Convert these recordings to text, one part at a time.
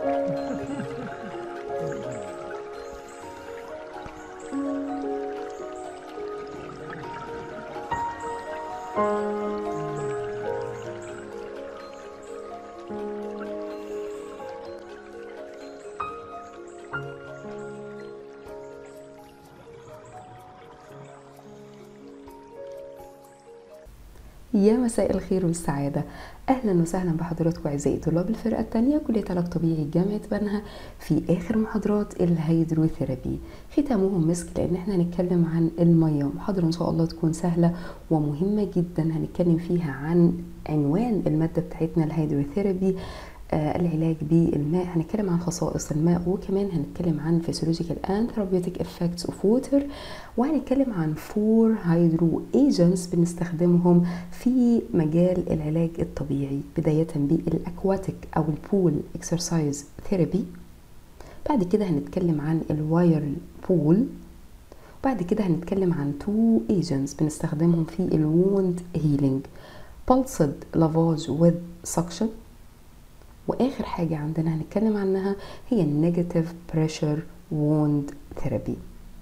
يا مساء الخير والسعادة أهلا وسهلا بحضراتكم أعزائي طلاب الفرقة الثانية كلية علاج طبيعي جامعة بنها في آخر محاضرات الهيدروثيرابي ختامهم مسك لأن احنا هنتكلم عن المية محاضرة إن شاء الله تكون سهلة ومهمة جدا هنتكلم فيها عن عنوان المادة بتاعتنا الهيدروثيرابي آه العلاج بالماء هنتكلم عن خصائص الماء وكمان هنتكلم عن physiological and therapeutic effects of water وهنتكلم عن فور هيدرو ايجنتس بنستخدمهم في مجال العلاج الطبيعي بداية بالاكواتيك او البول اكسرسايز ثيرابي بعد كده هنتكلم عن الواير بول بعد كده هنتكلم عن تو ايجنتس بنستخدمهم في الووند هيلينج pulsed lavage with suction واخر حاجه عندنا هنتكلم عنها هي النيجاتيف بريشر ووند ثيرابي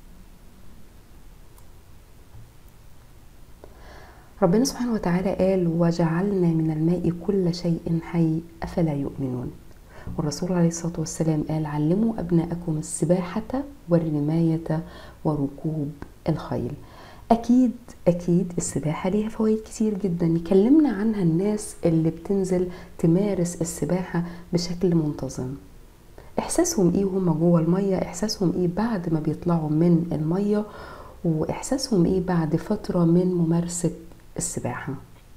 ربنا سبحانه وتعالى قال وجعلنا من الماء كل شيء حي افلا يؤمنون والرسول عليه الصلاه والسلام قال علموا ابناءكم السباحه والرمايه وركوب الخيل اكيد اكيد السباحه ليها فوائد كتير جدا يكلمنا عنها الناس اللي بتنزل تمارس السباحه بشكل منتظم احساسهم ايه وهم جوه الميه احساسهم ايه بعد ما بيطلعوا من الميه واحساسهم ايه بعد فتره من ممارسه السباحه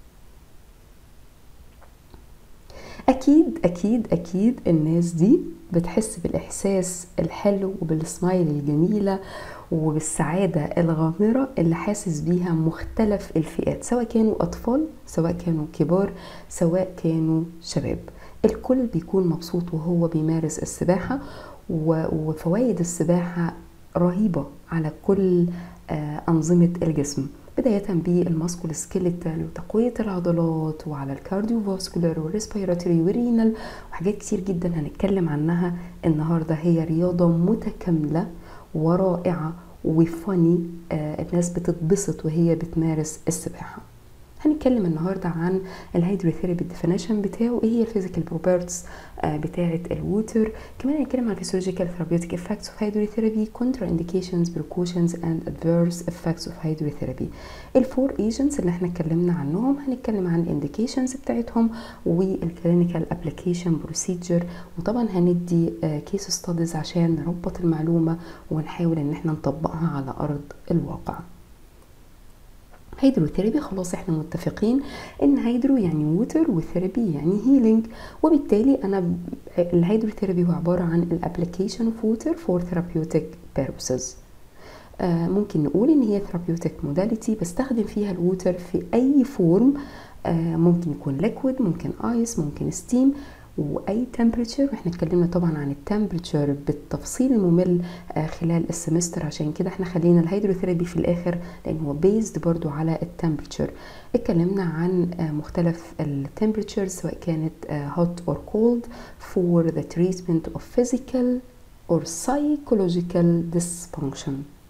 اكيد اكيد اكيد الناس دي بتحس بالاحساس الحلو وبالسمايل الجميله وبالسعادة الغامرة اللي حاسس بيها مختلف الفئات سواء كانوا أطفال سواء كانوا كبار سواء كانوا شباب الكل بيكون مبسوط وهو بيمارس السباحة وفوائد السباحة رهيبة على كل أنظمة الجسم بداية بالماسكول سكيليتال وتقوية العضلات وعلى الكارديو فاسكولار والريسبيراتوري ورينال وحاجات كتير جدا هنتكلم عنها النهاردة هي رياضة متكاملة ورائعة وفاني آه الناس بتتبسط وهي بتمارس السباحة هنتكلم النهاردة عن الهيدروثيرابي ديفينيشن بتاعه ايه هي الفيزيكال بروبرتس آه بتاعة الووتر كمان هنتكلم عن physiological therapeutic effects of hydrotherapy contraindications precautions and adverse effects of hydrotherapy الفور ايجنتس اللي احنا اتكلمنا عنهم هنتكلم عن الانديكيشنز بتاعتهم والكلينيكال ابلكيشن بروسيجر وطبعا هندي كيس uh, ستاديز عشان نربط المعلومه ونحاول ان احنا نطبقها على ارض الواقع هيدروثيرابي خلاص احنا متفقين ان هيدرو يعني ووتر وثيرابي يعني هيلينج وبالتالي انا الهيدروثيرابي هو عباره عن الابلكيشن اوف ووتر فور ثيرابيوتيك بيربسز آه ممكن نقول ان هي ثيرابيوتيك موداليتي بستخدم فيها الووتر في اي فورم آه ممكن يكون ليكويد ممكن ايس ممكن ستيم واي تمبريتشر واحنا اتكلمنا طبعا عن التمبريتشر بالتفصيل الممل آه خلال السمستر عشان كده احنا خلينا الهيدروثيرابي في الاخر لان هو بيزد برضو على التمبريتشر اتكلمنا عن آه مختلف التمبريتشر سواء كانت هوت اور كولد for the treatment of physical or psychological dysfunction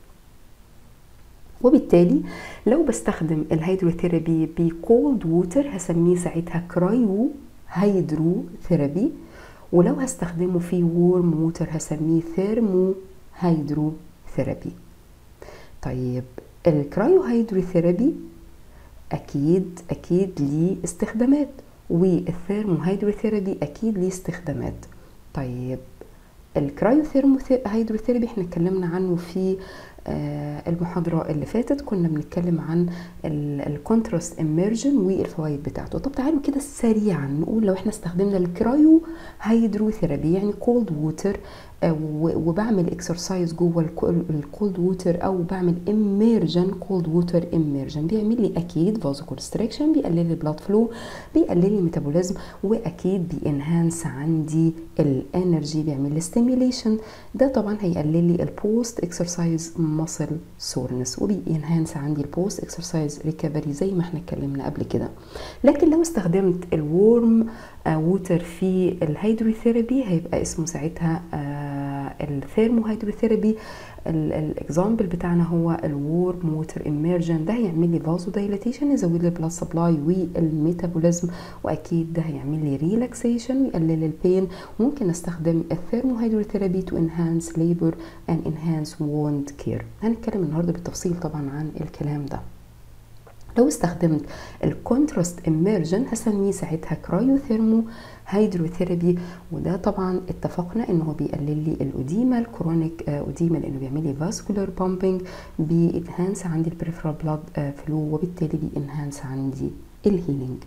وبالتالي لو بستخدم الهيدروثيرابي بكولد ووتر هسميه ساعتها كرايو هيدرو ثيرابي ولو هستخدمه في وورم ووتر هسميه ثيرمو هيدرو ثيرابي طيب الكرايو هيدرو ثيرابي اكيد اكيد ليه استخدامات والثيرمو هيدرو ثيرابي اكيد ليه استخدامات طيب الكرايو ثيرمو هيدرو ثيرابي احنا اتكلمنا عنه في آه المحاضرة اللي فاتت كنا بنتكلم عن الكونتراست اميرجن والفوائد بتاعته طب تعالوا كده سريعا نقول لو احنا استخدمنا الكرايو هيدروثيرابي يعني كولد ووتر آه وبعمل اكسرسايز جوه الكولد ووتر او بعمل اميرجن كولد ووتر اميرجن بيعمل لي اكيد فازو كونستريكشن بيقلل لي بلاد فلو بيقلل لي ميتابوليزم واكيد بينهانس عندي الانرجي بيعمل لي ستيميوليشن ده طبعا هيقلل لي البوست اكسرسايز muscle soreness وبينهانس عندي البوست اكسرسايز ريكفري زي ما احنا اتكلمنا قبل كده لكن لو استخدمت الورم ووتر في الهيدروثيرابي هيبقى اسمه ساعتها الثيرمو هيدروثيرابي الاكزامبل بتاعنا هو الورم ووتر اميرجن ده هيعمل لي فازو دايلاتيشن يزود لي البلاد سبلاي والميتابوليزم واكيد ده هيعمل لي ريلاكسيشن ويقلل البين ممكن استخدم الثيرمو هيدروثيرابي تو انهانس ليبر اند انهانس ووند كير هنتكلم النهارده بالتفصيل طبعا عن الكلام ده لو استخدمت الكونتراست اميرجن هسميه ساعتها كرايوثيرمو هيدروثيرابي وده طبعا اتفقنا ان هو بيقلل لي الاوديما الكرونيك اوديما لانه بيعمل لي فاسكولار بامبنج بينهانس عندي البريفرال بلاد فلو وبالتالي بينهانس عندي الهيلينج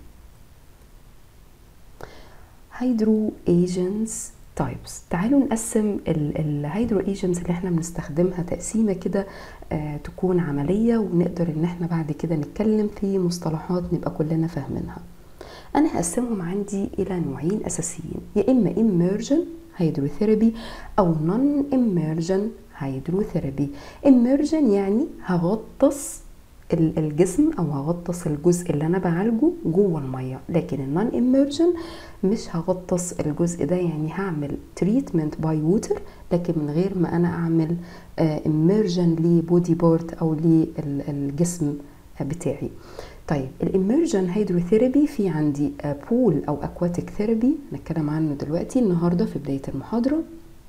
هيدرو ايجنتس تايبس تعالوا نقسم الهيدرو ايجنتس اللي احنا بنستخدمها تقسيمه كده آه تكون عمليه ونقدر ان احنا بعد كده نتكلم في مصطلحات نبقى كلنا فاهمينها انا هقسمهم عندي الى نوعين اساسيين يا اما immersion هيدروثيرابي او non immersion هيدروثيرابي immersion يعني هغطس الجسم او هغطس الجزء اللي انا بعالجه جوه الميه لكن النون اميرجن مش هغطس الجزء ده يعني هعمل تريتمنت باي ووتر لكن من غير ما انا اعمل اميرجن لبودي بورت او للجسم بتاعي طيب الاميرجن هيدروثيرابي في عندي بول او اكواتيك ثيرابي نتكلم عنه دلوقتي النهارده في بدايه المحاضره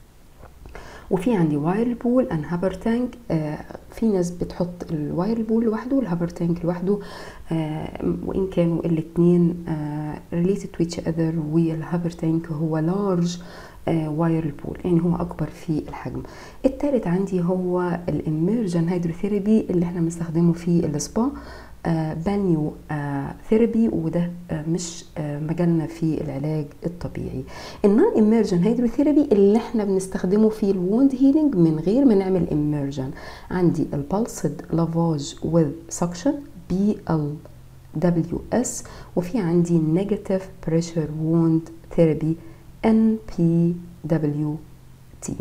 وفي عندي واير بول ان هابر تانك آه في ناس بتحط الواير بول لوحده والهابر تانك لوحده آه وان كانوا الاثنين ريليتد تو each اذر والهابر تانك هو لارج واير بول يعني هو اكبر في الحجم الثالث عندي هو الاميرجن هيدروثيرابي اللي احنا بنستخدمه في السبا آه بانيو آه ثيرابي وده آه مش مجالنا في العلاج الطبيعي النون اميرجن هيدروثيرابي اللي احنا بنستخدمه في الووند هيلينج من غير ما نعمل اميرجن عندي البلسد لافاج وذ سكشن بي ال دبليو اس وفي عندي نيجاتيف بريشر ووند ثيرابي ان بي دبليو تي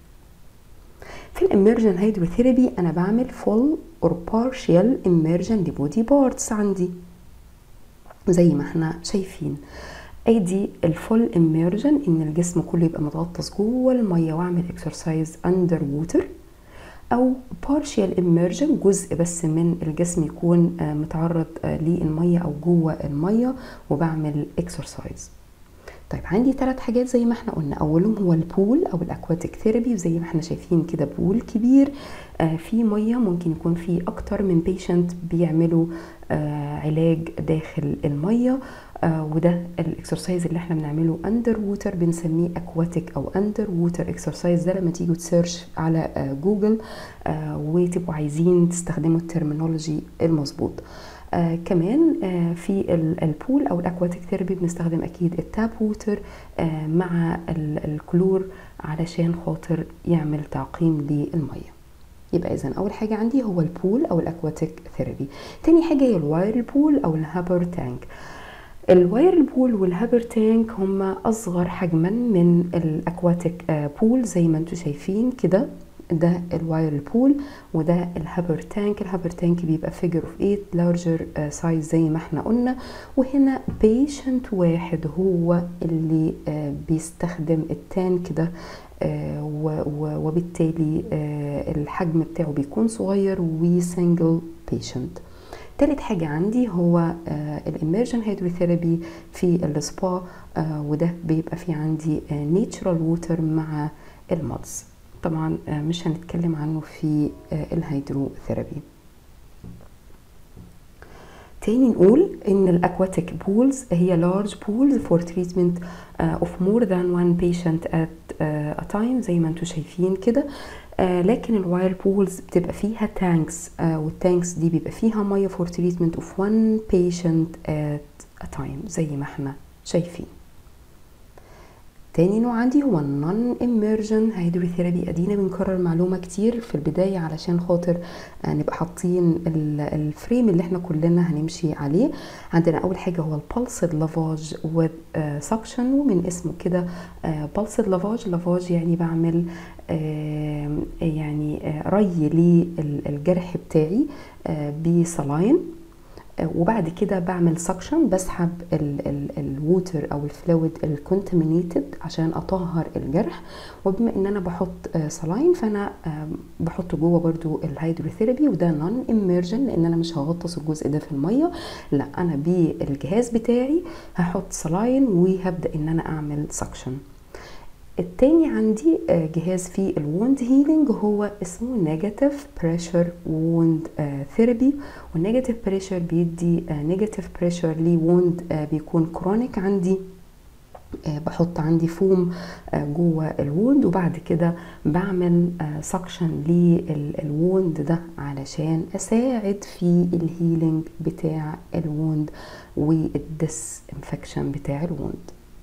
في الاميرجن هيدروثيرابي انا بعمل فول اور بارشال اميرجن لبودي بارتس عندي زي ما احنا شايفين ادي الفول اميرجن ان الجسم كله يبقى متغطس جوه الميه واعمل اكسرسايز اندر ووتر او بارشال اميرجن جزء بس من الجسم يكون متعرض للميه او جوه الميه وبعمل اكسرسايز طيب عندي ثلاث حاجات زي ما احنا قلنا اولهم هو البول او الاكواتيك ثيرابي وزي ما احنا شايفين كده بول كبير آه في ميه ممكن يكون في اكتر من بيشنت بيعملوا آه علاج داخل الميه آه وده الاكسرسايز اللي احنا بنعمله اندر ووتر بنسميه اكواتيك او اندر ووتر اكسرسايز ده لما تيجوا تسيرش على آه جوجل آه وتبقوا عايزين تستخدموا الترمينولوجي المظبوط آه كمان آه في البول او الاكواتيك ثيرابي بنستخدم اكيد التاب ووتر آه مع الكلور علشان خاطر يعمل تعقيم للميه يبقى اذا اول حاجه عندي هو البول او الاكواتيك ثيرابي تاني حاجه هي الواير بول او الهابر تانك الواير بول والهابر تانك هما اصغر حجما من الاكواتيك بول زي ما انتم شايفين كده ده الواير بول وده الهابر تانك الهابر تانك بيبقى فيجر اوف 8 لارجر سايز زي ما احنا قلنا وهنا بيشنت واحد هو اللي uh, بيستخدم التانك ده uh, وبالتالي uh, الحجم بتاعه بيكون صغير وسنجل بيشنت تالت حاجة عندي هو الاميرجن هيدروثيرابي في السبا وده بيبقى في عندي نيتشرال ووتر مع المادز طبعا مش هنتكلم عنه في الهيدروثيرابي تاني نقول ان الاكواتيك بولز هي large pools for treatment uh, of more than one patient at uh, a time زي ما انتم شايفين كده uh, لكن الواير بولز بتبقى فيها تانكس uh, والتانكس دي بيبقى فيها ميه for treatment of one patient at a time زي ما احنا شايفين تاني نوع عندي هو النون immersion hydrotherapy ادينا بنكرر معلومه كتير في البدايه علشان خاطر آه، نبقى حاطين ال- الفريم اللي احنا كلنا هنمشي عليه عندنا اول حاجه هو البلسد لافاج with سكشن ومن اسمه كده بلسد لافاج لافاج يعني بعمل آه، يعني آه، ري للجرح بتاعي آه، بصلاين آه، وبعد كده بعمل سكشن بسحب الووتر او الفلويد الكونتامينيتد عشان اطهر الجرح وبما ان انا بحط آه، صلاين فانا آه، بحط جوه برضو الهيدروثيرابي وده نون اميرجن لان انا مش هغطس الجزء ده في الميه لا انا بالجهاز بتاعي هحط صلاين وهبدا ان انا اعمل سكشن التاني عندي آه، جهاز فيه الووند هيلينج هو اسمه نيجاتيف بريشر ووند ثيرابي والنيجاتيف بريشر بيدي نيجاتيف بريشر لووند بيكون كرونيك عندي آه، بحط عندي فوم آه، جوه الووند وبعد كده بعمل سكشن للووند ده علشان اساعد في الهيلينج بتاع الووند والدس انفكشن بتاع الووند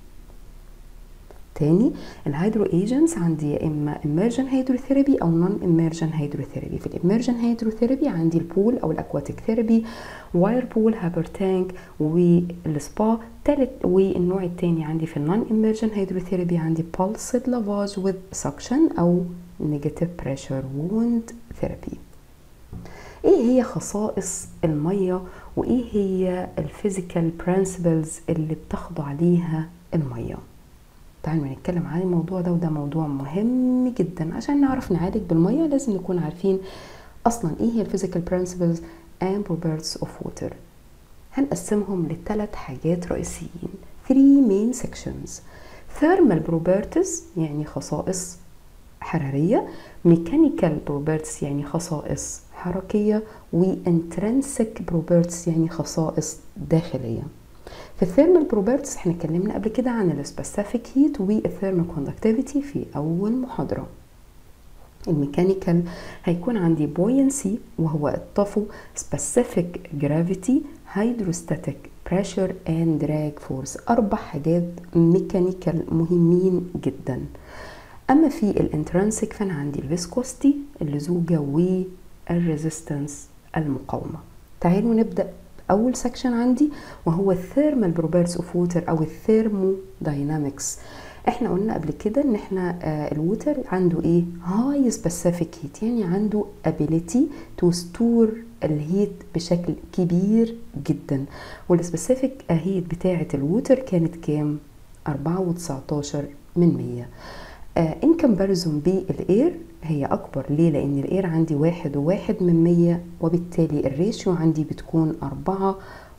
تاني الهيدرو ايجنتس عندي يا اما immersion hydrotherapy او non immersion hydrotherapy في الاميرجن hydrotherapy عندي البول او الاكواتيك ثيرابي واير بول هابر تانك والسبا تالت والنوع التاني عندي في النون immersion hydrotherapy عندي pulsed lavage with suction او negative pressure wound therapy ايه هي خصائص الميه وايه هي الفيزيكال برنسبلز اللي بتخضع ليها الميه تعالوا نتكلم عن الموضوع ده وده موضوع مهم جدا عشان نعرف نعالج بالميه لازم نكون عارفين اصلا ايه هي الفيزيكال برنسبلز and properties of water هنقسمهم لثلاث حاجات رئيسيين three main sections thermal properties يعني خصائص حرارية mechanical properties يعني خصائص حركية و intrinsic properties يعني خصائص داخلية في الثيرمال بروبرتس احنا اتكلمنا قبل كده عن السبيسيفيك هيت والثيرمال كوندكتيفيتي في اول محاضره الميكانيكال هيكون عندي buoyancy وهو الطفو specific gravity hydrostatic pressure and drag force أربع حاجات ميكانيكال مهمين جدا أما في الانترانسيك فأنا عندي الفيسكوستي اللزوجة والريزيستنس المقاومة تعالوا نبدأ اول سكشن عندي وهو الثيرمال بروبرتس اوف ووتر او الثيرموداينامكس احنا قلنا قبل كده ان احنا آه الووتر عنده ايه هاي سبيسيفيك هيت يعني عنده ability تو ستور الهيت بشكل كبير جدا والسبيسيفيك هيت بتاعه الووتر كانت كام 4.19 من 100 ان كومباريزون بالاير هي اكبر ليه لان الاير عندي واحد وواحد من مية وبالتالي الريشيو عندي بتكون أربعة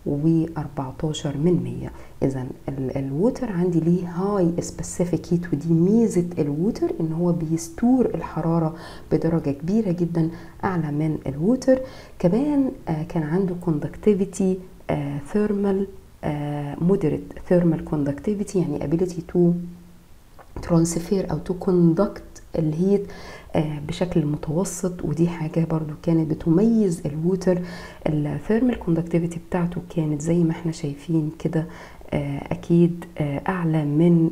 و14 من مية اذا الووتر عندي ليه هاي سبيسيفيك هيت ودي ميزه الووتر ان هو بيستور الحراره بدرجه كبيره جدا اعلى من الووتر كمان آه كان عنده كوندكتيفيتي ثيرمال مودريت ثيرمال كوندكتيفيتي يعني ability to ترانسفير او تو كوندكت الهيت بشكل متوسط ودي حاجه برضو كانت بتميز الووتر الثيرمال كوندكتيفيتي بتاعته كانت زي ما احنا شايفين كده اكيد اعلى من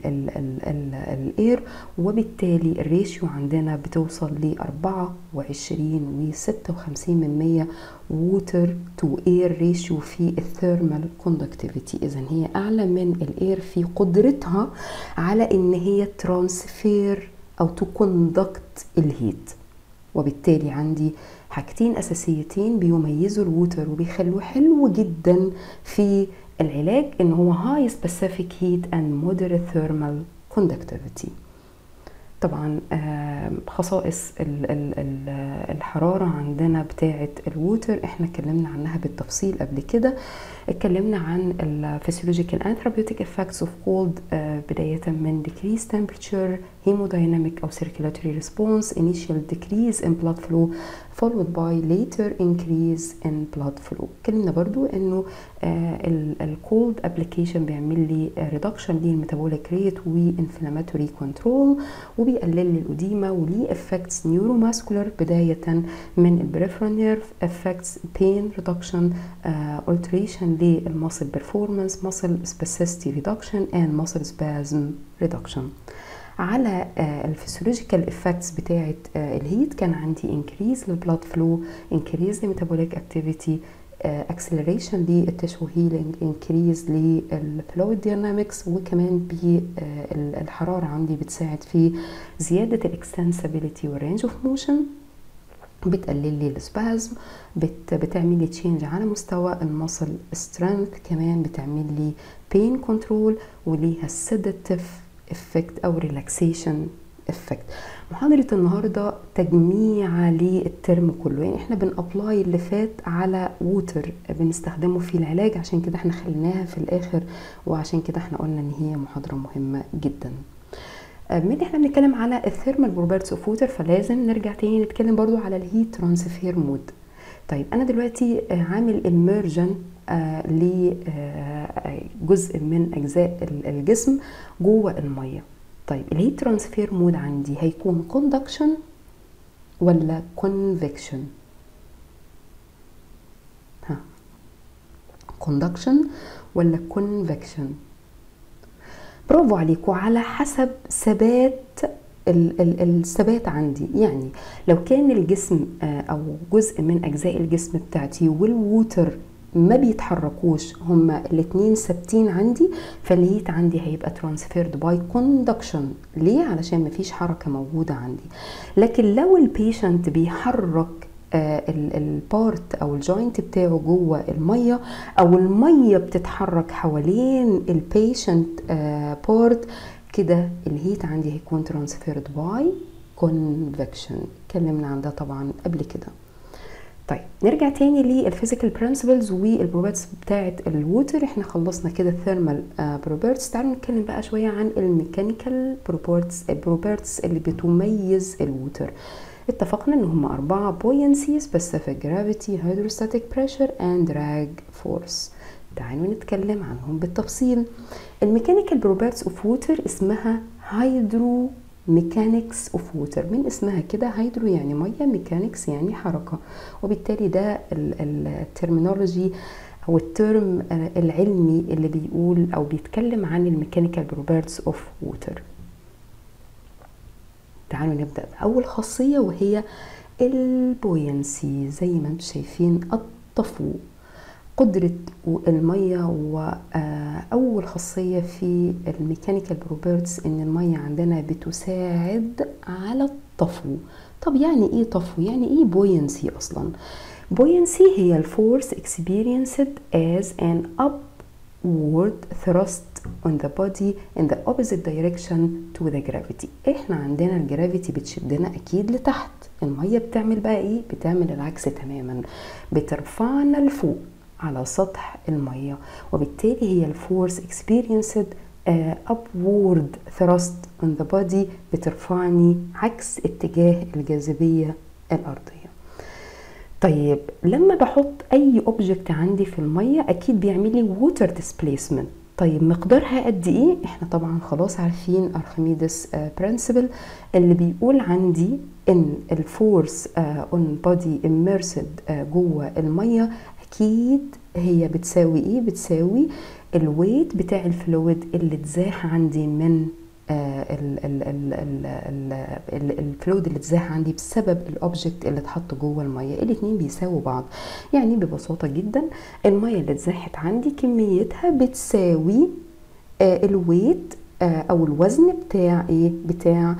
الاير وبالتالي الريشيو عندنا بتوصل ل 24 و 56 من 100 ووتر تو اير ريشيو في الثيرمال كوندكتيفيتي اذا هي اعلى من الاير في قدرتها على ان هي ترانسفير او تو كوندكت الهيت وبالتالي عندي حاجتين اساسيتين بيميزوا الووتر وبيخلوه حلو جدا في العلاج ان هو هاي سبيسيفيك هيت اند مودريت ثيرمال كوندكتيفيتي طبعا خصائص الحراره عندنا بتاعه الووتر احنا اتكلمنا عنها بالتفصيل قبل كده اتكلمنا عن الفسيولوجيكال انثروبيوتيك افكتس اوف كولد بدايه من decrease temperature hemodynamic او circulatory response initial decrease in blood flow followed by later increase in blood flow اتكلمنا برضو انه الكولد ابلكيشن بيعمل لي ريدكشن للميتابوليك ريت وانفلاماتوري كنترول وبيقلل لي الأديمة وليه افكتس نيوروماسكولار بداية من البريفرال نيرف افكتس بين ريدكشن alteration للماسل بيرفورمانس muscle spasticity reduction and muscle spasm reduction على الفسيولوجيكال افكتس بتاعه الهيت كان عندي انكريز للبلاد فلو انكريز لميتابوليك اكتيفيتي اكسلريشن للتشو هيلينج انكريز للفلويد داينامكس وكمان بالحراره عندي بتساعد في زياده الاكستنسابيلتي والرينج اوف موشن بتقلل لي السبازم بت بتعمل لي تشينج على مستوى المصل سترينث كمان بتعمل لي بين كنترول وليها سيداتيف افكت او ريلاكسيشن افكت محاضرة النهاردة تجميع للترم كله يعني احنا بنابلاي اللي فات على ووتر بنستخدمه في العلاج عشان كده احنا خليناها في الاخر وعشان كده احنا قلنا ان هي محاضرة مهمة جدا من احنا بنتكلم على الثيرمال بروبرتس اوف ووتر فلازم نرجع تاني نتكلم برضو على الهيت ترانسفير مود طيب انا دلوقتي عامل اميرجن آه لجزء من اجزاء الجسم جوه الميه طيب الهيت ترانسفير مود عندي هيكون كوندكشن ولا كونفكشن ها كوندكشن ولا كونفكشن برافو عليكم على حسب ثبات الثبات عندي يعني لو كان الجسم او جزء من اجزاء الجسم بتاعتي والووتر ما بيتحركوش هما الاتنين ثابتين عندي فالهيت عندي هيبقى ترانسفيرد باي كوندكشن ليه علشان مفيش حركه موجوده عندي لكن لو البيشنت بيحرك البارت او الجوينت بتاعه جوه الميه او الميه بتتحرك حوالين البيشنت بارت كده الهيت عندي هيكون ترانسفيرد باي كونفكشن اتكلمنا عن ده طبعا قبل كده طيب نرجع تاني للفيزيكال برنسبلز والبروبرتس بتاعه الووتر احنا خلصنا كده الثيرمال بروبرتس تعالوا نتكلم بقى شويه عن الميكانيكال بروبرتس البروبرتس اللي بتميز الووتر اتفقنا ان هم اربعه buoyancy specific gravity hydrostatic pressure and drag force تعالوا نتكلم عنهم بالتفصيل الميكانيكال بروبرتس اوف ووتر اسمها هيدرو ميكانيكس اوف ووتر من اسمها كده هيدرو يعني ميه ميكانيكس يعني حركه وبالتالي ده الترمينولوجي او الترم العلمي اللي بيقول او بيتكلم عن الميكانيكال بروبرتس اوف ووتر تعالوا نبدا باول خاصيه وهي البوينسي زي ما انتم شايفين الطفو قدرة المية وأول خاصية في الميكانيكال بروبرتس إن المية عندنا بتساعد على الطفو طب يعني إيه طفو؟ يعني إيه بوينسي أصلا؟ بوينسي هي الفورس experienced as an upward thrust on the body in the opposite direction to the gravity احنا عندنا الجرافيتي بتشدنا اكيد لتحت المية بتعمل بقى ايه بتعمل العكس تماما بترفعنا لفوق على سطح المية وبالتالي هي الفورس experienced uh, upward thrust on the body بترفعني عكس اتجاه الجاذبية الأرضية طيب لما بحط أي اوبجكت عندي في المية أكيد بيعمل لي water displacement طيب مقدارها قد ايه احنا طبعا خلاص عارفين ارخميدس برنسبل اللي بيقول عندي ان الفورس اون بودي immersed جوه الميه اكيد هي بتساوي ايه بتساوي الويت بتاع الفلويد اللي اتزاح عندي من الفلويد اللي اتزاح عندي بسبب الاوبجكت اللي اتحط جوه الميه الاتنين بيساووا بعض يعني ببساطه جدا الميه اللي اتزاحت عندي كميتها بتساوي الويت او الوزن بتاع ايه بتاع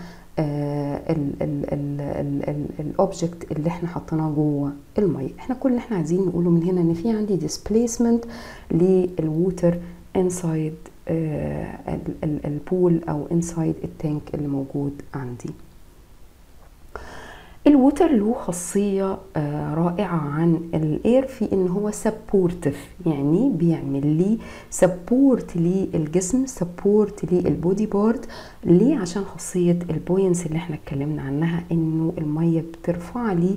الاوبجكت اللي احنا حطيناه جوه الميه احنا كل اللي احنا عايزين نقوله من هنا ان في عندي displacement للووتر انسايد البول او انسايد التانك اللي موجود عندي الووتر له خاصية رائعة عن الاير في ان هو سبورتيف يعني بيعمل لي سبورت للجسم سبورت للبودي بارت ليه عشان خاصية البوينس اللي احنا اتكلمنا عنها انه المية بترفع لي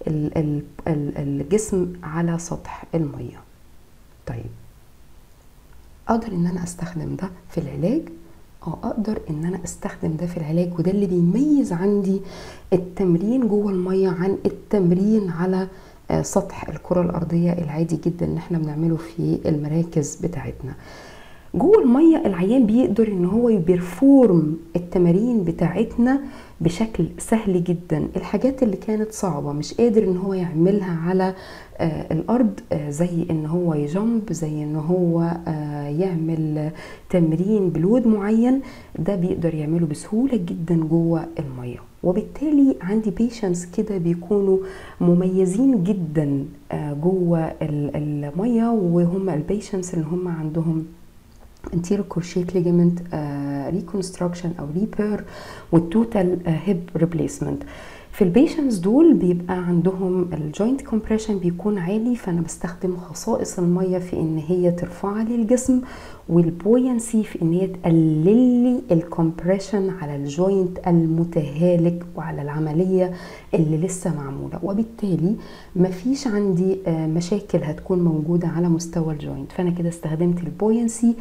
الجسم على سطح المية طيب اقدر ان انا استخدم ده في العلاج اه اقدر ان انا استخدم ده في العلاج وده اللي بيميز عندي التمرين جوه الميه عن التمرين على آه، سطح الكره الارضيه العادي جدا اللي احنا بنعمله في المراكز بتاعتنا جوه الميه العيان بيقدر ان هو يبرفورم التمارين بتاعتنا بشكل سهل جدا الحاجات اللي كانت صعبه مش قادر ان هو يعملها على آه الارض آه زي ان هو يجمب زي ان هو آه يعمل تمرين بلود معين ده بيقدر يعمله بسهوله جدا جوه الميه وبالتالي عندي بيشنس كده بيكونوا مميزين جدا آه جوه الميه وهم البيشنس اللي هم عندهم anterior cruciate ligament uh, reconstruction او repair والتوتال hip replacement في البيشنز دول بيبقى عندهم الجوينت كومبريشن بيكون عالي فانا بستخدم خصائص الميه في ان هي ترفع لي الجسم والبوينسي في ان هي تقلل لي الكومبريشن على الجوينت المتهالك وعلى العمليه اللي لسه معموله وبالتالي مفيش عندي مشاكل هتكون موجوده على مستوى الجوينت فانا كده استخدمت البوينسي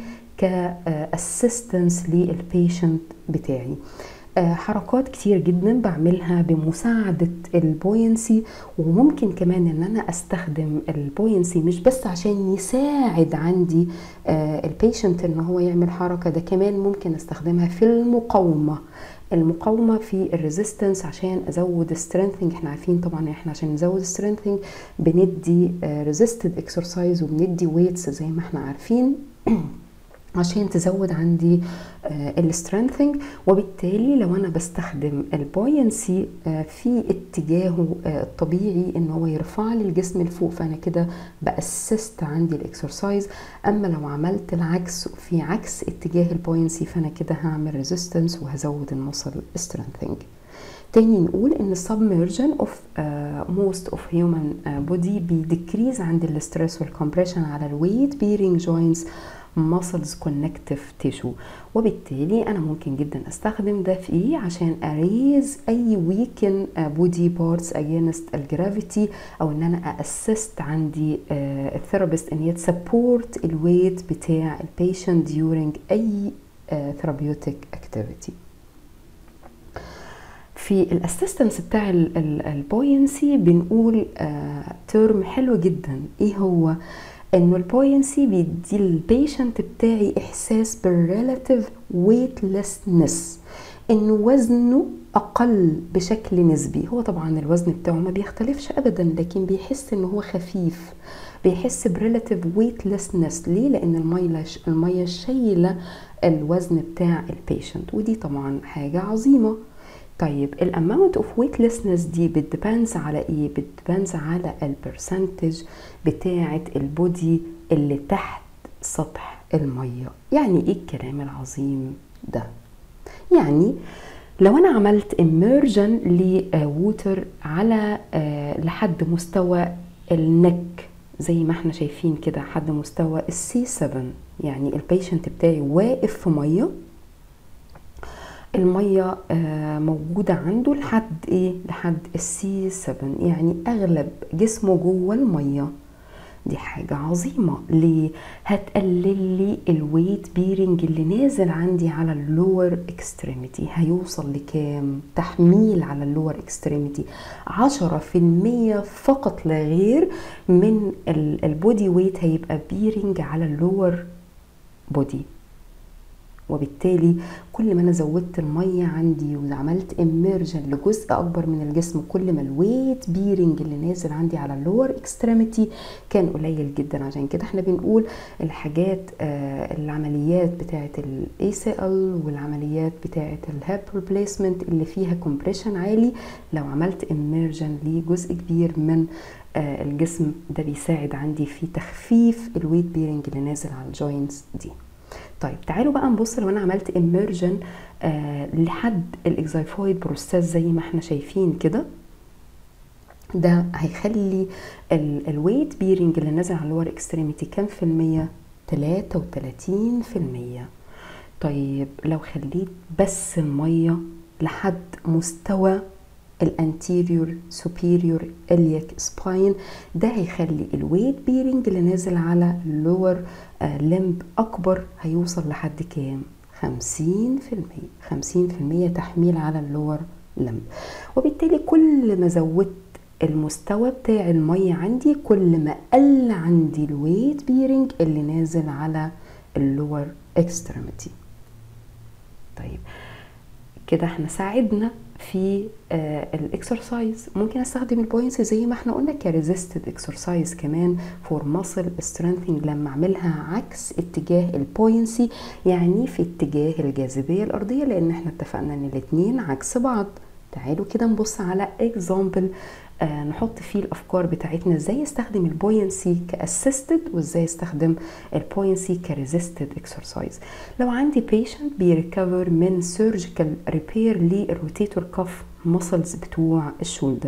كاسيستنس للبيشنت بتاعي حركات كتير جدا بعملها بمساعدة البوينسي وممكن كمان ان انا استخدم البوينسي مش بس عشان يساعد عندي البيشنت ان هو يعمل حركة ده كمان ممكن استخدمها في المقاومة المقاومة في الريزيستنس عشان ازود سترينثنج احنا عارفين طبعا احنا عشان نزود سترينثنج بندي ريزيستد اكسرسايز وبندي ويتس زي ما احنا عارفين عشان تزود عندي السترينثنج وبالتالي لو انا بستخدم البوينسي في اتجاهه الطبيعي ان هو يرفع لي الجسم لفوق فانا كده باسست عندي الاكسرسايز اما لو عملت العكس في عكس اتجاه البوينسي فانا كده هعمل ريزيستنس وهزود المصل سترينثنج تاني نقول ان السبمرجن اوف موست اوف هيومن بودي بيديكريز عند الاسترس والكمبريشن على الويت بيرنج جوينتس muscles connective tissue وبالتالي انا ممكن جدا استخدم ده في ايه عشان اريز اي ويكن بودي بارتس اجينست الجرافيتي او ان انا اسست عندي الثيرابيست ان هي تسبورت الويت بتاع البيشنت during اي ثيرابيوتيك اكتيفيتي في الاسيستنس بتاع البوينسي بنقول ترم حلو جدا ايه هو انه البوينسي بيدي البيشنت بتاعي احساس بالريلاتيف ويتلسنس انه وزنه اقل بشكل نسبي هو طبعا الوزن بتاعه ما بيختلفش ابدا لكن بيحس انه هو خفيف بيحس بريلاتيف ويتلسنس ليه لان الميه الميه شايله الوزن بتاع البيشنت ودي طبعا حاجه عظيمه طيب الاماونت اوف ويتلسنس دي بتدبانز على ايه بتدبانز على البرسنتج بتاعه البودي اللي تحت سطح الميه يعني ايه الكلام العظيم ده يعني لو انا عملت اميرجن لووتر على لحد مستوى النك زي ما احنا شايفين كده حد مستوى السي 7 يعني البيشنت بتاعي واقف في ميه الميه موجوده عنده لحد ايه لحد السي 7 يعني اغلب جسمه جوه الميه دي حاجة عظيمة ليه؟ هتقلل لي الويت بيرنج اللي نازل عندي على اللور اكستريميتي هيوصل لكام؟ تحميل على اللور اكستريميتي عشرة في المية فقط لا غير من البودي ويت هيبقى بيرنج على اللور بودي وبالتالي كل ما انا زودت الميه عندي وعملت اميرجن لجزء اكبر من الجسم كل ما الويت بيرنج اللي نازل عندي على اللور اكستريميتي كان قليل جدا عشان كده احنا بنقول الحاجات آه العمليات بتاعه الاي سي ال والعمليات بتاعه الهاب ريبليسمنت اللي فيها كومبريشن عالي لو عملت اميرجن لجزء كبير من آه الجسم ده بيساعد عندي في تخفيف الويت بيرنج اللي نازل على الجوينتس دي طيب تعالوا بقى نبص لو انا عملت اميرجن آه لحد الاكزايفويد بروسيس زي ما احنا شايفين كده ده هيخلي الويت بيرنج اللي نازل على اللور اكستريميتي كام في المية 33 في المية طيب لو خليت بس المية لحد مستوى الانتيريور سوبيريور الياك سباين ده هيخلي الويت بيرنج اللي نازل على اللور لمب اكبر هيوصل لحد كام خمسين في المية خمسين في المية تحميل على اللور لمب وبالتالي كل ما زودت المستوى بتاع المية عندي كل ما قل عندي الويت بيرنج اللي نازل على اللور اكستريميتي طيب كده احنا ساعدنا في آه الاكسرسايز ممكن استخدم البوينتس زي ما احنا قلنا كريزيستد اكسرسايز كمان فور ماسل سترينثينج لما اعملها عكس اتجاه البوينسي يعني في اتجاه الجاذبيه الارضيه لان احنا اتفقنا ان الاثنين عكس بعض تعالوا كده نبص على اكزامبل آه نحط فيه الافكار بتاعتنا ازاي استخدم البوينسي كاسيستد وازاي استخدم البوينسي كريزيستد اكسرسايز لو عندي بيشنت بيريكفر من سيرجيكال ريبير للروتيتور كف ماسلز بتوع الشولدر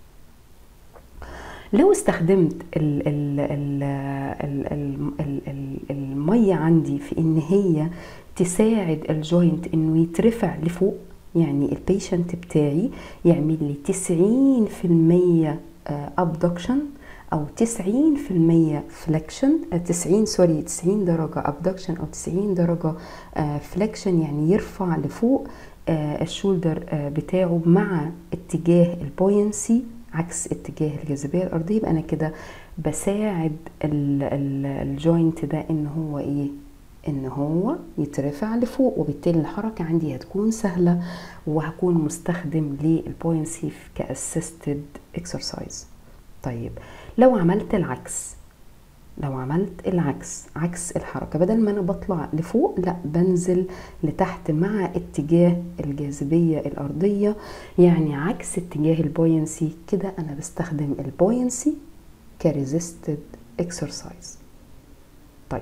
لو استخدمت ال ال ال ال ال ال ال الميه عندي في ان هي تساعد الجوينت انه يترفع لفوق يعني البيشنت بتاعي يعمل لي 90% ابدكشن او 90% فليكشن 90 سوري 90 درجه ابدكشن او 90 درجه فليكشن يعني يرفع لفوق الشولدر بتاعه مع اتجاه البوينسي عكس اتجاه الجاذبيه الارضيه يبقى انا كده بساعد الجوينت ده ان هو ايه ان هو يترفع لفوق وبالتالي الحركه عندي هتكون سهله وهكون مستخدم للبوينسي كاسيستد اكسرسايز طيب لو عملت العكس لو عملت العكس عكس الحركة بدل ما أنا بطلع لفوق لا بنزل لتحت مع اتجاه الجاذبية الأرضية يعني عكس اتجاه البوينسي كده أنا بستخدم البوينسي كريزيستد اكسرسايز طيب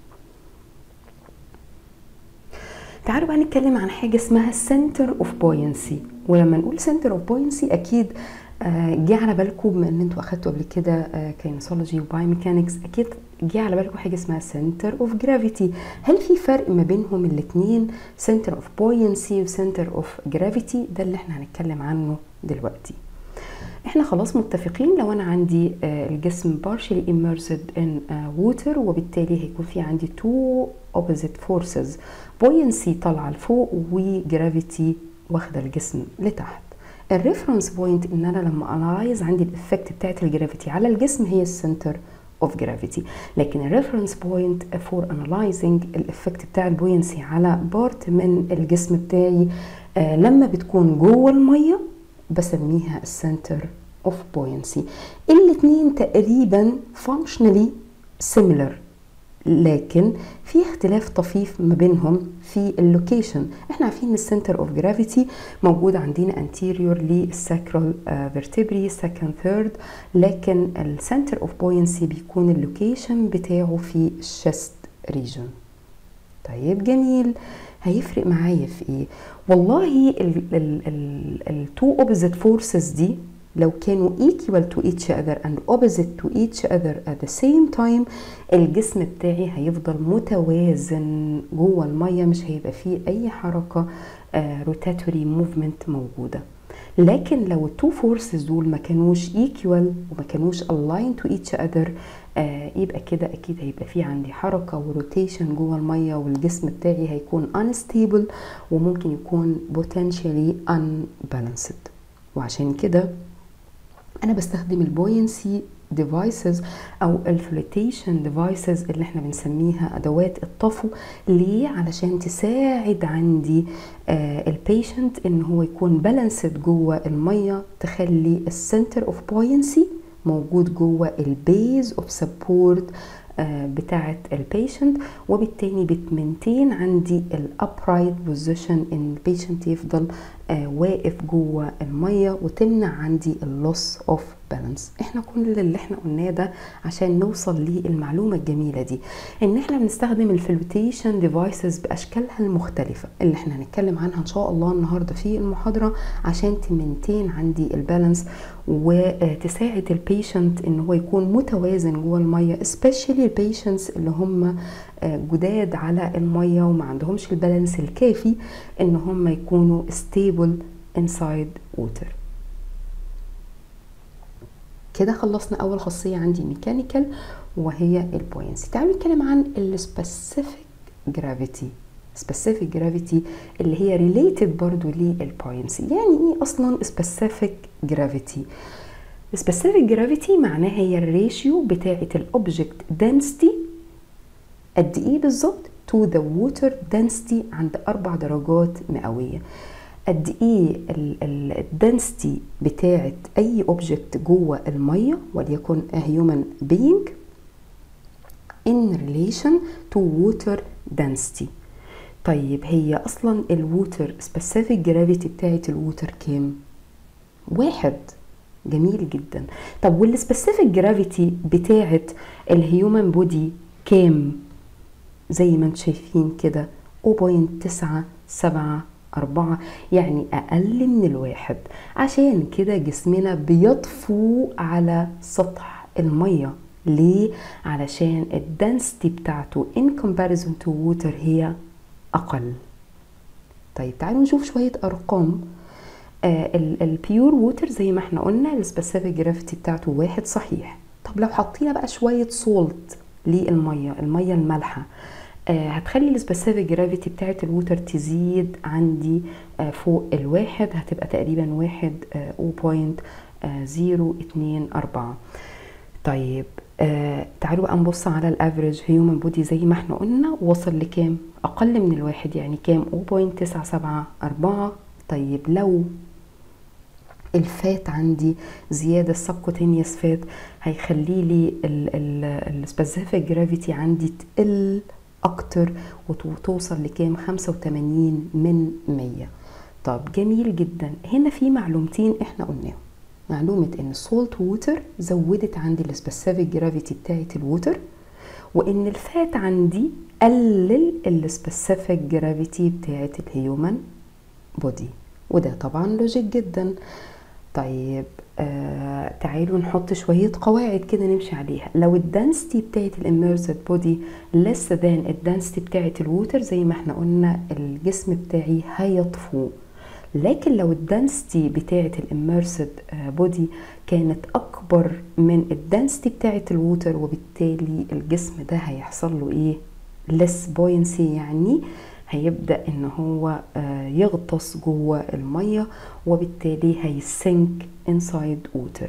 تعالوا بقى نتكلم عن حاجه اسمها سنتر اوف بوينسي ولما نقول سنتر اوف بوينسي اكيد جه على بالكم بما ان انتوا اخدتوا قبل كده كاينسولوجي وباي ميكانكس اكيد جه على بالكم حاجه اسمها سنتر اوف جرافيتي هل في فرق ما بينهم الاثنين سنتر اوف بوينسي وسنتر اوف جرافيتي ده اللي احنا هنتكلم عنه دلوقتي احنا خلاص متفقين لو انا عندي الجسم partially immersed in water وبالتالي هيكون في عندي two opposite forces buoyancy طالعه لفوق وجرافيتي واخده الجسم لتحت الريفرنس بوينت ان انا لما انالايز عندي الافكت بتاعت الجرافيتي على الجسم هي السنتر اوف جرافيتي لكن الريفرنس بوينت فور انالايزنج الافكت بتاع البوينسي على بارت من الجسم بتاعي آه لما بتكون جوه الميه بسميها السنتر اوف بوينسي الاثنين تقريبا functionally similar لكن في اختلاف طفيف ما بينهم في اللوكيشن احنا عارفين ان السنتر اوف جرافيتي موجود عندنا انتيريور للساكرال فيرتبري سكند ثيرد لكن السنتر اوف بوينسي بيكون اللوكيشن بتاعه في الشست ريجن طيب جميل هيفرق معايا في ايه والله التو اوبوزيت فورسز دي لو كانوا equal to each other and opposite to each other at the same time الجسم بتاعي هيفضل متوازن جوه المية مش هيبقى فيه أي حركة روتاتوري موفمنت موجودة لكن لو التو فورسز دول ما كانوش equal وما كانوش aligned to each other آه يبقى كده اكيد هيبقى في عندي حركه وروتيشن جوه الميه والجسم بتاعي هيكون unstable وممكن يكون potentially unbalanced وعشان كده انا بستخدم البوينسي ديفايسز او الفلوتيشن ديفايسز اللي احنا بنسميها ادوات الطفو ليه علشان تساعد عندي آه البيشنت ان هو يكون بالانسد جوه الميه تخلي السنتر اوف بوينسي موجود جوه البيز اوف سبورت بتاعه البيشنت وبالتالي بتمنتين عندي الابرايت بوزيشن ان البيشنت يفضل آه واقف جوه الميه وتمنع عندي اللوس اوف بالانس احنا كل اللي احنا قلناه ده عشان نوصل للمعلومه الجميله دي ان احنا بنستخدم الفلوتيشن ديفايسز باشكالها المختلفه اللي احنا هنتكلم عنها ان شاء الله النهارده في المحاضره عشان تمنتين عندي البالانس وتساعد البيشنت ان هو يكون متوازن جوه الميه especially البيشنتس اللي هم جداد على الميه وما عندهمش البالانس الكافي ان هم يكونوا stable inside water كده خلصنا اول خاصيه عندي ميكانيكال وهي البوينسي تعالوا نتكلم عن السبيسيفيك جرافيتي specific gravity اللي هي related برضو للبوينسي يعني ايه اصلا specific gravity specific gravity معناها هي الريشيو بتاعة الاوبجكت density قد ايه بالظبط to the water density عند اربع درجات مئوية قد ايه الدنسيتي بتاعة اي اوبجكت جوه المية وليكن a human being in relation to water density طيب هي اصلا الووتر سبيسيفيك جرافيتي بتاعت الووتر كام واحد جميل جدا طب والسبيسيفيك جرافيتي بتاعت الهيومن بودي كام زي ما انتم شايفين كده 0.974 يعني أقل من الواحد عشان كده جسمنا بيطفو على سطح المية ليه؟ علشان الدنسيتي بتاعته in comparison to water هي أقل طيب تعالوا نشوف شوية أرقام آه البيور ووتر زي ما احنا قلنا السبيسيفيك جرافيتي بتاعته واحد صحيح طب لو حطينا بقى شوية سولت للمية المية المالحة آه هتخلي السبيسيفيك جرافيتي بتاعت الووتر تزيد عندي آه فوق الواحد هتبقى تقريبا واحد بوينت زيرو اتنين أربعة طيب آه تعالوا بقى نبص على الافريج هيومن بودي زي ما احنا قلنا وصل لكام اقل من الواحد يعني كام 0.974 طيب لو الفات عندي زيادة السبكوتينيوس فات هيخلي لي السبيسيفيك جرافيتي عندي تقل اكتر وتوصل لكام 85 من 100 طب جميل جدا هنا في معلومتين احنا قلناهم معلومة ان السولت ووتر زودت عندي السبيسيفيك جرافيتي بتاعت الووتر وان الفات عندي قلل السبيسيفيك جرافيتي بتاعت الهيومن بودي وده طبعا لوجيك جدا طيب آه تعالوا نحط شوية قواعد كده نمشي عليها لو الدنسيتي بتاعت الاميرسد بودي less than الدنسيتي بتاعت الووتر زي ما احنا قلنا الجسم بتاعي هيطفو لكن لو الدنسيتي بتاعت الاميرسد بودي كانت اكبر من الدنسيتي بتاعت الووتر وبالتالي الجسم ده هيحصل له ايه less buoyancy يعني هيبدا ان هو يغطس جوه الميه وبالتالي هيسنك inside water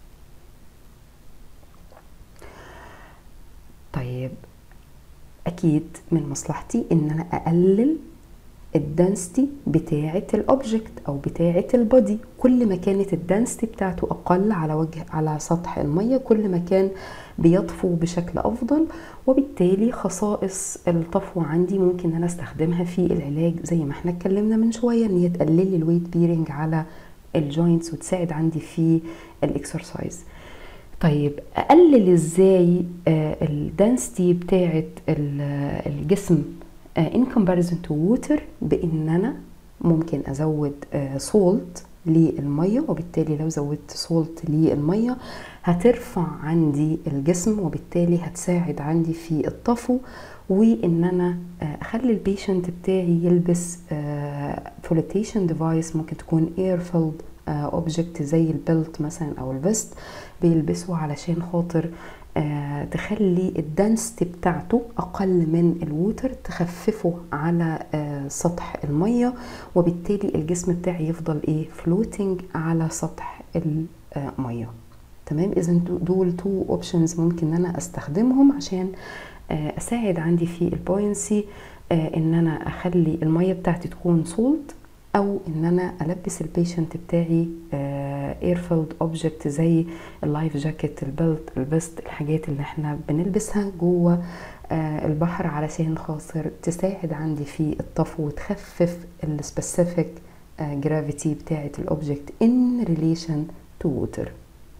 طيب اكيد من مصلحتي ان انا اقلل الدنسيتي بتاعه الاوبجكت او بتاعه البودي كل ما كانت الدنسيتي بتاعته اقل على وجه على سطح الميه كل ما كان بيطفو بشكل افضل وبالتالي خصائص الطفو عندي ممكن انا استخدمها في العلاج زي ما احنا اتكلمنا من شويه ان هي تقلل لي الويت بيرنج على الجوينتس وتساعد عندي في الاكسرسايز طيب اقلل ازاي الدنسيتي بتاعه الجسم in comparison to water بان انا ممكن ازود سولت للميه وبالتالي لو زودت سولت للميه هترفع عندي الجسم وبالتالي هتساعد عندي في الطفو وان انا اخلي البيشنت بتاعي يلبس فلوتيشن ديفايس ممكن تكون اير فيلد اوبجكت زي البيلت مثلا او الفيست بيلبسه علشان خاطر آه تخلي الدنسيتي بتاعته اقل من الووتر تخففه على آه سطح الميه وبالتالي الجسم بتاعي يفضل ايه فلوتنج على سطح الميه تمام اذا دول تو اوبشنز ممكن ان انا استخدمهم عشان آه اساعد عندي في البوينسي ان انا اخلي الميه بتاعتي تكون سولت او ان انا البس البيشنت بتاعي ايرفيلد اوبجكت زي اللايف جاكيت البلت البست الحاجات اللي احنا بنلبسها جوه آه البحر علشان خاطر تساعد عندي في الطفو وتخفف السبيسيفيك جرافيتي بتاعه الاوبجكت ان ريليشن تو ووتر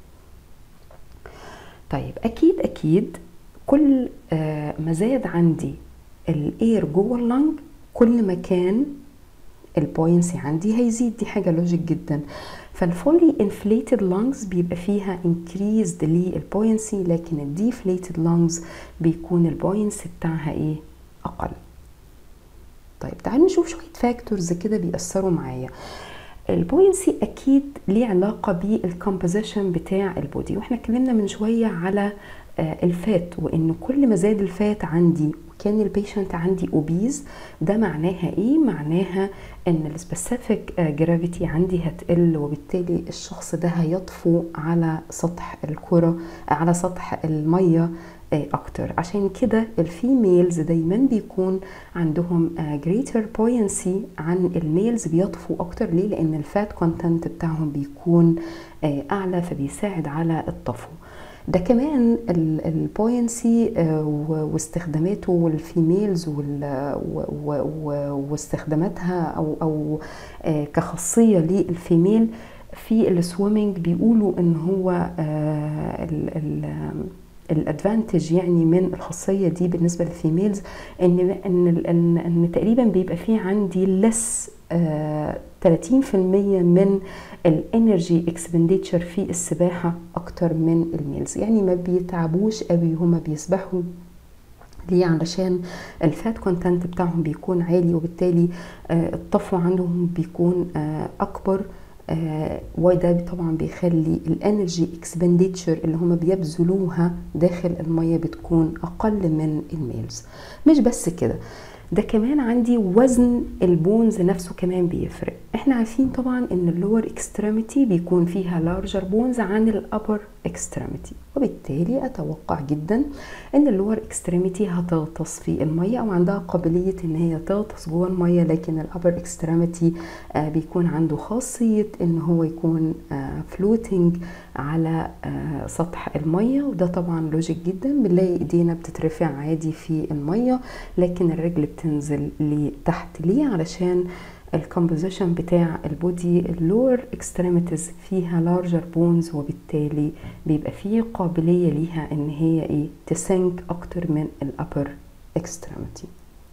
طيب اكيد اكيد كل آه ما زاد عندي الاير جوه اللنج كل ما كان البوينسي عندي هيزيد دي حاجة لوجيك جدا فالفولي انفليتد لانجز بيبقى فيها increased للبوينسي لكن الديفليتد لانجز بيكون البوينسي بتاعها ايه اقل طيب تعالوا نشوف شوية فاكتورز كده بيأثروا معايا البوينسي اكيد ليه علاقه بالكومبوزيشن بتاع البودي واحنا اتكلمنا من شويه على آه، الفات وان كل ما زاد الفات عندي وكان البيشنت عندي اوبيز ده معناها ايه معناها ان السبيسيفيك جرافيتي عندي هتقل وبالتالي الشخص ده هيطفو على سطح الكره على سطح الميه آه، اكتر عشان كده الفيميلز دايما بيكون عندهم greater buoyancy عن الميلز بيطفوا اكتر ليه لان الفات كونتنت بتاعهم بيكون آه، اعلى فبيساعد على الطفو ده كمان البوينسي واستخداماته والفيميلز وال- و- و- و- واستخداماتها او او آه، كخاصيه للفيميل في السويمنج بيقولوا ان هو آه، ال- ال- الادفانتج يعني من الخاصيه دي بالنسبه للفيميلز ان ان ان, إن تقريبا بيبقى في عندي لس 30% من الانرجي اكسبنديتشر في السباحه اكتر من الميلز يعني ما بيتعبوش قوي هما بيسبحوا ليه علشان الفات كونتنت بتاعهم بيكون عالي وبالتالي آه، الطفو عندهم بيكون آه، اكبر آه، وده طبعا بيخلي الانرجي اكسبنديتشر اللي هما بيبذلوها داخل الميه بتكون اقل من الميلز مش بس كده ده كمان عندي وزن البونز نفسه كمان بيفرق احنا عارفين طبعا ان اللور اكستريميتي بيكون فيها لارجر بونز عن الابر اكستريميتي وبالتالي اتوقع جدا ان اللور اكستريميتي هتغطس في الميه او عندها قابليه ان هي تغطس جوه الميه لكن الابر اكستريميتي بيكون عنده خاصيه ان هو يكون فلوتنج على آه، سطح الميه وده طبعا لوجيك جدا بنلاقي ايدينا بتترفع عادي في الميه لكن الرجل بتنزل لتحت ليه علشان الكومبوزيشن بتاع البودي اللور اكستريميتيز فيها لارجر بونز وبالتالي بيبقى فيه قابليه ليها ان هي ايه تسنك اكتر من الابر اكستريميتي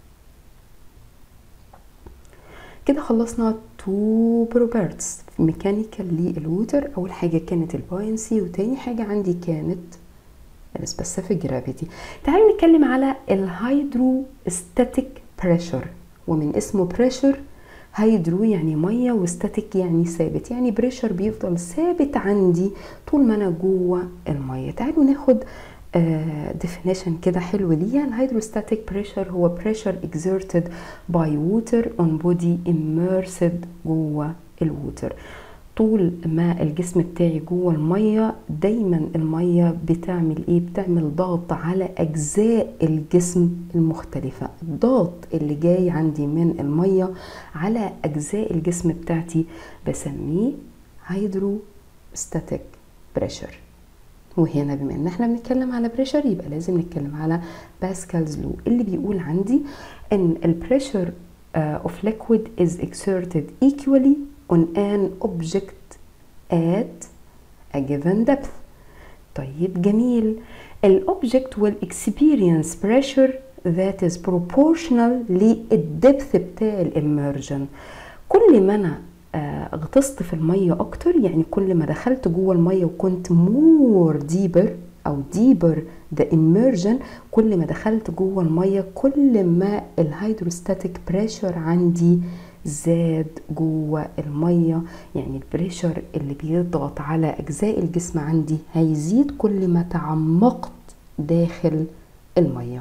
كده خلصنا تو بروبرتس ميكانيكال للوتر اول حاجه كانت البوينسي وتاني حاجه عندي كانت السبيسيفيك جرافيتي تعالوا نتكلم على الهيدروستاتيك بريشر ومن اسمه بريشر هيدرو يعني ميه وستاتيك يعني ثابت يعني بريشر بيفضل ثابت عندي طول ما انا جوه الميه تعالوا ناخد ديفينيشن كده حلو ليها الهيدروستاتيك بريشر هو بريشر exerted by water on body immersed جوه الووتر طول ما الجسم بتاعي جوه الميه دايما الميه بتعمل ايه بتعمل ضغط على اجزاء الجسم المختلفه الضغط اللي جاي عندي من الميه على اجزاء الجسم بتاعتي بسميه هيدروستاتيك بريشر وهنا بما ان احنا بنتكلم على بريشر يبقى لازم نتكلم على باسكالز لو اللي بيقول عندي ان البريشر of liquid is exerted equally on an object at a given depth طيب جميل الاوبجكت will experience pressure that is proportional للدبث بتاع الامرجن كل ما انا آه، غطست في الميه اكتر يعني كل ما دخلت جوه الميه وكنت مور ديبر او ديبر ذا immersion كل ما دخلت جوه الميه كل ما الهيدروستاتيك بريشر عندي زاد جوه الميه يعني البريشر اللي بيضغط على اجزاء الجسم عندي هيزيد كل ما تعمقت داخل الميه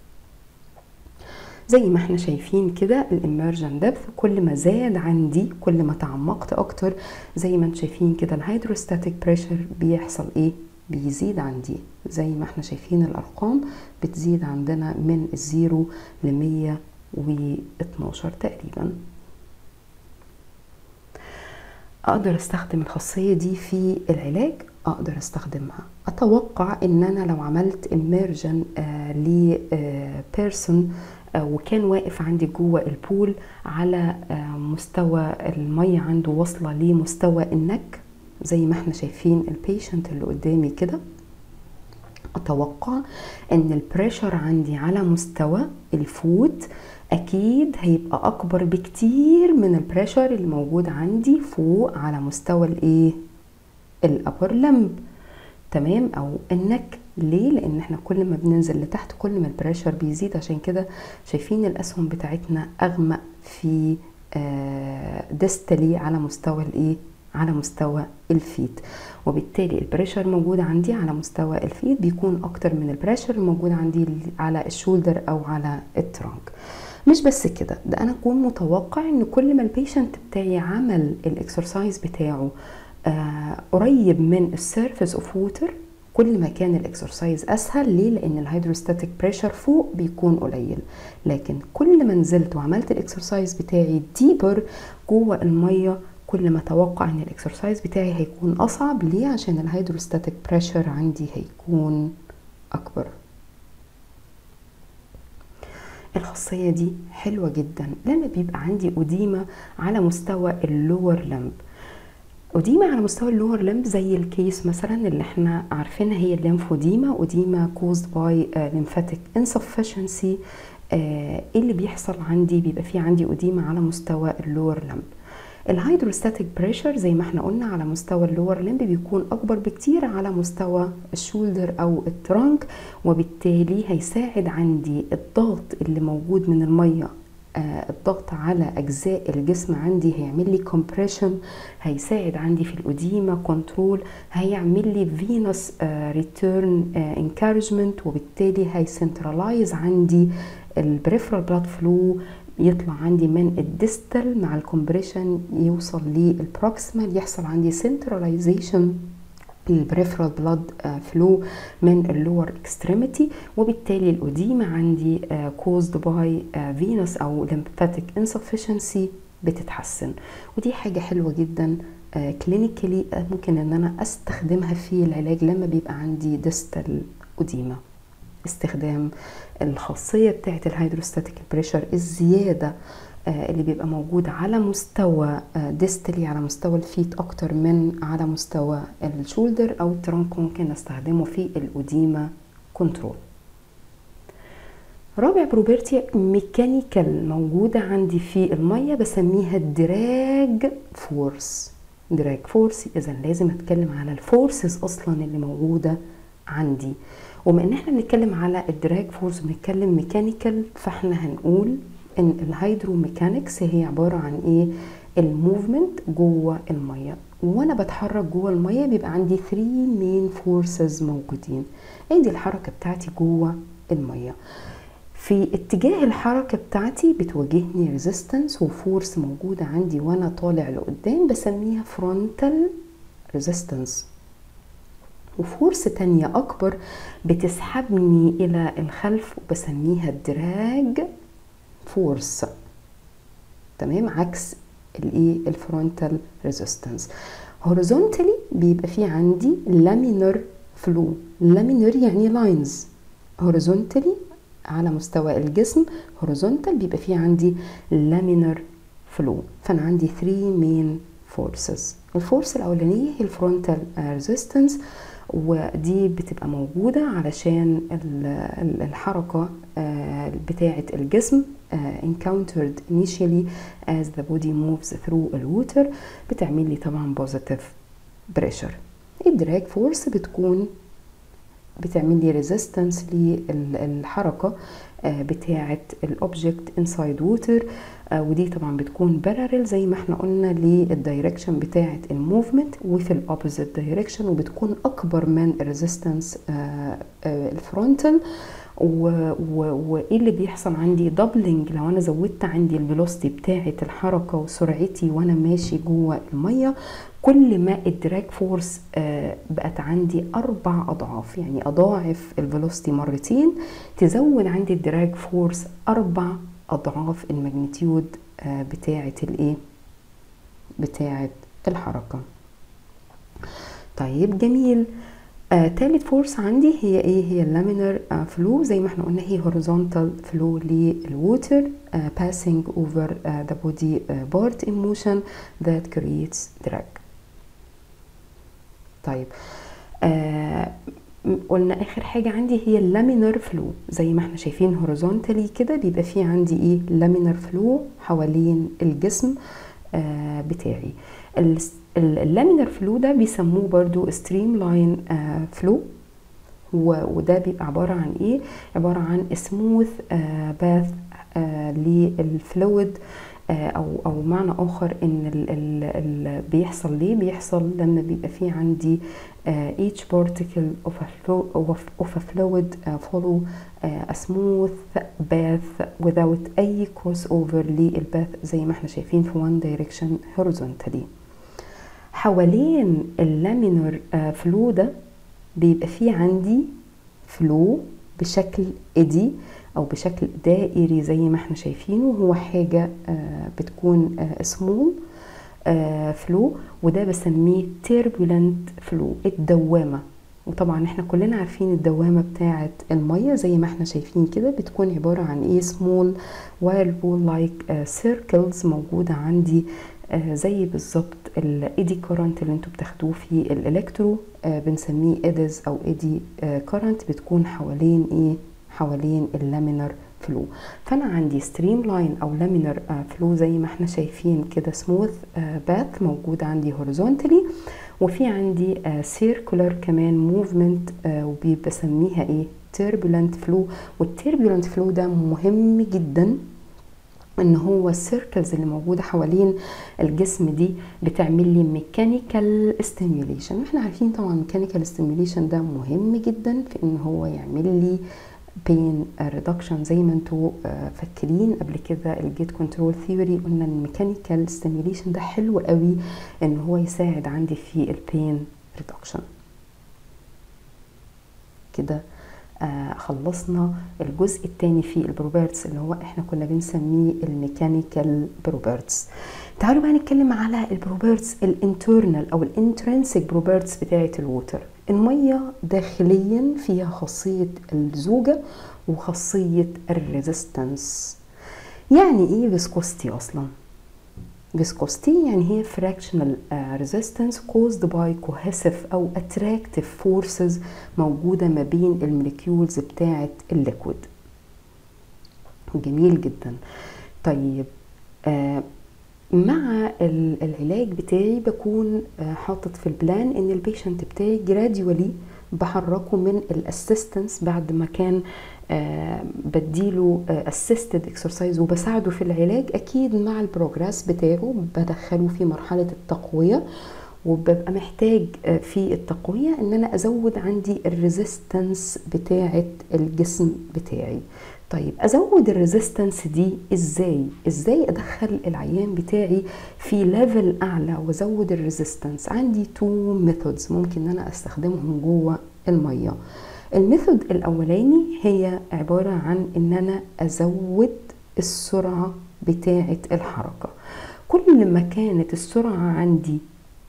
زي ما احنا شايفين كده الامرجن دبث كل ما زاد عندي كل ما تعمقت اكتر زي ما انتم شايفين كده الهيدروستاتيك بريشر بيحصل ايه بيزيد عندي زي ما احنا شايفين الارقام بتزيد عندنا من الزيرو ل 112 تقريبا اقدر استخدم الخاصيه دي في العلاج اقدر استخدمها اتوقع ان انا لو عملت اميرجن آه لبيرسون آه وكان واقف عندي جوه البول على آه مستوى الميه عنده واصله لمستوى النك زي ما احنا شايفين البيشنت اللي قدامي كده اتوقع ان البريشر عندي على مستوى الفوت اكيد هيبقى اكبر بكتير من البريشر اللي موجود عندي فوق على مستوى الايه الابر لمب تمام او النك ليه لان احنا كل ما بننزل لتحت كل ما البريشر بيزيد عشان كده شايفين الاسهم بتاعتنا اغمق في ديستالي على مستوى الايه على مستوى الفيت وبالتالي البريشر موجود عندي على مستوى الفيت بيكون اكتر من البريشر الموجود عندي على الشولدر او على الترانك مش بس كده ده انا اكون متوقع ان كل ما البيشنت بتاعي عمل الاكسرسايز بتاعه آه قريب من السيرفيس اوف ووتر كل ما كان الاكسرسايز اسهل ليه لان الهيدروستاتيك بريشر فوق بيكون قليل لكن كل ما نزلت وعملت الاكسرسايز بتاعي ديبر جوه الميه كل ما اتوقع ان الاكسرسايز بتاعي هيكون اصعب ليه عشان الهيدروستاتيك بريشر عندي هيكون اكبر الخاصية دي حلوة جدا لما بيبقى عندي أديمة على مستوى اللور لمب أديمة على مستوى اللور لمب زي الكيس مثلا اللي احنا عارفينها هي الليمفوديما أديمة caused by uh, lymphatic insufficiency ايه uh, اللي بيحصل عندي بيبقى في عندي أديمة على مستوى اللور لمب الهيدروستاتيك بريشر زي ما احنا قلنا على مستوى اللور لمب بيكون اكبر بكتير على مستوى الشولدر او الترانك وبالتالي هيساعد عندي الضغط اللي موجود من الميه آه الضغط على اجزاء الجسم عندي هيعمل لي كومبريشن هيساعد عندي في الاديمه كنترول هيعمل لي فينوس ريتيرن انكارجمنت وبالتالي هيسنترلايز عندي البريفرال بلاد فلو يطلع عندي من الديستال مع الكومبريشن يوصل للبروكسيمال يحصل عندي سنتراليزيشن البريفرال بلاد فلو من اللور اكستريميتي وبالتالي الأديمة عندي كوزد باي فينوس أو lymphatic insufficiency بتتحسن ودي حاجة حلوة جدا كلينيكالي ممكن ان انا استخدمها في العلاج لما بيبقى عندي ديستال أديمة استخدام الخاصية بتاعة الهيدروستاتيك بريشر الزيادة اللي بيبقى موجود على مستوى ديستلي على مستوى الفيت اكتر من على مستوى الشولدر او الترنك ممكن استخدمه في الأديمة كنترول رابع بروبرتي ميكانيكال موجودة عندي في المية بسميها الدراج فورس دراج فورس اذا لازم اتكلم على الفورسز اصلا اللي موجودة عندي وبما ان احنا بنتكلم على الدراج فورس بنتكلم ميكانيكال فاحنا هنقول ان الهيدروميكانكس هي عباره عن ايه الموفمنت جوه الميه وانا بتحرك جوه الميه بيبقى عندي 3 مين فورسز موجودين ادي الحركه بتاعتي جوه الميه في اتجاه الحركة بتاعتي بتواجهني ريزيستنس وفورس موجودة عندي وانا طالع لقدام بسميها فرونتال ريزيستنس وفورس تانية أكبر بتسحبني إلى الخلف وبسميها الدراج فورس تمام عكس الايه الفرونتال ريزيستنس هوريزونتالي بيبقى في عندي لامينر فلو لامينر يعني لاينز هوريزونتالي على مستوى الجسم هوريزونتال بيبقى في عندي لامينر فلو فانا عندي 3 مين فورسز الفورس الاولانيه هي الفرونتال ريزيستنس ودي بتبقى موجودة علشان الحركة بتاعة الجسم encountered initially as the body moves through the water بتعمل لي طبعا positive pressure الدراج فورس بتكون بتعمل لي resistance للحركة بتاعة الاوبجكت inside water ودي طبعا بتكون parallel زي ما احنا قلنا للدايركشن بتاعة الموفمنت وفي الاوبوزيت دايركشن وبتكون اكبر من الريزيستنس الفرونتال وايه اللي بيحصل عندي دبلنج لو انا زودت عندي الفيلوسيتي بتاعه الحركه وسرعتي وانا ماشي جوه الميه كل ما الدراج فورس بقت عندي اربع اضعاف يعني اضاعف الفيلوسيتي مرتين تزود عندي الدراج فورس اربع اضعاف الماجنتيود بتاعه الايه بتاعه الحركه طيب جميل آه، تالت فورس عندي هي ايه هي اللامينر آه فلو زي ما احنا قلنا هي horizontal فلو للووتر آه passing over آه the body آه part in motion that creates drag طيب آه قلنا اخر حاجه عندي هي اللامينر فلو زي ما احنا شايفين هوريزونتالي كده بيبقى في عندي ايه لامينر فلو حوالين الجسم آه بتاعي اللامينر فلو ده بيسموه برضو ستريم لاين فلو وده بيبقى عبارة عن ايه عبارة عن سموث باث للفلويد آه، او او معنى اخر ان ال ال ال بيحصل ليه بيحصل لما بيبقى في عندي آه، each particle of a, flow, of, of a fluid uh, follow uh, a smooth path without أي crossover للباث زي ما احنا شايفين في one direction horizontally حوالين اللامينر فلو ده بيبقى فيه عندي فلو بشكل ايدي او بشكل دائري زي ما احنا شايفينه هو حاجة آه، بتكون سمول فلو وده بسميه turbulent فلو الدوامة وطبعا احنا كلنا عارفين الدوامة بتاعة المية زي ما احنا شايفين كده بتكون عبارة عن ايه small whirlpool like uh, circles موجودة عندي آه زي بالظبط الايدي كورنت اللي انتوا بتاخدوه في الالكترو آه بنسميه ايدز او ايدي آه كورنت بتكون حوالين ايه حوالين اللامينر فلو فانا عندي ستريم لاين او لامينر فلو زي ما احنا شايفين كده سموث باث موجود عندي هوريزونتالي وفي عندي سيركولر كمان موفمنت وبسميها ايه turbulent فلو والتيربولنت فلو ده مهم جدا ان هو السيركلز اللي موجوده حوالين الجسم دي بتعمل لي ميكانيكال ستيميوليشن واحنا عارفين طبعا ميكانيكال ستيميوليشن ده مهم جدا في ان هو يعمل لي بين ريدكشن زي ما انتوا فاكرين قبل كده الجيت كنترول ثيوري قلنا الميكانيكال ستيميوليشن ده حلو قوي ان هو يساعد عندي في البين ريدكشن كده آه خلصنا الجزء الثاني في البروبرتس اللي هو احنا كنا بنسميه الميكانيكال بروبرتس تعالوا بقى نتكلم على البروبرتس الانترنال او الانترنسك بروبرتس بتاعه الووتر الميه داخليا فيها خاصيه الزوجه وخاصيه الريزيستنس يعني ايه فيسكوستي اصلا viscosity يعني هي fractional uh, resistance caused by cohesive أو attractive forces موجودة ما بين الموليكيولز بتاعة الليكويد جميل جدا طيب آه مع العلاج بتاعي بكون آه حاطط في البلان ان البيشنت بتاعي جراديولي بحركه من الاسيستنس بعد ما كان آه بديله اسيستد اكسرسايز وبساعده في العلاج اكيد مع البروجرس بتاعه بدخله في مرحله التقويه وببقى محتاج آه في التقويه ان انا ازود عندي الريزيستنس بتاعه الجسم بتاعي طيب ازود الريزيستنس دي ازاي ازاي ادخل العيان بتاعي في ليفل اعلى وازود الريزيستنس عندي تو ميثودز ممكن ان انا استخدمهم جوه الميه الميثود الاولاني هي عباره عن ان انا ازود السرعه بتاعه الحركه كل ما كانت السرعه عندي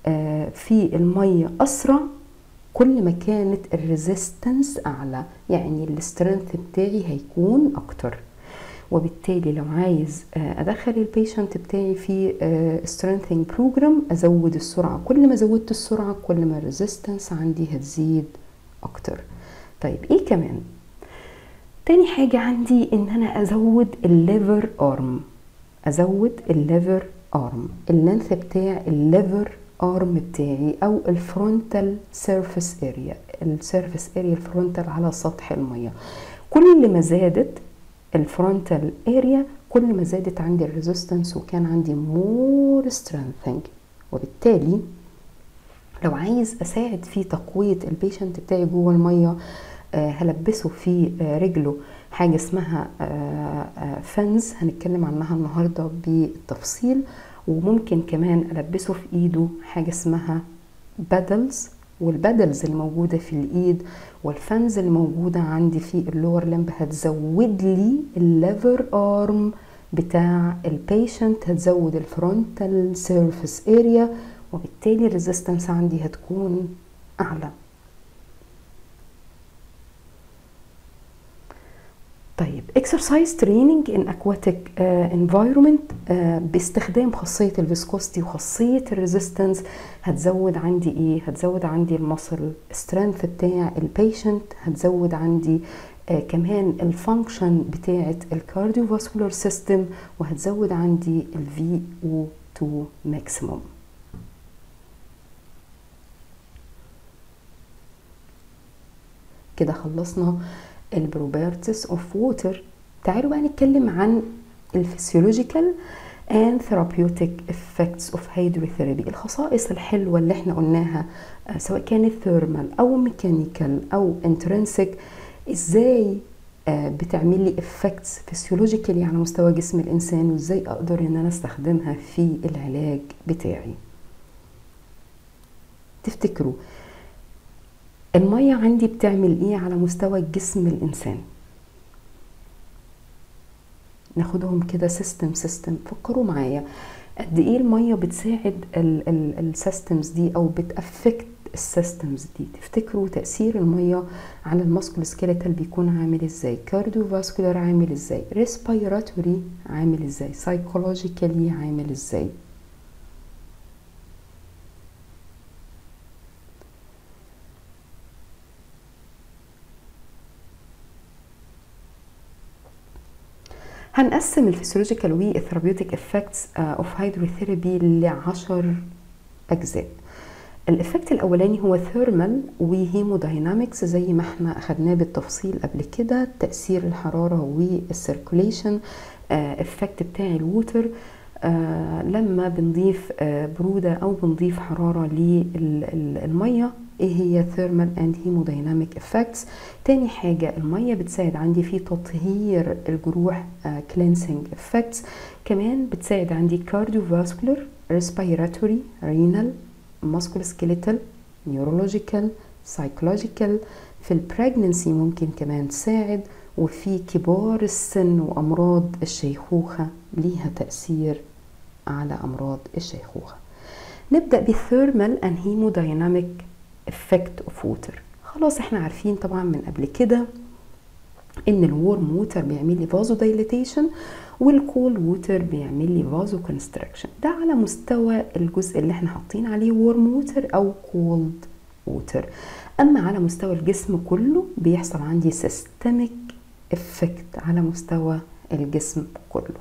في الميه اسرع كل ما كانت الريزيستنس اعلى يعني السترينث بتاعي هيكون اكتر وبالتالي لو عايز ادخل البيشنت بتاعي في سترينثينج بروجرام ازود السرعه كل ما زودت السرعه كل ما الريزيستنس عندي هتزيد اكتر طيب ايه كمان تاني حاجة عندي ان انا ازود الليفر ارم ازود الليفر ارم اللينث بتاع الليفر ارم بتاعي او الفرونتال سيرفيس اريا السيرفيس اريا الفرونتال على سطح الميه كل ما زادت الفرونتال اريا كل ما زادت عندي الريزيستنس وكان عندي مور سترينثينج وبالتالي لو عايز اساعد في تقويه البيشنت بتاعي جوه الميه آه هلبسه في آه رجله حاجه اسمها آه فنز هنتكلم عنها النهارده بالتفصيل وممكن كمان البسه في ايده حاجه اسمها بادلز والبادلز الموجودة في الإيد والفنز اللي موجودة عندي في اللور لمب هتزود لي الليفر ارم بتاع البيشنت هتزود الفرونتال سيرفيس اريا وبالتالي الريزيستنس عندي هتكون أعلى طيب exercise training in aquatic uh, environment uh, باستخدام خاصية الفيسكوستي وخاصية الريزيستنس هتزود عندي ايه؟ هتزود عندي المصل سترينث بتاع البيشنت هتزود عندي uh, كمان الفانكشن بتاعة الكارديو فاسكولار سيستم وهتزود عندي الفي او 2 ماكسيموم كده خلصنا البروبرتس اوف ووتر تعالوا بقى نتكلم عن الفسيولوجيكال and therapeutic effects of hydrotherapy الخصائص الحلوة اللي احنا قلناها آه، سواء كانت ثيرمال او ميكانيكال او انترنسك ازاي آه، بتعمل لي افكتس فيسيولوجيكالي على مستوى جسم الانسان وازاي اقدر ان انا استخدمها في العلاج بتاعي تفتكروا المية عندي بتعمل ايه على مستوى جسم الانسان ناخدهم كده سيستم سيستم فكروا معايا قد ايه الميه بتساعد السيستمز دي او بتافكت السيستمز دي تفتكروا تاثير الميه على الماسكول سكيليتال بيكون عامل ازاي كارديو فاسكولار عامل ازاي ريسبيراتوري عامل ازاي سايكولوجيكالي عامل ازاي هنقسم الفسيولوجيكال والثيرابيوتيك افكتس اوف هيدروثيرابي لعشر اجزاء الافكت الاولاني هو ثيرمال وهيموداينامكس زي ما احنا اخدناه بالتفصيل قبل كده تاثير الحراره والسيركوليشن افكت بتاع الووتر آه لما بنضيف آه برودة أو بنضيف حرارة للمية ايه هي thermal and hemodynamic effects تاني حاجة المية بتساعد عندي في تطهير الجروح آه cleansing effects كمان بتساعد عندي cardiovascular respiratory renal musculoskeletal neurological psychological في البريجننسي ممكن كمان تساعد وفي كبار السن وأمراض الشيخوخة ليها تأثير على أمراض الشيخوخة نبدأ بالثيرمال and hemodynamic effect of water خلاص احنا عارفين طبعا من قبل كده ان الورم ووتر بيعمل لي فازو دايليتيشن والكول ووتر بيعمل لي فازو كونستراكشن ده على مستوى الجزء اللي احنا حاطين عليه ورم ووتر او كولد ووتر اما على مستوى الجسم كله بيحصل عندي سيستميك افكت على مستوى الجسم كله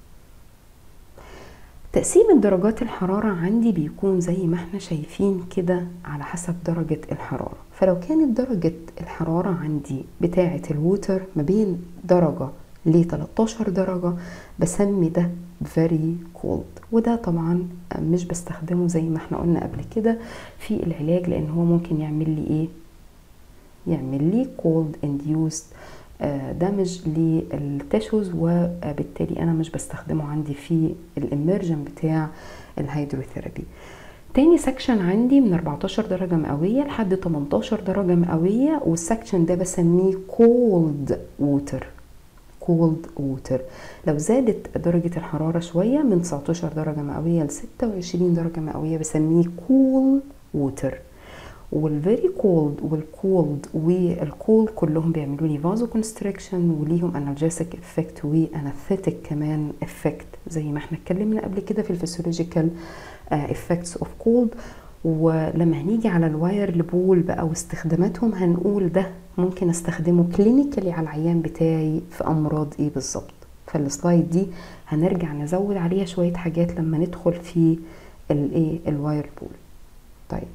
تقسيم درجات الحرارة عندي بيكون زي ما احنا شايفين كده على حسب درجة الحرارة فلو كانت درجة الحرارة عندي بتاعة الووتر ما بين درجة ل 13 درجة بسمي ده very cold وده طبعا مش بستخدمه زي ما احنا قلنا قبل كده في العلاج لان هو ممكن يعمل لي ايه يعمل لي cold induced دامج للتشوز وبالتالي انا مش بستخدمه عندي في الاميرجن بتاع الهيدروثيرابي تاني سكشن عندي من 14 درجة مئوية لحد 18 درجة مئوية والسكشن ده بسميه كولد ووتر كولد ووتر لو زادت درجة الحرارة شوية من 19 درجة مئوية ل 26 درجة مئوية بسميه كول ووتر والفيري كولد والكولد والكول كلهم بيعملوا لي فازو كونستريكشن وليهم انالجيسيك افكت واناثيتك كمان افكت زي ما احنا اتكلمنا قبل كده في الفسيولوجيكال افكتس اوف كولد ولما هنيجي على الواير لبول بقى واستخداماتهم هنقول ده ممكن استخدمه كلينيكالي على العيان بتاعي في امراض ايه بالظبط فالسلايد دي هنرجع نزود عليها شويه حاجات لما ندخل في الايه الواير بول طيب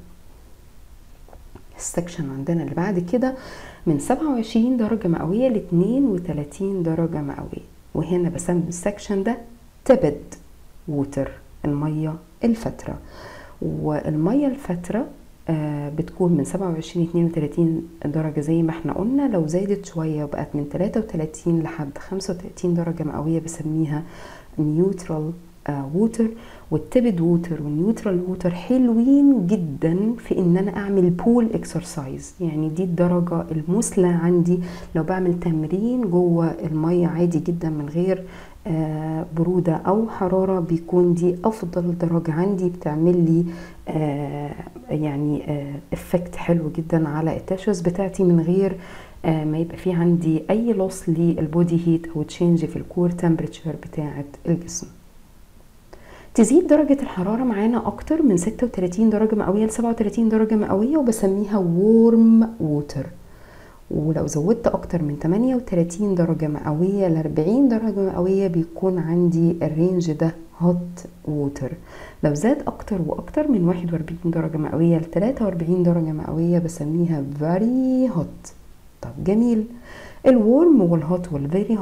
السكشن عندنا اللي بعد كده من 27 درجة مئوية ل 32 درجة مئوية وهنا بسمي السكشن ده تبد ووتر المية الفترة والمية الفترة آه بتكون من 27 ل 32 درجة زي ما احنا قلنا لو زادت شوية وبقت من 33 لحد 35 درجة مئوية بسميها نيوترال ووتر والتبد ووتر والنيوترال ووتر حلوين جدا في ان انا اعمل بول اكسرسايز يعني دي الدرجه المثلى عندي لو بعمل تمرين جوه الميه عادي جدا من غير آه برودة أو حرارة بيكون دي أفضل درجة عندي بتعمل لي آه يعني افكت آه حلو جدا على التشوز بتاعتي من غير آه ما يبقى في عندي أي لوس للبودي هيت أو تشينج في الكور تمبريتشر بتاعة الجسم تزيد درجة الحرارة معانا أكتر من 36 درجة مئوية ل 37 درجة مئوية وبسميها وورم ووتر ولو زودت أكتر من 38 درجة مئوية ل 40 درجة مئوية بيكون عندي الرينج ده هوت ووتر لو زاد أكتر وأكتر من 41 درجة مئوية ل 43 درجة مئوية بسميها very hot طب جميل الورم والهوت والفيري هوت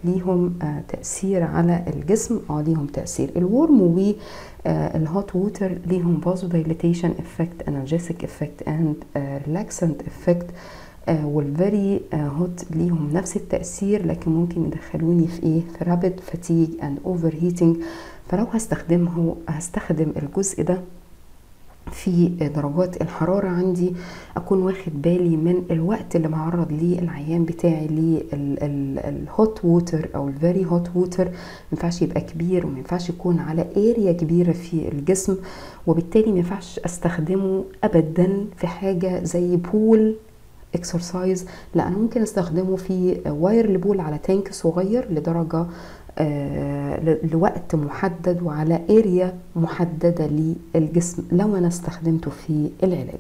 ليهم آه تاثير على الجسم اه ليهم تاثير الورم والهوت ووتر ليهم فازو دايليتيشن افكت انرجيسيك افكت اند ريلاكسنت افكت والفيري هوت ليهم نفس التاثير لكن ممكن يدخلوني في ايه في رابid fatigue and overheating فلو هستخدمه هستخدم الجزء ده في درجات الحرارة عندي أكون واخد بالي من الوقت اللي معرض ليه العيان بتاعي للهوت ووتر أو الفيري هوت ووتر مينفعش يبقى كبير ومينفعش يكون على اريا كبيرة في الجسم وبالتالي مينفعش أستخدمه أبدا في حاجة زي بول اكسرسايز لا انا ممكن استخدمه في واير لبول على تانك صغير لدرجه آه لوقت محدد وعلى اريا محدده للجسم لو انا استخدمته في العلاج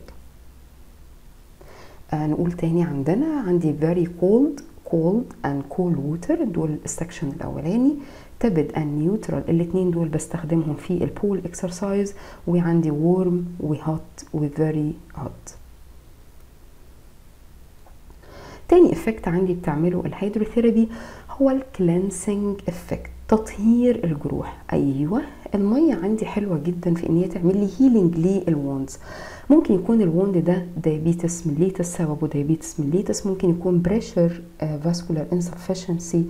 آه نقول تاني عندنا عندي very cold cold and cool water دول السكشن الاولاني تبد and neutral الاتنين دول بستخدمهم في البول اكسرسايز وعندي warm وهوت وفيري هوت تاني افكت عندي بتعمله الهيدروثيرابي هو الكلانسنج افكت تطهير الجروح ايوه الميه عندي حلوه جدا في ان هي تعمل لي هيلينج للوندز ممكن يكون الوند ده دايابيتس ميليتس سببه دايابيتس ميليتس ممكن يكون بريشر فاسكولار انسفشنسي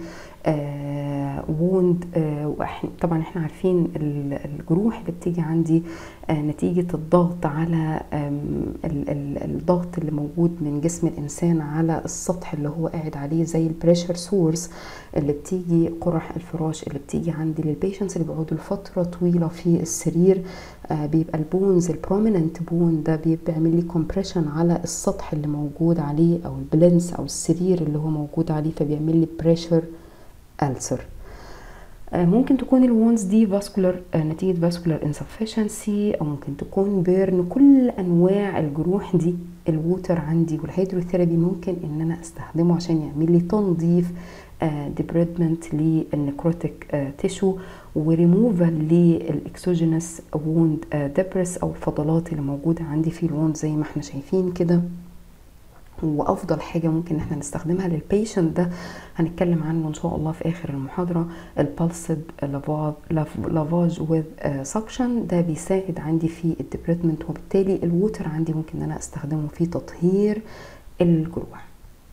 ووند طبعا احنا عارفين الجروح اللي بتيجي عندي آه نتيجة الضغط على ال ال الضغط اللي موجود من جسم الإنسان على السطح اللي هو قاعد عليه زي البريشر سورس اللي بتيجي قرح الفراش اللي بتيجي عندي للبيشنتس اللي بيقعدوا لفترة طويلة في السرير آه بيبقى البونز البروميننت بون ده بيعمل لي كومبريشن على السطح اللي موجود عليه أو البلنس أو السرير اللي هو موجود عليه فبيعمل لي بريشر ألسر ممكن تكون الوونز دي فاسكولار نتيجة فاسكولار انسفشنسي أو ممكن تكون بيرن كل أنواع الجروح دي الووتر عندي والهيدروثيرابي ممكن إن أنا أستخدمه عشان يعمل لي تنظيف ديبريدمنت للنكروتيك تيشو وريموفال للاكسوجينس ووند دبرس او الفضلات اللي موجوده عندي في الووند زي ما احنا شايفين كده وافضل حاجه ممكن احنا نستخدمها للبيشنت ده هنتكلم عنه ان شاء الله في اخر المحاضره البلسد لافاج وذ سكشن ده بيساعد عندي في الديبريتمنت وبالتالي الووتر عندي ممكن ان انا استخدمه في تطهير الجروح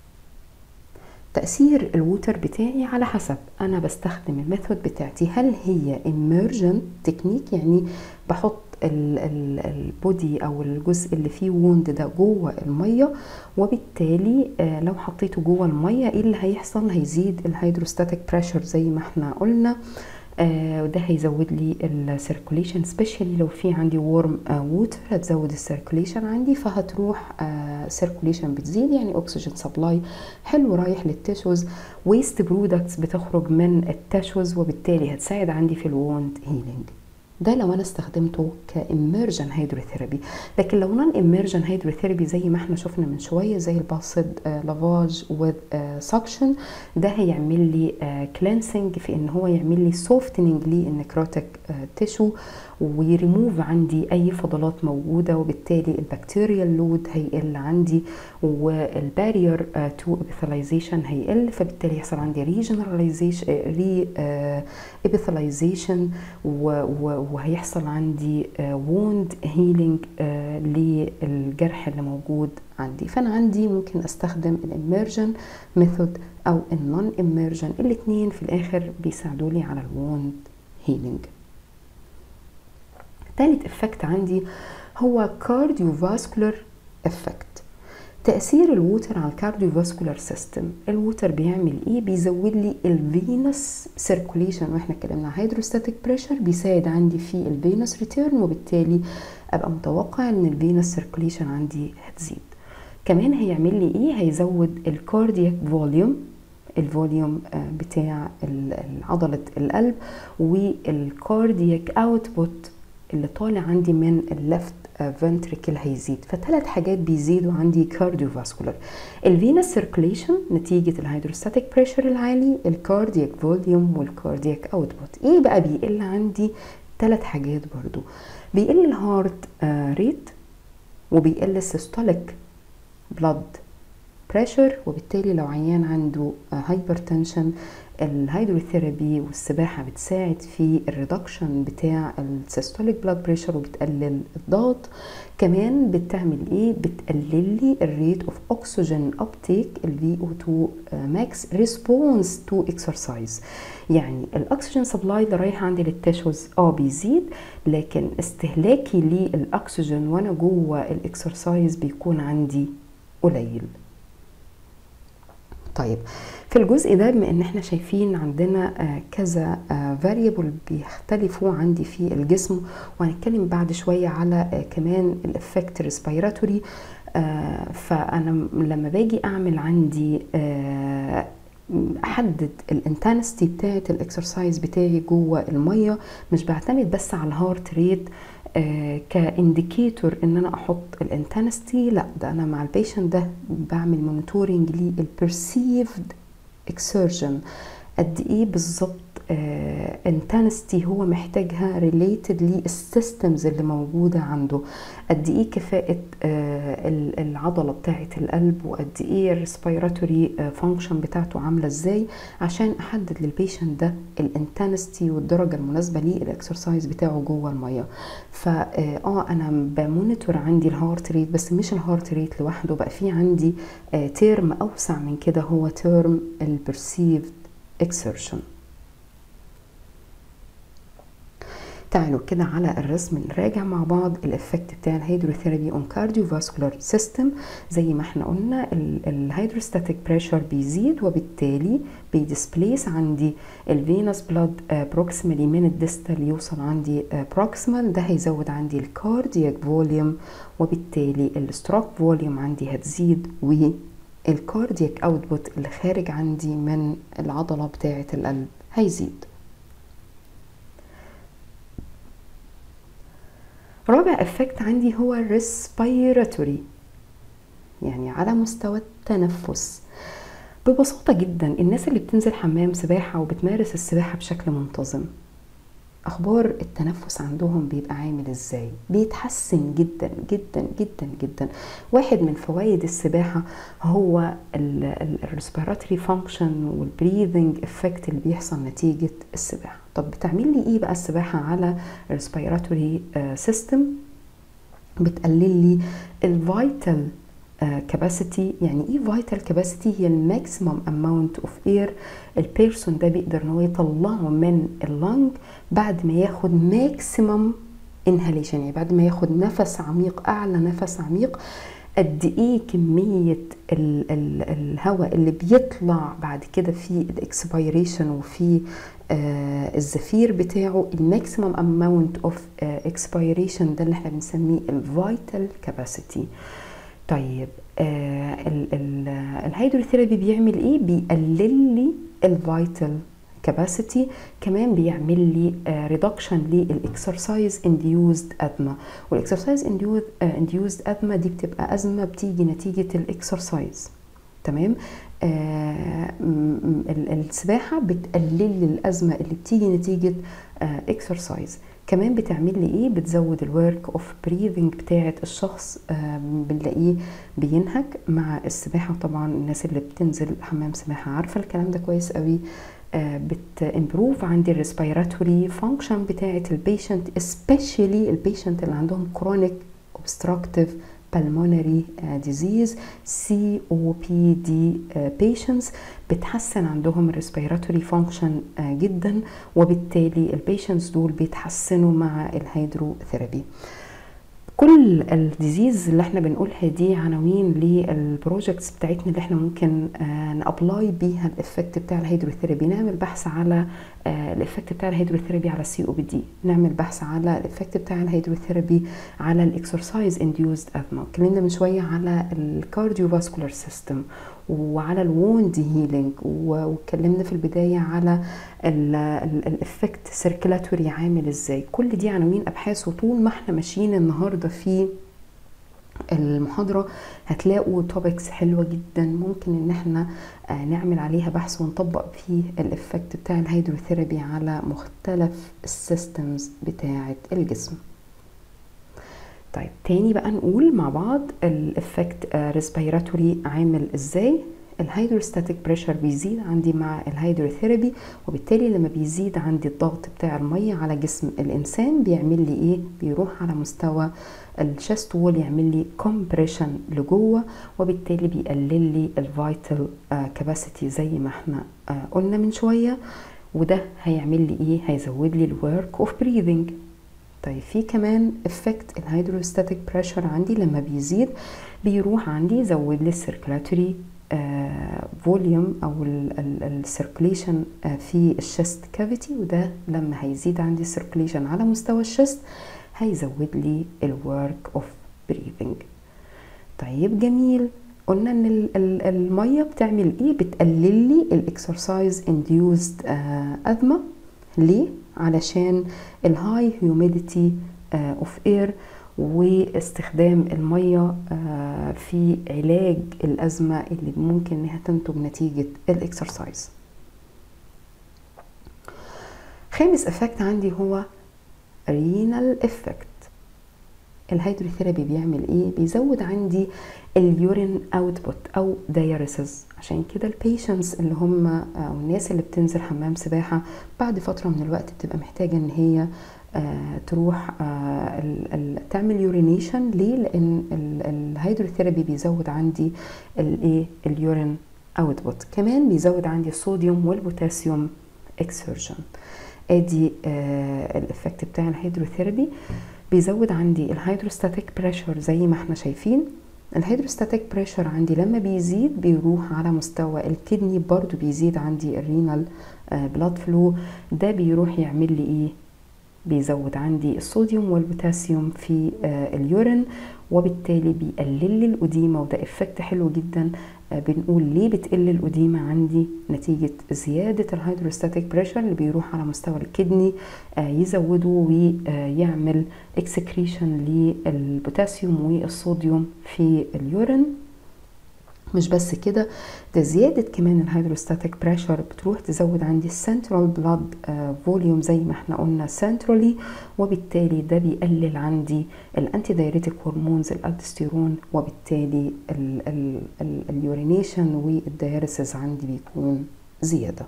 تأثير الووتر بتاعي على حسب أنا بستخدم الميثود بتاعتي هل هي immersion تكنيك يعني بحط البودي او الجزء اللي فيه ووند ده جوه الميه وبالتالي آه لو حطيته جوه الميه ايه اللي هيحصل هيزيد الهيدروستاتيك بريشر زي ما احنا قلنا آه وده هيزود لي السيركوليشن سبيشالي لو في عندي وورم ووتر هتزود السيركوليشن عندي فهتروح سيركوليشن آه بتزيد يعني اكسجين سبلاي حلو رايح للتيشوز ويست برودكتس بتخرج من التيشوز وبالتالي هتساعد عندي في الووند هيلينج ده لو انا استخدمته كاميرجن هيدروثيرابي لكن لو نون اميرجن هيدروثيرابي زي ما احنا شفنا من شويه زي الباسد لافاج وذ سكشن ده هيعمل لي كلينسنج في ان هو يعمل لي سوفتنج للنكروتيك تيشو ويريموف عندي اي فضلات موجوده وبالتالي البكتيريال لود هيقل عندي والبارير تو ابيثلايزيشن هيقل فبالتالي يحصل عندي ريجنراليزيشن ري ابيثلايزيشن وهيحصل عندي ووند هيلينج للجرح اللي موجود عندي فانا عندي ممكن استخدم الاميرجن ميثود او النون اميرجن الاثنين في الاخر بيساعدوا لي على الووند هيلينج ثالث افكت عندي هو كارديوفاسكولار افكت تأثير الووتر على الكارديوفاسكولار سيستم الووتر بيعمل ايه بيزود لي الفينس سيركوليشن واحنا اتكلمنا هيدروستاتيك بريشر بيساعد عندي في الفينس ريتيرن وبالتالي ابقى متوقع ان الفينس سيركوليشن عندي هتزيد كمان هيعمل لي ايه هيزود الكاردياك فوليوم الفوليوم بتاع عضلة القلب والكاردياك اوتبوت اللي طالع عندي من اللفت فنتريكل هيزيد فثلاث حاجات بيزيدوا عندي كارديوفاسكولار الفينس سيركوليشن نتيجه الهيدروستاتيك بريشر العالي الكاردياك فوليوم والكاردياك اوتبوت ايه بقى بيقل عندي ثلاث حاجات برضو بيقل الهارت ريت وبيقل السيستوليك بلاد بريشر وبالتالي لو عيان عنده هايبرتنشن الهيدروثيرابي والسباحة بتساعد في الريدكشن بتاع السيستوليك بلاد بريشر وبتقلل الضغط كمان بتعمل ايه بتقلل لي الريت اوف اوكسجين ابتيك الفي او 2 ماكس ريسبونس تو اكسرسايز يعني الاكسجين سبلاي اللي رايح عندي للتشوز اه بيزيد لكن استهلاكي للاكسجين وانا جوه الاكسرسايز بيكون عندي قليل طيب في الجزء ده بما ان احنا شايفين عندنا كذا فاريبل بيختلفوا عندي في الجسم وهنتكلم بعد شويه على كمان الافكت ريسبيراتوري فانا لما باجي اعمل عندي احدد الانتنستي بتاعه الاكسرسايز بتاعي جوه الميه مش بعتمد بس على الهارت ريت آه كانديكيتور ان انا احط الانتنستي لا ده انا مع البيشنت ده بعمل مونيتورنج للبرسيفد اكسرجن قد ايه بالظبط انتنستي هو محتاجها ريليتد للسيستمز اللي موجوده عنده قد ايه كفاءه آه العضله بتاعه القلب وقد ايه الريسبيراتوري فانكشن بتاعته عامله ازاي عشان احدد للبيشنت ده الانتنستي والدرجه المناسبه ليه الاكسرسايز بتاعه جوه الميه فا اه انا بمونيتور عندي الهارت ريت بس مش الهارت ريت لوحده بقى في عندي آه تيرم اوسع من كده هو تيرم البرسيفد اكسرشن تعالوا كده على الرسم نراجع مع بعض الافكت بتاع الهيدروثيرابي اون كارديوفاسكولار سيستم زي ما احنا قلنا الهيدروستاتيك بريشر بيزيد وبالتالي بيدسبليس عندي الفينس بلاد بروكسيمالي من الديستال يوصل عندي بروكسيمال ده هيزود عندي الكاردياك فوليوم وبالتالي الستروك فوليوم عندي هتزيد و الكاردياك اوتبوت اللي خارج عندي من العضله بتاعه القلب هيزيد رابع افكت عندي هو الريسبيراتوري يعني على مستوى التنفس ببساطة جدا الناس اللي بتنزل حمام سباحة وبتمارس السباحة بشكل منتظم اخبار التنفس عندهم بيبقى عامل ازاي بيتحسن جدا جدا جدا جدا واحد من فوائد السباحه هو الريسبيراتوري فانكشن والبريذنج افكت اللي بيحصل نتيجه السباحه طب بتعمل لي ايه بقى السباحه على الريسبيراتوري سيستم بتقلل لي الفيتال كاباسيتي يعني ايه فيتال كاباسيتي هي الماكسيمم اماونت اوف اير البيرسون ده بيقدر ان هو يطلعه من اللنج بعد ما ياخد ماكسيمم انهاليشن يعني بعد ما ياخد نفس عميق اعلى نفس عميق قد ايه كميه ال ال الهواء اللي بيطلع بعد كده في الاكسبيريشن وفي آه الزفير بتاعه الماكسيمم اماونت اوف اكسبيريشن ده اللي احنا بنسميه الفيتال كاباسيتي طيب آه الهيدروثيرابي بيعمل ايه بيقلل لي الفيتال كاباسيتي كمان بيعمل لي ريدكشن للاكسرسايز انديوزد ازمه والاكسرسايز انديوزد ازمه دي بتبقى ازمه بتيجي نتيجه الاكسرسايز تمام آه السباحه بتقلل لي الازمه اللي بتيجي نتيجه اكسرسايز آه كمان بتعمل لي ايه بتزود الورك اوف بريذنج بتاعه الشخص آه بنلاقيه بينهج مع السباحه طبعا الناس اللي بتنزل حمام سباحه عارفه الكلام ده كويس قوي آه بتمبروف عندي الريسبيراتوري فانكشن بتاعه البيشنت especially البيشنت اللي عندهم كرونيك obstructive pulmonary disease COPD patients بتحسن عندهم الريسبيراتوري فانكشن جدا وبالتالي البيشنتس دول بيتحسنوا مع الهيدروثيرابي كل الديزيز اللي احنا بنقولها دي عناوين للبروجكتس بتاعتنا اللي احنا ممكن آه نابلاي بيها الافكت بتاع الهيدروثيرابي نعمل بحث على آه الافكت بتاع الهيدروثيرابي على السي او بي دي نعمل بحث على الافكت بتاع الهيدروثيرابي على الاكسرسايز انديوزد اثما اتكلمنا من شويه على الكارديوفاسكولار سيستم وعلى الووند هيلينج واتكلمنا في البدايه على الافكت سيركيلاتوري عامل ازاي كل دي عناوين ابحاث وطول ما احنا ماشيين النهارده في المحاضرة هتلاقوا توبكس حلوة جدا ممكن ان احنا نعمل عليها بحث ونطبق فيه الافكت بتاع الهيدروثيرابي على مختلف السيستمز بتاعة الجسم طيب تاني بقى نقول مع بعض الافكت ريسبيراتوري عامل ازاي الهيدروستاتيك بريشر بيزيد عندي مع الهيدروثيرابي وبالتالي لما بيزيد عندي الضغط بتاع الميه على جسم الانسان بيعمل لي ايه بيروح على مستوى الشست وول يعمل لي كومبريشن لجوه وبالتالي بيقلل لي الفيتال كاباسيتي زي ما احنا آه قلنا من شويه وده هيعمل لي ايه هيزود لي الورك اوف بريذنج طيب في كمان افكت الهيدروستاتيك بريشر عندي لما بيزيد بيروح عندي يزود لي السيركلاتوري فوليوم او السيركليشن في الشست كافيتي وده لما هيزيد عندي السيركليشن على مستوى الشست هيزود لي الورك اوف بريذنج طيب جميل قلنا ان الميه بتعمل ايه بتقلل لي الاكسرسايز انديوزد ازمه ليه علشان الهاي هيوميديتي اوف اير واستخدام الميه في علاج الازمه اللي ممكن انها تنتج نتيجه الاكسرسايز خامس افكت عندي هو رينال افكت الهيدروثيرابي بيعمل ايه بيزود عندي اليورين اوتبوت او دايريسز عشان كده البيشنتس اللي هم او الناس اللي بتنزل حمام سباحه بعد فتره من الوقت بتبقى محتاجه ان هي آه تروح آه ال ال تعمل يورينيشن ليه لان الهيدروثيرابي بيزود عندي الايه اليورين اوتبوت كمان بيزود عندي الصوديوم والبوتاسيوم اكسرجن ادي آه الافكت بتاع الهيدروثيرابي بيزود عندي الهيدروستاتيك بريشر زي ما احنا شايفين الهيدروستاتيك بريشر عندي لما بيزيد بيروح على مستوى الكدني برضو بيزيد عندي الرينال بلاد فلو ده بيروح يعمل لي ايه بيزود عندي الصوديوم والبوتاسيوم في اليورين وبالتالي بيقلل لي الأديمة وده افكت حلو جدا بنقول ليه بتقل الأديمة عندي نتيجة زيادة الهيدروستاتيك بريشر اللي بيروح على مستوى الكدني يزوده ويعمل اكسكريشن للبوتاسيوم والصوديوم في اليورين مش بس كده ده زيادة كمان الهيدروستاتيك بريشر بتروح تزود عندي السنترال بلاد فوليوم زي ما احنا قلنا سنترالي وبالتالي ده بيقلل عندي الانتي دايريتيك هرمونز الالدستيرون وبالتالي اليورينيشن والدياريسز عندي بيكون زيادة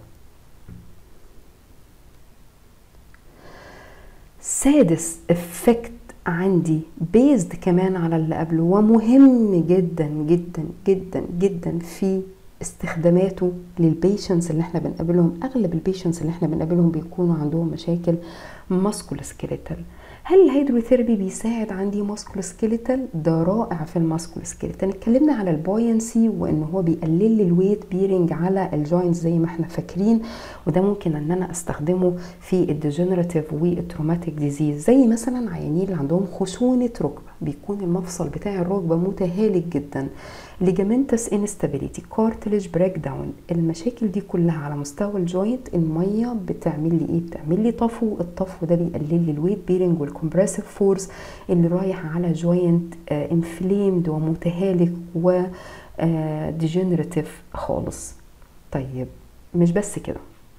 سادس افكت عندي بيزد كمان على اللي قبله ومهم جدا جدا جدا جدا في استخداماته للبيشنس اللي احنا بنقابلهم اغلب البيشنس اللي احنا بنقابلهم بيكونوا عندهم مشاكل ماسكول سكيليتال هل الهيدروثيرابي بيساعد عندي ماسكول سكيليتال ده رائع في الماسكول سكيليتال اتكلمنا على البوينسي وان هو بيقلل لي الويت بيرنج على الجوينتس زي ما احنا فاكرين وده ممكن ان انا استخدمه في الديجنراتيف والتروماتيك ديزيز زي مثلا عيانين اللي عندهم خشونه ركبه بيكون المفصل بتاع الركبه متهالك جدا ليجامنتس انستابيليتي كارتلج بريك داون المشاكل دي كلها على مستوى الجوينت الميه بتعمل لي ايه بتعمل لي طفو الطفو ده بيقلل لي الويت بيرنج والكمبرسيف فورس اللي رايح على جوينت انفليمد ومتهالك و ديجنراتيف خالص طيب مش بس كده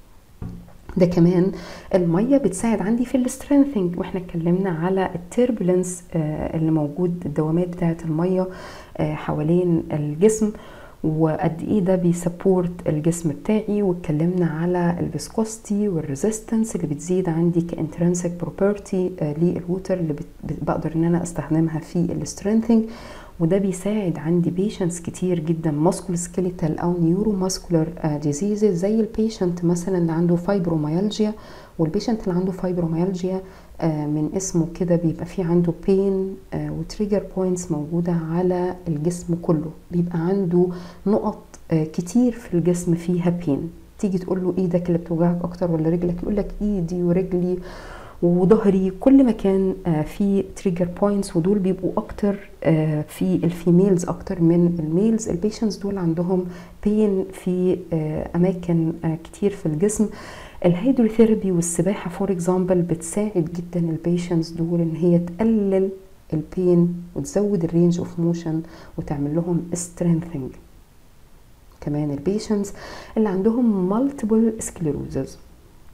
ده كمان الميه بتساعد عندي في السترينثينج واحنا اتكلمنا على التربulence اللي موجود الدوامات بتاعه الميه حوالين الجسم وقد ايه ده بيسبورت الجسم بتاعي واتكلمنا على الفيسكوستي والريزيستنس اللي بتزيد عندي كانترنسك بروبرتي للووتر اللي بقدر ان انا استخدمها في السترينثينج وده بيساعد عندي بيشنتس كتير جدا ماسكول سكيليتال او نيورو ماسكولار ديزيزز زي البيشنت مثلا اللي عنده فايبروميالجيا والبيشنت اللي عنده فايبروميالجيا من اسمه كده بيبقى فيه عنده بين وتريجر بوينتس موجودة على الجسم كله بيبقى عنده نقط كتير في الجسم فيها بين تيجي تقول له ايدك اللي بتوجعك اكتر ولا رجلك يقول لك ايدي ورجلي وظهري كل مكان في تريجر بوينتس ودول بيبقوا اكتر في الفيميلز اكتر من الميلز البيشنتس دول عندهم بين في اماكن كتير في الجسم الهيدروثيرابي والسباحه فور اكزامبل بتساعد جدا البيشنتس دول ان هي تقلل البين وتزود الرينج اوف موشن وتعمل لهم سترينثينج كمان البيشنتس اللي عندهم مالتيبل سكليروزز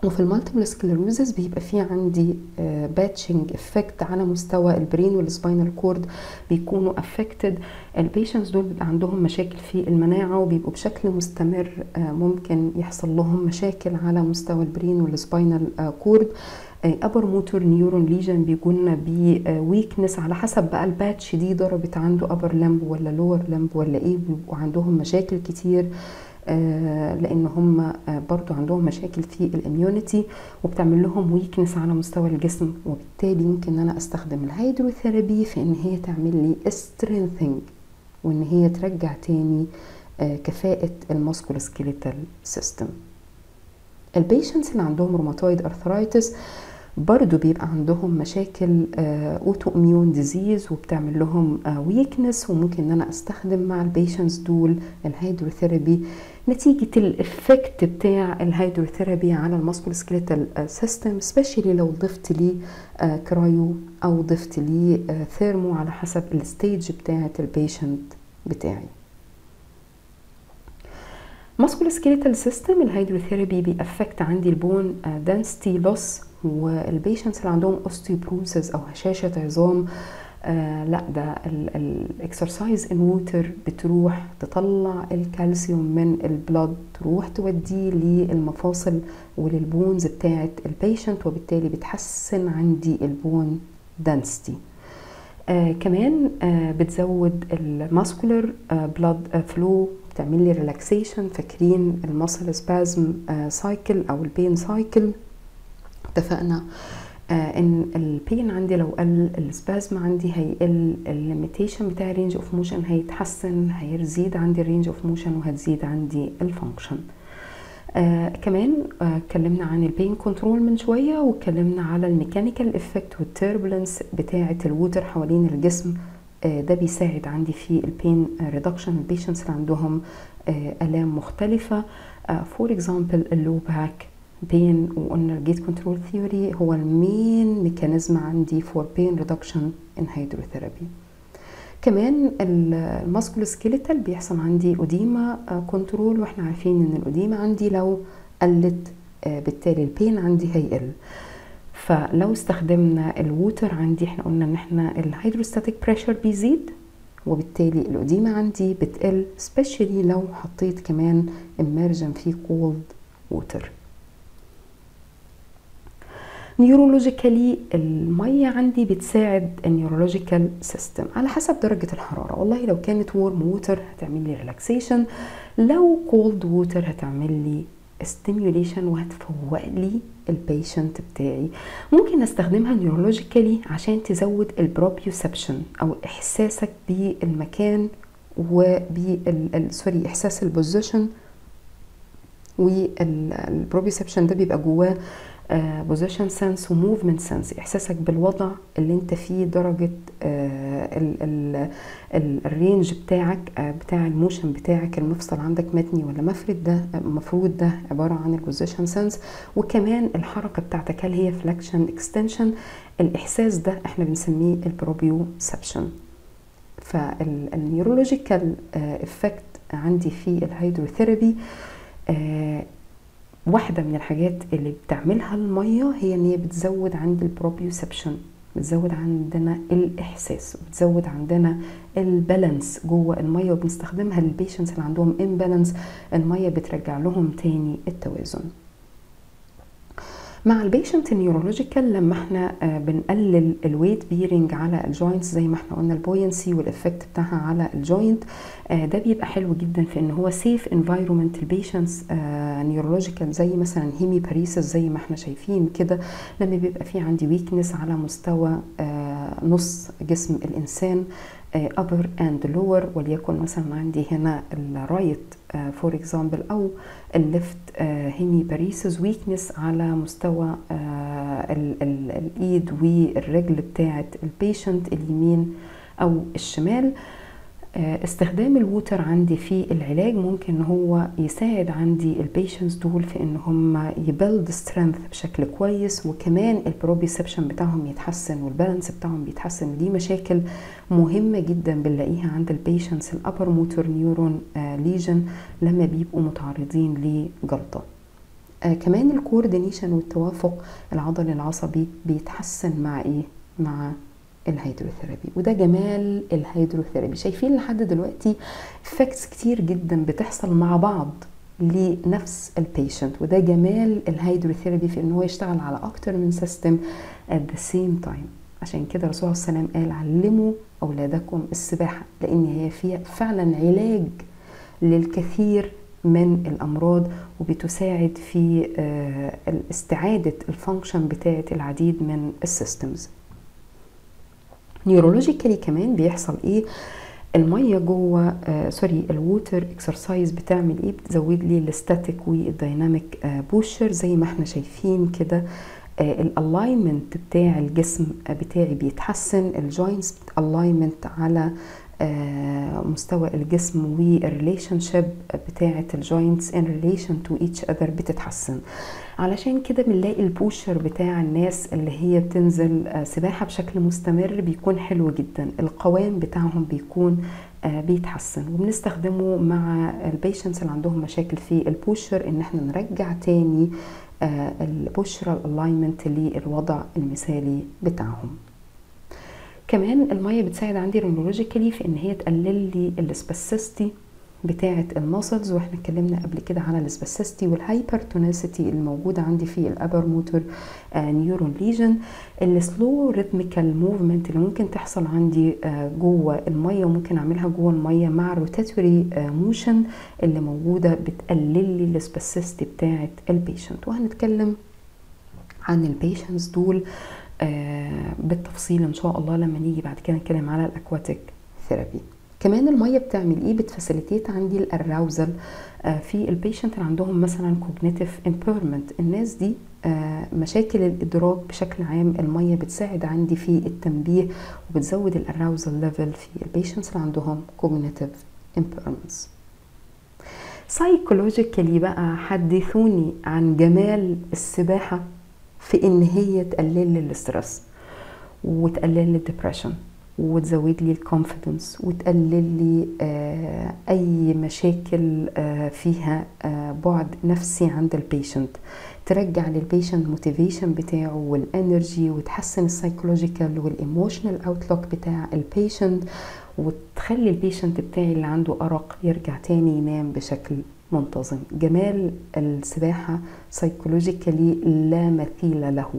وفي المالتيبل سكليروزس بيبقى في عندي باتشنج افكت على مستوى البرين والسباينال كورد بيكونوا افكتد البيشنتس دول بيبقى عندهم مشاكل في المناعه وبيبقوا بشكل مستمر ممكن يحصل لهم مشاكل على مستوى البرين والسباينال كورد ابر موتور نيورون ليجن بيجونا بويكنس على حسب بقى الباتش دي ضربت عنده ابر لمب ولا لور لمب ولا ايه بيبقوا عندهم مشاكل كتير آه لان هم آه برضو عندهم مشاكل في الاميونيتي وبتعمل لهم ويكنس على مستوى الجسم وبالتالي ممكن ان انا استخدم الهيدروثيرابي في ان هي تعمل لي سترينثينج وان هي ترجع تاني آه كفاءة الماسكول سكيليتال سيستم البيشنتس اللي عندهم روماتويد ارثرايتس برضو بيبقى عندهم مشاكل اوتو اميون ديزيز وبتعمل لهم ويكنس وممكن ان انا استخدم مع البيشنتس دول الهيدروثيرابي نتيجة الافكت بتاع الهيدروثيرابي على الماسكول سكيليتال سيستم سبيشالي لو ضفت لي كرايو او ضفت لي ثيرمو على حسب الستيج بتاعة البيشنت بتاعي ماسكول سكيليتال سيستم الهيدروثيرابي بيأفكت عندي البون دنسيتي لوس والبيشنتس اللي عندهم اوستيوبروسيس او هشاشه عظام آه لا ده الاكسرسايز ان ووتر بتروح تطلع الكالسيوم من البلد تروح توديه للمفاصل وللبونز بتاعه البيشنت وبالتالي بتحسن عندي البون دنسيتي آه كمان آه بتزود الماسكولر بلاد فلو بتعمل لي ريلاكسيشن فاكرين الماسل سبازم سايكل او البين سايكل اتفقنا آه ان البين عندي لو قل السبازم عندي هيقل الليميتيشن بتاع الرينج اوف موشن هيتحسن هيزيد عندي الرينج اوف موشن وهتزيد عندي الفانكشن آه كمان اتكلمنا آه عن البين كنترول من شويه واتكلمنا على الميكانيكال افكت والتربلنس بتاعه الووتر حوالين الجسم آه ده بيساعد عندي في البين ريدكشن البيشنتس اللي عندهم آه الام مختلفه فور اكزامبل اللو باك بين وقلنا الجيت كنترول ثيوري هو المين ميكانيزم عندي فور بين ريدكشن ان هيدروثيرابي كمان الماسكول سكيليتال بيحصل عندي اوديما كنترول واحنا عارفين ان الاوديما عندي لو قلت بالتالي البين عندي هيقل فلو استخدمنا الووتر عندي احنا قلنا ان احنا الهيدروستاتيك بريشر بيزيد وبالتالي الأديمة عندي بتقل سبيشالي لو حطيت كمان immersion في cold water نيورولوجيكالي المية عندي بتساعد النيورولوجيكال سيستم على حسب درجة الحرارة والله لو كانت وورم ووتر هتعمل لي ريلاكسيشن لو كولد ووتر هتعمل لي ستيميوليشن وهتفوق لي البيشنت بتاعي ممكن استخدمها نيورولوجيكالي عشان تزود البروبيوسبشن او احساسك بالمكان وبال سوري احساس البوزيشن والبروبيوسبشن ده بيبقى جواه بوزيشن سنس وموفمنت سنس احساسك بالوضع اللي انت فيه درجه الرينج بتاعك بتاع الموشن بتاعك المفصل عندك متني ولا مفرد ده المفروض ده عباره عن البوزيشن سنس وكمان الحركه بتاعتك هل هي فلكشن اكستنشن الاحساس ده احنا بنسميه البروبيوسبشن فالنيورولوجيكال افكت عندي في الهيدروثيرابي واحدة من الحاجات اللي بتعملها المية هي ان هي بتزود عند البروبيوسبشن بتزود عندنا الاحساس وبتزود عندنا البالانس جوه الميه وبنستخدمها للبيشنتس اللي عندهم امبالانس الميه بترجع لهم تاني التوازن مع البيشنت النيورولوجيكال لما احنا بنقلل الويت بيرنج على الجوينتس زي ما احنا قلنا البوينسي والافكت بتاعها على الجوينت ده بيبقى حلو جدا في ان هو سيف انفايرمنت البيشنتس نيورولوجيكال زي مثلا هيمي باريسس زي ما احنا شايفين كده لما بيبقى في عندي ويكنس على مستوى نص جسم الانسان upper and lower وليكن مثلا عندي هنا الرايت فور اكزامبل او الليفت هيمي باريسز ويكنس على مستوى ال ال الايد والرجل بتاعه البيشنت اليمين او الشمال استخدام الووتر عندي في العلاج ممكن ان هو يساعد عندي البيشنتس دول في ان هم يبلد سترينث بشكل كويس وكمان البروبيسبشن بتاعهم يتحسن والبالانس بتاعهم بيتحسن دي مشاكل مهمه جدا بنلاقيها عند البيشنتس الابر موتور نيورون ليجن لما بيبقوا متعرضين لجلطه آه كمان الكوردينيشن والتوافق العضلي العصبي بيتحسن مع ايه مع الهيدروثيرابي وده جمال الهيدروثيرابي شايفين لحد دلوقتي افكتس كتير جدا بتحصل مع بعض لنفس البيشنت وده جمال الهيدروثيرابي في ان هو يشتغل على اكتر من سيستم at the same time عشان كده الرسول عليه السلام قال علموا اولادكم السباحه لان هي فيها فعلا علاج للكثير من الامراض وبتساعد في استعاده الفانكشن بتاعه العديد من السيستمز نيورولوجيكالي كمان بيحصل ايه الميه جوه آه سوري الووتر اكسرسايز بتعمل ايه بتزود لي الستاتيك والديناميك آه بوشر زي ما احنا شايفين كده آه الالاينمنت بتاع الجسم بتاعي بيتحسن الجوينتس الاينمنت على آه مستوى الجسم والريليشن شيب بتاعه الجوينتس ان ريليشن تو ايتش اذر بتتحسن علشان كده بنلاقي البوشر بتاع الناس اللي هي بتنزل آه سباحه بشكل مستمر بيكون حلو جدا القوام بتاعهم بيكون آه بيتحسن وبنستخدمه مع البيشنتس اللي عندهم مشاكل في البوشر ان احنا نرجع تاني البوشرال الاينمنت للوضع المثالي بتاعهم كمان المية بتساعد عندي رينولوجيكالي في ان هي تقلل لي السباسيستي بتاعة الماسلز واحنا اتكلمنا قبل كده على السباسيستي والهايبرتونيسيتي الموجودة عندي في الابر موتور نيورون ليجن السلو ريتميكال موفمنت اللي ممكن تحصل عندي آه جوه المية وممكن اعملها جوه المية مع الروتاتوري آه موشن اللي موجودة بتقلل لي السباسيستي بتاعة البيشنت وهنتكلم عن البيشنتس دول آه بالتفصيل ان شاء الله لما نيجي بعد كده نتكلم على الاكواتيك ثيرابي كمان الميه بتعمل ايه بتفاسيليتيت عندي الاراوزل آه في البيشنت اللي عندهم مثلا كوجنيتيف امبيرمنت الناس دي آه مشاكل الادراك بشكل عام الميه بتساعد عندي في التنبيه وبتزود الاراوزل ليفل في البيشنتس اللي عندهم كوجنيتيف امبيرمنتس سايكولوجيكالي بقى حدثوني عن جمال السباحه في ان هي تقلل لي الاسترس وتقلل لي الدبريشن وتزود لي الكونفيدنس وتقلل لي آه اي مشاكل آه فيها آه بعد نفسي عند البيشنت ترجع للبيشنت موتيفيشن بتاعه والانرجي وتحسن السايكولوجيكال والايموشنال اوتلوك بتاع البيشنت وتخلي البيشنت بتاعي اللي عنده ارق يرجع تاني ينام بشكل منتظم جمال السباحة سايكولوجيكالي لا مثيل له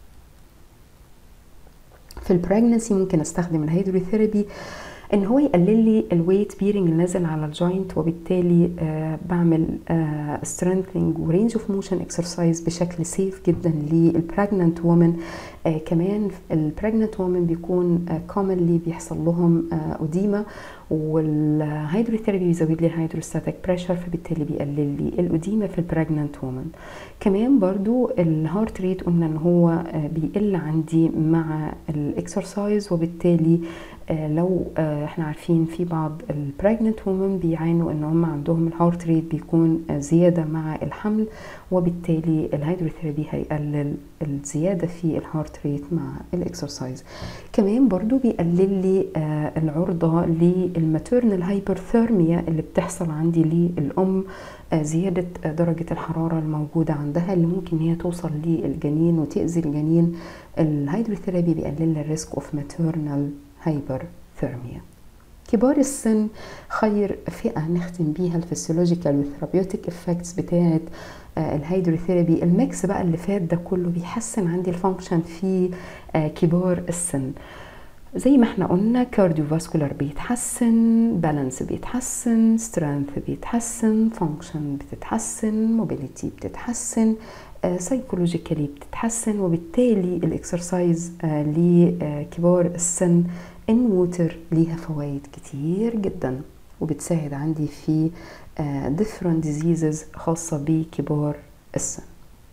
في البراجنسي ممكن استخدم الهيدروثيرابي ان هو يقلل لي الويت بيرنج اللي نازل على الجوينت وبالتالي آه بعمل آه سترينثنج ورينج اوف موشن اكسرسايز بشكل سيف جدا للبراجننت وومن آه كمان البراجننت وومن بيكون كومنلي بيحصل لهم اوديما والهيدروثيرابي بيزود لي الهيدروستاتيك بريشر فبالتالي بيقلل لي الاوديما في البراجننت وومن كمان برضو الهارت ريت قلنا ان هو بيقل عندي مع الاكسرسايز وبالتالي لو احنا عارفين في بعض البراجننت وومن بيعانوا ان هم عندهم الهارت ريت بيكون زياده مع الحمل وبالتالي الهيدروثيرابي هيقلل الزياده في الهارت ريت مع الاكسرسايز كمان برضو بيقلل لي العرضه للماتيرنال هايبرثيرميا اللي بتحصل عندي للام زيادة درجة الحرارة الموجودة عندها اللي ممكن هي توصل للجنين وتأذي الجنين الهيدروثيرابي بيقلل الريسك اوف ماتيرنال هايبرثيرميا كبار السن خير فئة نختم بيها الفسيولوجيكال والثيرابيوتيك افكتس بتاعت الهيدروثيرابي الميكس بقى اللي فات ده كله بيحسن عندي الفانكشن في كبار السن زي ما احنا قلنا كارديوفاسكولار بيتحسن بالانس بيتحسن سترينث بيتحسن فانكشن بتتحسن موبيليتي بتتحسن سايكولوجيكالي بتتحسن وبالتالي الاكسرسايز لكبار السن ان ووتر ليها فوائد كتير جدا وبتساعد عندي في different diseases خاصة بكبار السن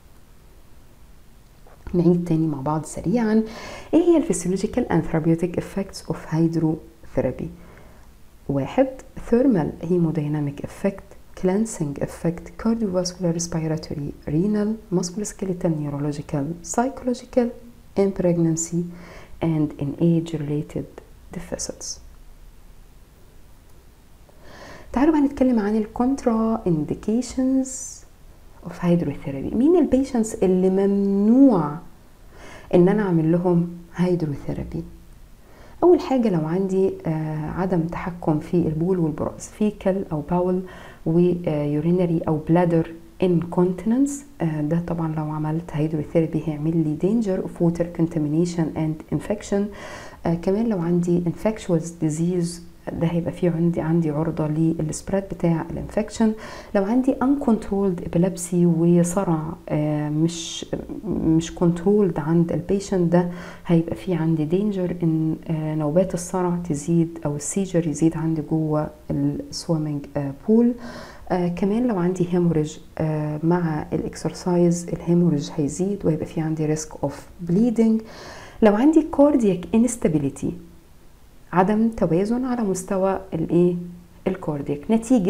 نعيد تاني مع بعض سريعا ايه هي الفسيولوجيكال and therapeutic effects of hydrotherapy واحد thermal hemodynamic effect cleansing effect cardiovascular respiratory renal musculoskeletal neurological psychological in pregnancy and in age related deficits تعالوا بقى نتكلم عن الكونترا indications اوف هيدروثيرابي مين البيشنتس اللي ممنوع ان انا اعمل لهم هيدروثيرابي اول حاجه لو عندي آه عدم تحكم في البول والبراز فيكل او باول ويورينري او بلادر incontinence آه ده طبعا لو عملت هيدروثيرابي هيعمل لي danger of water contamination and infection آه كمان لو عندي infectious disease ده هيبقى فيه عندي عندي عرضه للسبريد بتاع الانفكشن لو عندي uncontrolled epilepsy وصرع آه مش مش كنترولد عند البيشنت ده هيبقى فيه عندي دينجر ان آه نوبات الصرع تزيد او السيجر يزيد عندي جوه السويمنج بول آه كمان لو عندي هيموريج آه مع الاكسرسايز الهيموريج هيزيد وهيبقى في عندي ريسك اوف بليدنج لو عندي كاردياك انستابيليتي عدم توازن على مستوى الايه الكاردياك نتيجه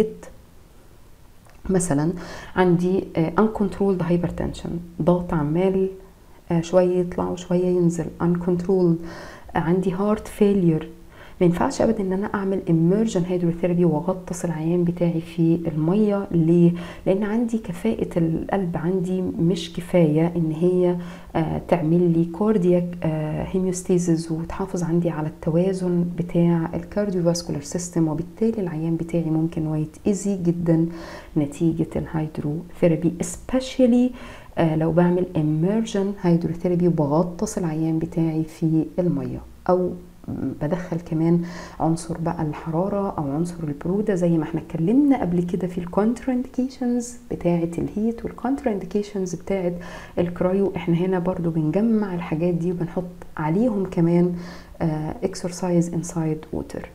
مثلا عندي uncontrolled hypertension ضغط عمال شويه يطلع وشويه ينزل uncontrolled عندي heart failure ما ينفعش ابدا ان انا اعمل immersion hydrotherapy واغطس العيان بتاعي في الميه ليه لان عندي كفاءه القلب عندي مش كفايه ان هي آه تعمل لي كاردياك آه هيميوستيزز وتحافظ عندي على التوازن بتاع الكارديوفاسكولار سيستم وبالتالي العيان بتاعي ممكن هو يتاذي جدا نتيجه الهيدروثيرابي especially آه لو بعمل immersion hydrotherapy وبغطس العيان بتاعي في الميه او بدخل كمان عنصر بقى الحرارة أو عنصر البرودة زي ما احنا اتكلمنا قبل كده في الكونترا انديكيشنز بتاعة الهيت والكونترا انديكيشنز بتاعة الكرايو احنا هنا برضو بنجمع الحاجات دي وبنحط عليهم كمان اكسرسايز انسايد ووتر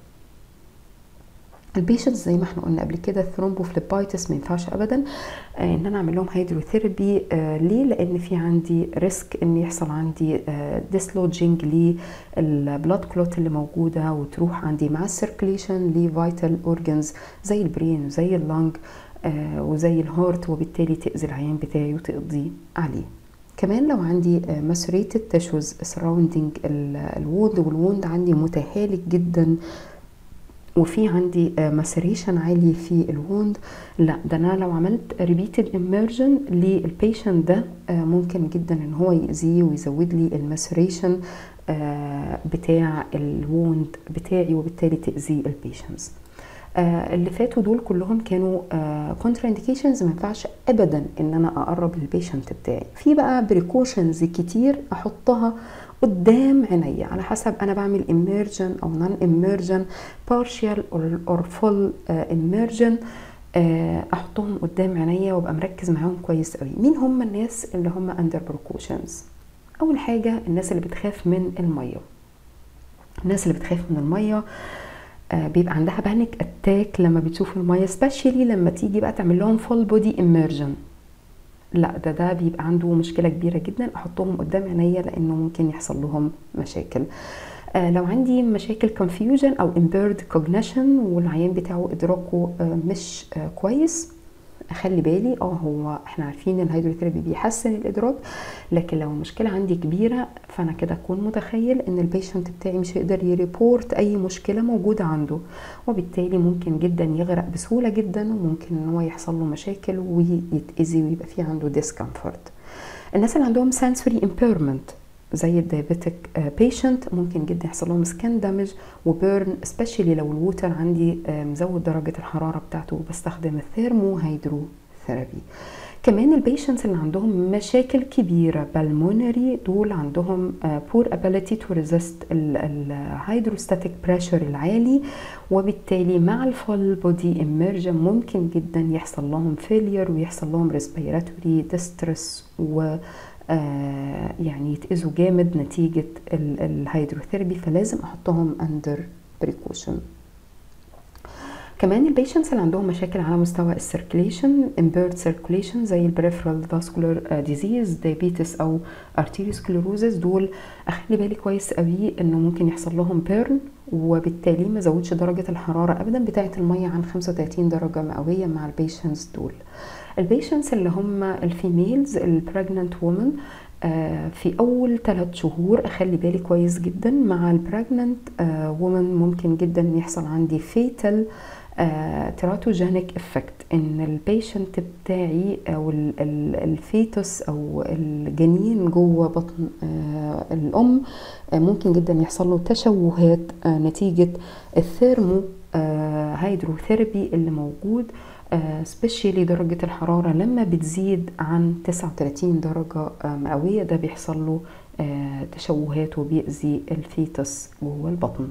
البيشنتس زي ما احنا قلنا قبل كده الثرومبوفليبايتس ما ينفعش ابدا آه ان انا اعمل لهم هيدروثيرابي آه ليه لان في عندي ريسك ان يحصل عندي آه ديسلوجينج للبلاد كلوت اللي موجوده وتروح عندي مع السيركليشن لفيتال اورجنز زي البرين وزي اللنج آه وزي الهارت وبالتالي تاذي العيان بتاعي وتقضي عليه كمان لو عندي مسريتد تشوز سراوندينج الووند والووند عندي متهالك جدا وفي عندي مسريشن عالي في الووند لا ده انا لو عملت ريبيتد اميرجن للبيشنت ده ممكن جدا ان هو يأذيه ويزود لي المسريشن بتاع الووند بتاعي وبالتالي تأذي البيشنتس اللي فاتوا دول كلهم كانوا كونترا انديكيشنز ما ينفعش ابدا ان انا اقرب للبيشنت بتاعي في بقى بريكوشنز كتير احطها قدام عينيا على حسب انا بعمل immersion او non immersion partial or full immersion احطهم قدام عينيا وابقى مركز معاهم كويس قوي مين هم الناس اللي هم under precautions اول حاجه الناس اللي بتخاف من الميه الناس اللي بتخاف من الميه بيبقى عندها بانيك اتاك لما بتشوف الميه سبيشالي لما تيجي بقى تعمل لهم فول بودي immersion لا ده ده بيبقى عنده مشكله كبيره جدا احطهم قدام عينيا لانه ممكن يحصل لهم مشاكل آه لو عندي مشاكل confusion او impaired cognition والعيان بتاعه ادراكه آه مش آه كويس اخلي بالي اه هو احنا عارفين ان الهيدروثيرابي بيحسن الادراك لكن لو المشكله عندي كبيره فانا كده اكون متخيل ان البيشنت بتاعي مش هيقدر يريبورت اي مشكله موجوده عنده وبالتالي ممكن جدا يغرق بسهوله جدا وممكن ان هو يحصل له مشاكل ويتاذي ويبقى في عنده ديسكمفورت الناس اللي عندهم sensory impairment زي الدايابيتك بيشنت ممكن جدا يحصل لهم سكان دامج وبيرن سبيشالي لو الووتر عندي مزود درجه الحراره بتاعته بستخدم الثيرمو هيدرو ثيرابي كمان البيشنتس اللي عندهم مشاكل كبيرة بالمونري دول عندهم poor ability to resist الهيدروستاتيك بريشر العالي وبالتالي مع الفول بودي immersion ممكن جدا يحصل لهم failure ويحصل لهم respiratory distress و آه يعني يتأذوا جامد نتيجة الهيدروثيرابي فلازم أحطهم under precaution كمان البيشنتس اللي عندهم مشاكل على مستوى السيركليشن impaired circulation زي البريفرال فاسكولار ديزيز diabetes او arteriosclerosis دول اخلي بالي كويس قوي انه ممكن يحصل لهم بيرن وبالتالي ما زودش درجة الحرارة ابدا بتاعة المية عن 35 درجة مئوية مع البيشنتس دول البيشنتس اللي هم الفيميلز البريجننت وومن آه، في اول ثلاث شهور اخلي بالي كويس جدا مع البراجننت وومن ممكن جدا يحصل عندي فيتال تراتوجينيك افكت ان البيشنت بتاعي او ال- ال- الفيتوس او الجنين جوه بطن آه، الام آه، ممكن جدا يحصل له تشوهات آه، نتيجه الثيرمو آه، هيدروثيرابي اللي موجود سبيشالي درجة الحرارة لما بتزيد عن 39 درجة آه، مئوية ده بيحصل له آه، تشوهات وبيأذي الفيتس جوه البطن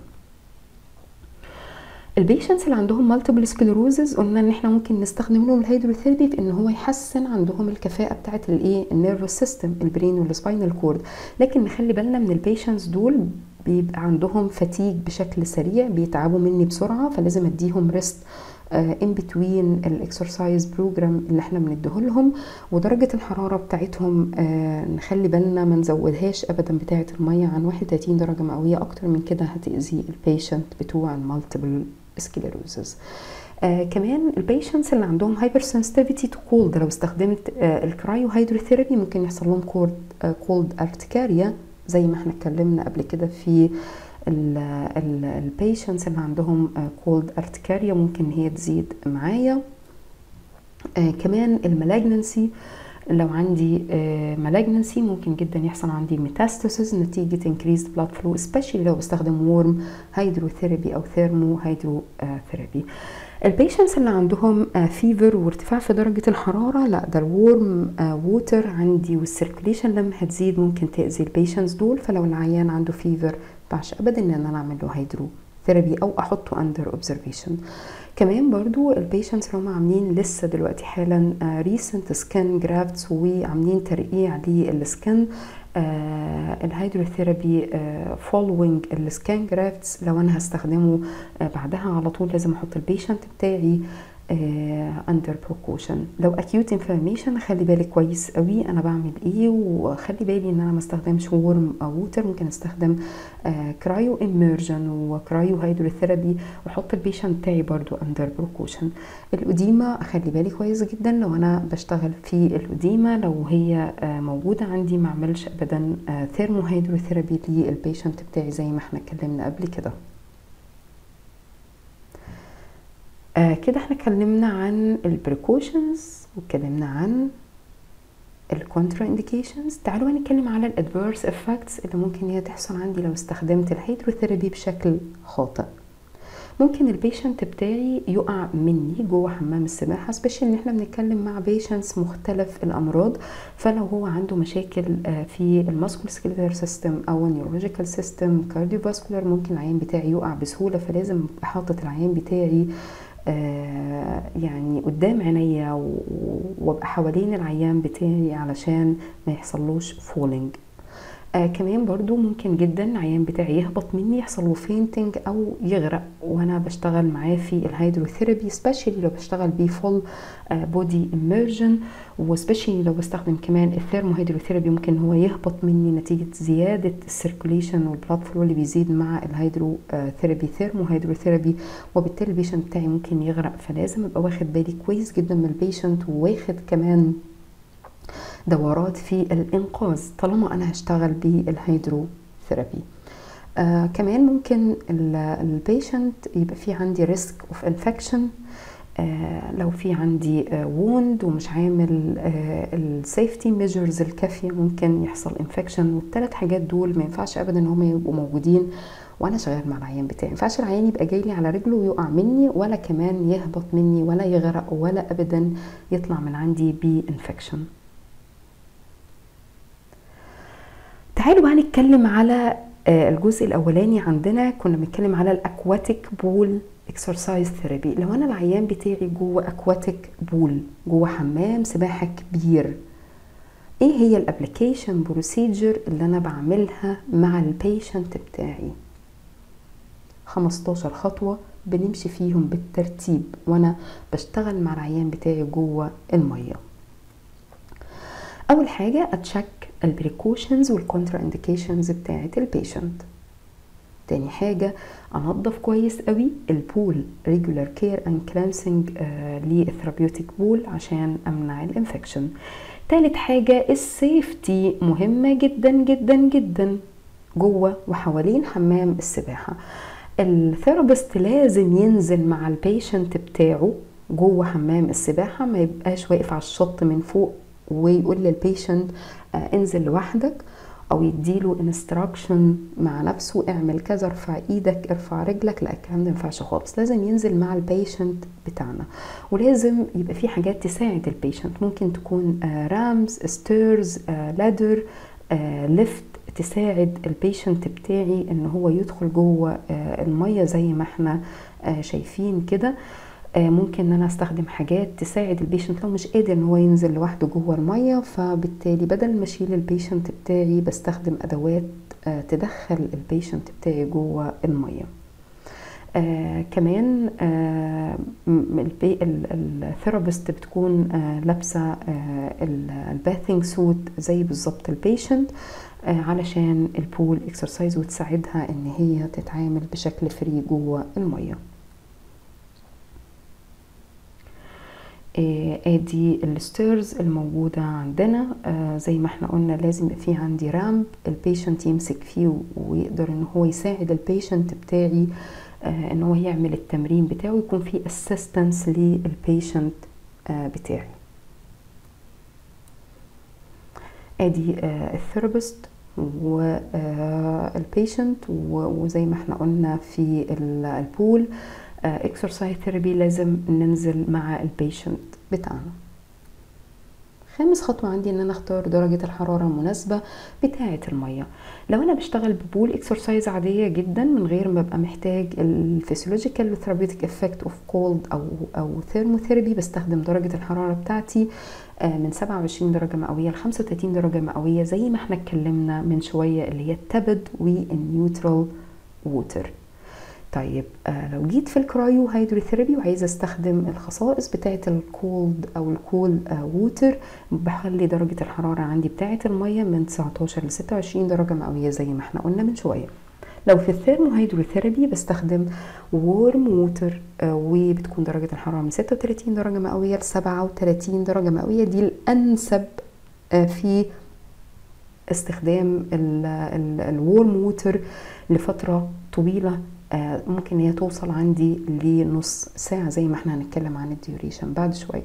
البيشنتس اللي عندهم مالتيبل سكليروزز قلنا ان احنا ممكن نستخدم لهم الهيدروثيرابي في ان هو يحسن عندهم الكفاءه بتاعه الايه النيرفس سيستم البرين والسباينال كورد لكن نخلي بالنا من البيشنتس دول بيبقى عندهم فتيج بشكل سريع بيتعبوا مني بسرعه فلازم اديهم ريست ان بتوين الاكسرسايز بروجرام اللي احنا بنديه لهم ودرجه الحراره بتاعتهم آه نخلي بالنا ما نزودهاش ابدا بتاعه الميه عن 31 درجه مئويه اكتر من كده هتاذي البيشنت بتوع المالتيبل سكليروزز آه كمان البيشنتس اللي عندهم هايبر سنسيتيفيتي تو كولد لو استخدمت آه الكرايو هيدروثيرابي ممكن يحصل لهم كولد آه كولد ارتكاريا زي ما احنا اتكلمنا قبل كده في البيشنتس اللي عندهم كولد ارتكاريا ممكن هي تزيد معايا آه كمان الملاجنسي لو عندي ملاجنسي ممكن جدا يحصل عندي ميتاستاسيس نتيجة increased blood flow especially لو بستخدم وورم هيدروثيرابي أو ثيرمو هيدروثيرابي البيشنتس اللي عندهم فيفر وارتفاع في درجة الحرارة لا ده الورم ووتر عندي والسيركوليشن لما هتزيد ممكن تأذي البيشنتس دول فلو العيان عنده فيفر ينفعش ابدا ان انا اعمل له هيدرو ثيرابي او احطه اندر اوبزرفيشن كمان برضو البيشنتس اللي هم عاملين لسه دلوقتي حالا ريسنت سكان جرافتس وعاملين ترقيع للسكن آه الهيدروثيرابي فولوينج السكان جرافتس لو انا هستخدمه آه بعدها على طول لازم احط البيشنت بتاعي اندر uh, بروكوشن لو اكيوت انفلاميشن خلي بالي كويس قوي انا بعمل ايه وخلي بالي ان انا ما استخدمش وورم او ووتر ممكن استخدم uh, كرايو اميرجن وكرايو هيدروثيرابي واحط البيشنت بتاعي برضو اندر بروكوشن الاديمه اخلي بالي كويس جدا لو انا بشتغل في الاديمه لو هي uh, موجوده عندي ما اعملش ابدا ثيرمو هيدروثيرابي للبيشنت بتاعي زي ما احنا اتكلمنا قبل كده آه كده احنا اتكلمنا عن البريكوشنز واتكلمنا عن الكونترا انديكيشنز تعالوا نتكلم على الادفيرس افكتس اللي ممكن هي تحصل عندي لو استخدمت الهيدروثيرابي بشكل خاطئ ممكن البيشنت بتاعي يقع مني جوه حمام السباحه سبيشال ان احنا بنتكلم مع بيشنتس مختلف الامراض فلو هو عنده مشاكل في الماسكول سكيلتر سيستم او النيورولوجيكال سيستم كارديوفاسكولار ممكن العيان بتاعي يقع بسهوله فلازم احطط العيان بتاعي آه يعني قدام عينيا وابقى حوالين العيان بتاعي علشان ما يحصلوش فولينج آه كمان برضو ممكن جدا العيان بتاعي يهبط مني يحصل له فينتنج او يغرق وانا بشتغل معاه في الهيدروثيرابي سبيشالي لو بشتغل بيه فول آه بودي اميرجن وسبيشالي لو بستخدم كمان الثيرمو هيدروثيرابي ممكن هو يهبط مني نتيجه زياده السيركوليشن والبلاد فلو اللي بيزيد مع الهيدروثيرابي ثيرمو هيدروثيرابي وبالتالي البيشنت بتاعي ممكن يغرق فلازم ابقى واخد بالي كويس جدا من البيشنت وواخد كمان دورات في الانقاذ طالما انا هشتغل بالهيدروثيرابي آه كمان ممكن البيشنت يبقى في عندي ريسك اوف انفكشن آه لو في عندي ووند آه ومش عامل السيفتي ميجرز الكافيه ممكن يحصل انفكشن والثلاث حاجات دول ما ينفعش ابدا ان هم يبقوا موجودين وانا شغال مع العيان بتاعي ما ينفعش العيان يبقى جاي لي على رجله ويقع مني ولا كمان يهبط مني ولا يغرق ولا ابدا يطلع من عندي بانفكشن تعالوا بقى نتكلم على الجزء الاولاني عندنا كنا بنتكلم على الاكواتيك بول اكسرسايز ثيرابي لو انا العيان بتاعي جوه اكواتيك بول جوه حمام سباحه كبير ايه هي الابلكيشن بروسيجر اللي انا بعملها مع البيشنت بتاعي 15 خطوه بنمشي فيهم بالترتيب وانا بشتغل مع العيان بتاعي جوه الميه اول حاجه اتشك البريكوشنز والكونترا انديكيشنز بتاعه البيشنت تاني حاجه انظف كويس قوي البول ريجولار كير اند كلانسنج للثيرابيوتيك بول عشان امنع الانفكشن تالت حاجة السيفتي مهمة جدا جدا جدا جوه وحوالين حمام السباحة الثيرابيست لازم ينزل مع البيشنت بتاعه جوه حمام السباحة ما يبقاش واقف على الشط من فوق ويقول للبيشنت آه انزل لوحدك او يديله انستراكشن مع نفسه اعمل كذا ارفع ايدك ارفع رجلك لا الكلام ده ينفعش خالص لازم ينزل مع البيشنت بتاعنا ولازم يبقى في حاجات تساعد البيشنت ممكن تكون آه رامز ستيرز آه لادر ليفت تساعد البيشنت بتاعي ان هو يدخل جوه الميه زي ما احنا شايفين كده ممكن ان انا استخدم حاجات تساعد البيشنت لو مش قادر ان هو ينزل لوحده جوه الميه فبالتالي بدل ما اشيل البيشنت بتاعي بستخدم ادوات تدخل البيشنت بتاعي جوه الميه آه كمان آه الثيرابيست بتكون آه لابسه آه الباثينج سوت زي بالظبط البيشنت آه علشان البول اكسرسايز وتساعدها ان هي تتعامل بشكل فري جوه الميه آه ادي الستيرز الموجودة عندنا آه زي ما احنا قلنا لازم يبقى في عندي رامب البيشنت يمسك فيه ويقدر ان هو يساعد البيشنت بتاعي آه ان هو يعمل التمرين بتاعه يكون في اسيستنس للبيشنت بتاعي ادي الثيرابيست والبيشنت وزي ما احنا قلنا في البول اكسرسايز ثيرابي لازم ننزل مع البيشنت بتاعنا خامس خطوة عندي ان انا اختار درجة الحرارة المناسبة بتاعة المية لو انا بشتغل ببول اكسرسايز عادية جدا من غير ما ابقى محتاج الفسيولوجيكال ثيرابيوتيك افكت اوف كولد او او ثيرموثيرابي بستخدم درجة الحرارة بتاعتي من 27 درجة مئوية ل 35 درجة مئوية زي ما احنا اتكلمنا من شوية اللي هي التبد والنيوترال ووتر طيب آه لو جيت في الكرايو هيدروثيرابي وعايزه استخدم الخصائص بتاعه الكولد او الكول آه ووتر بخلي درجه الحراره عندي بتاعه الميه من 19 ل 26 درجه مئويه زي ما احنا قلنا من شويه لو في الثيرمو هيدروثيرابي بستخدم وورم ووتر آه وبتكون درجه الحراره من 36 درجه مئويه ل 37 درجه مئويه دي الانسب في استخدام الورم ووتر لفتره طويله ممكن هي توصل عندي لنص ساعة زي ما احنا هنتكلم عن الديوريشن بعد شوية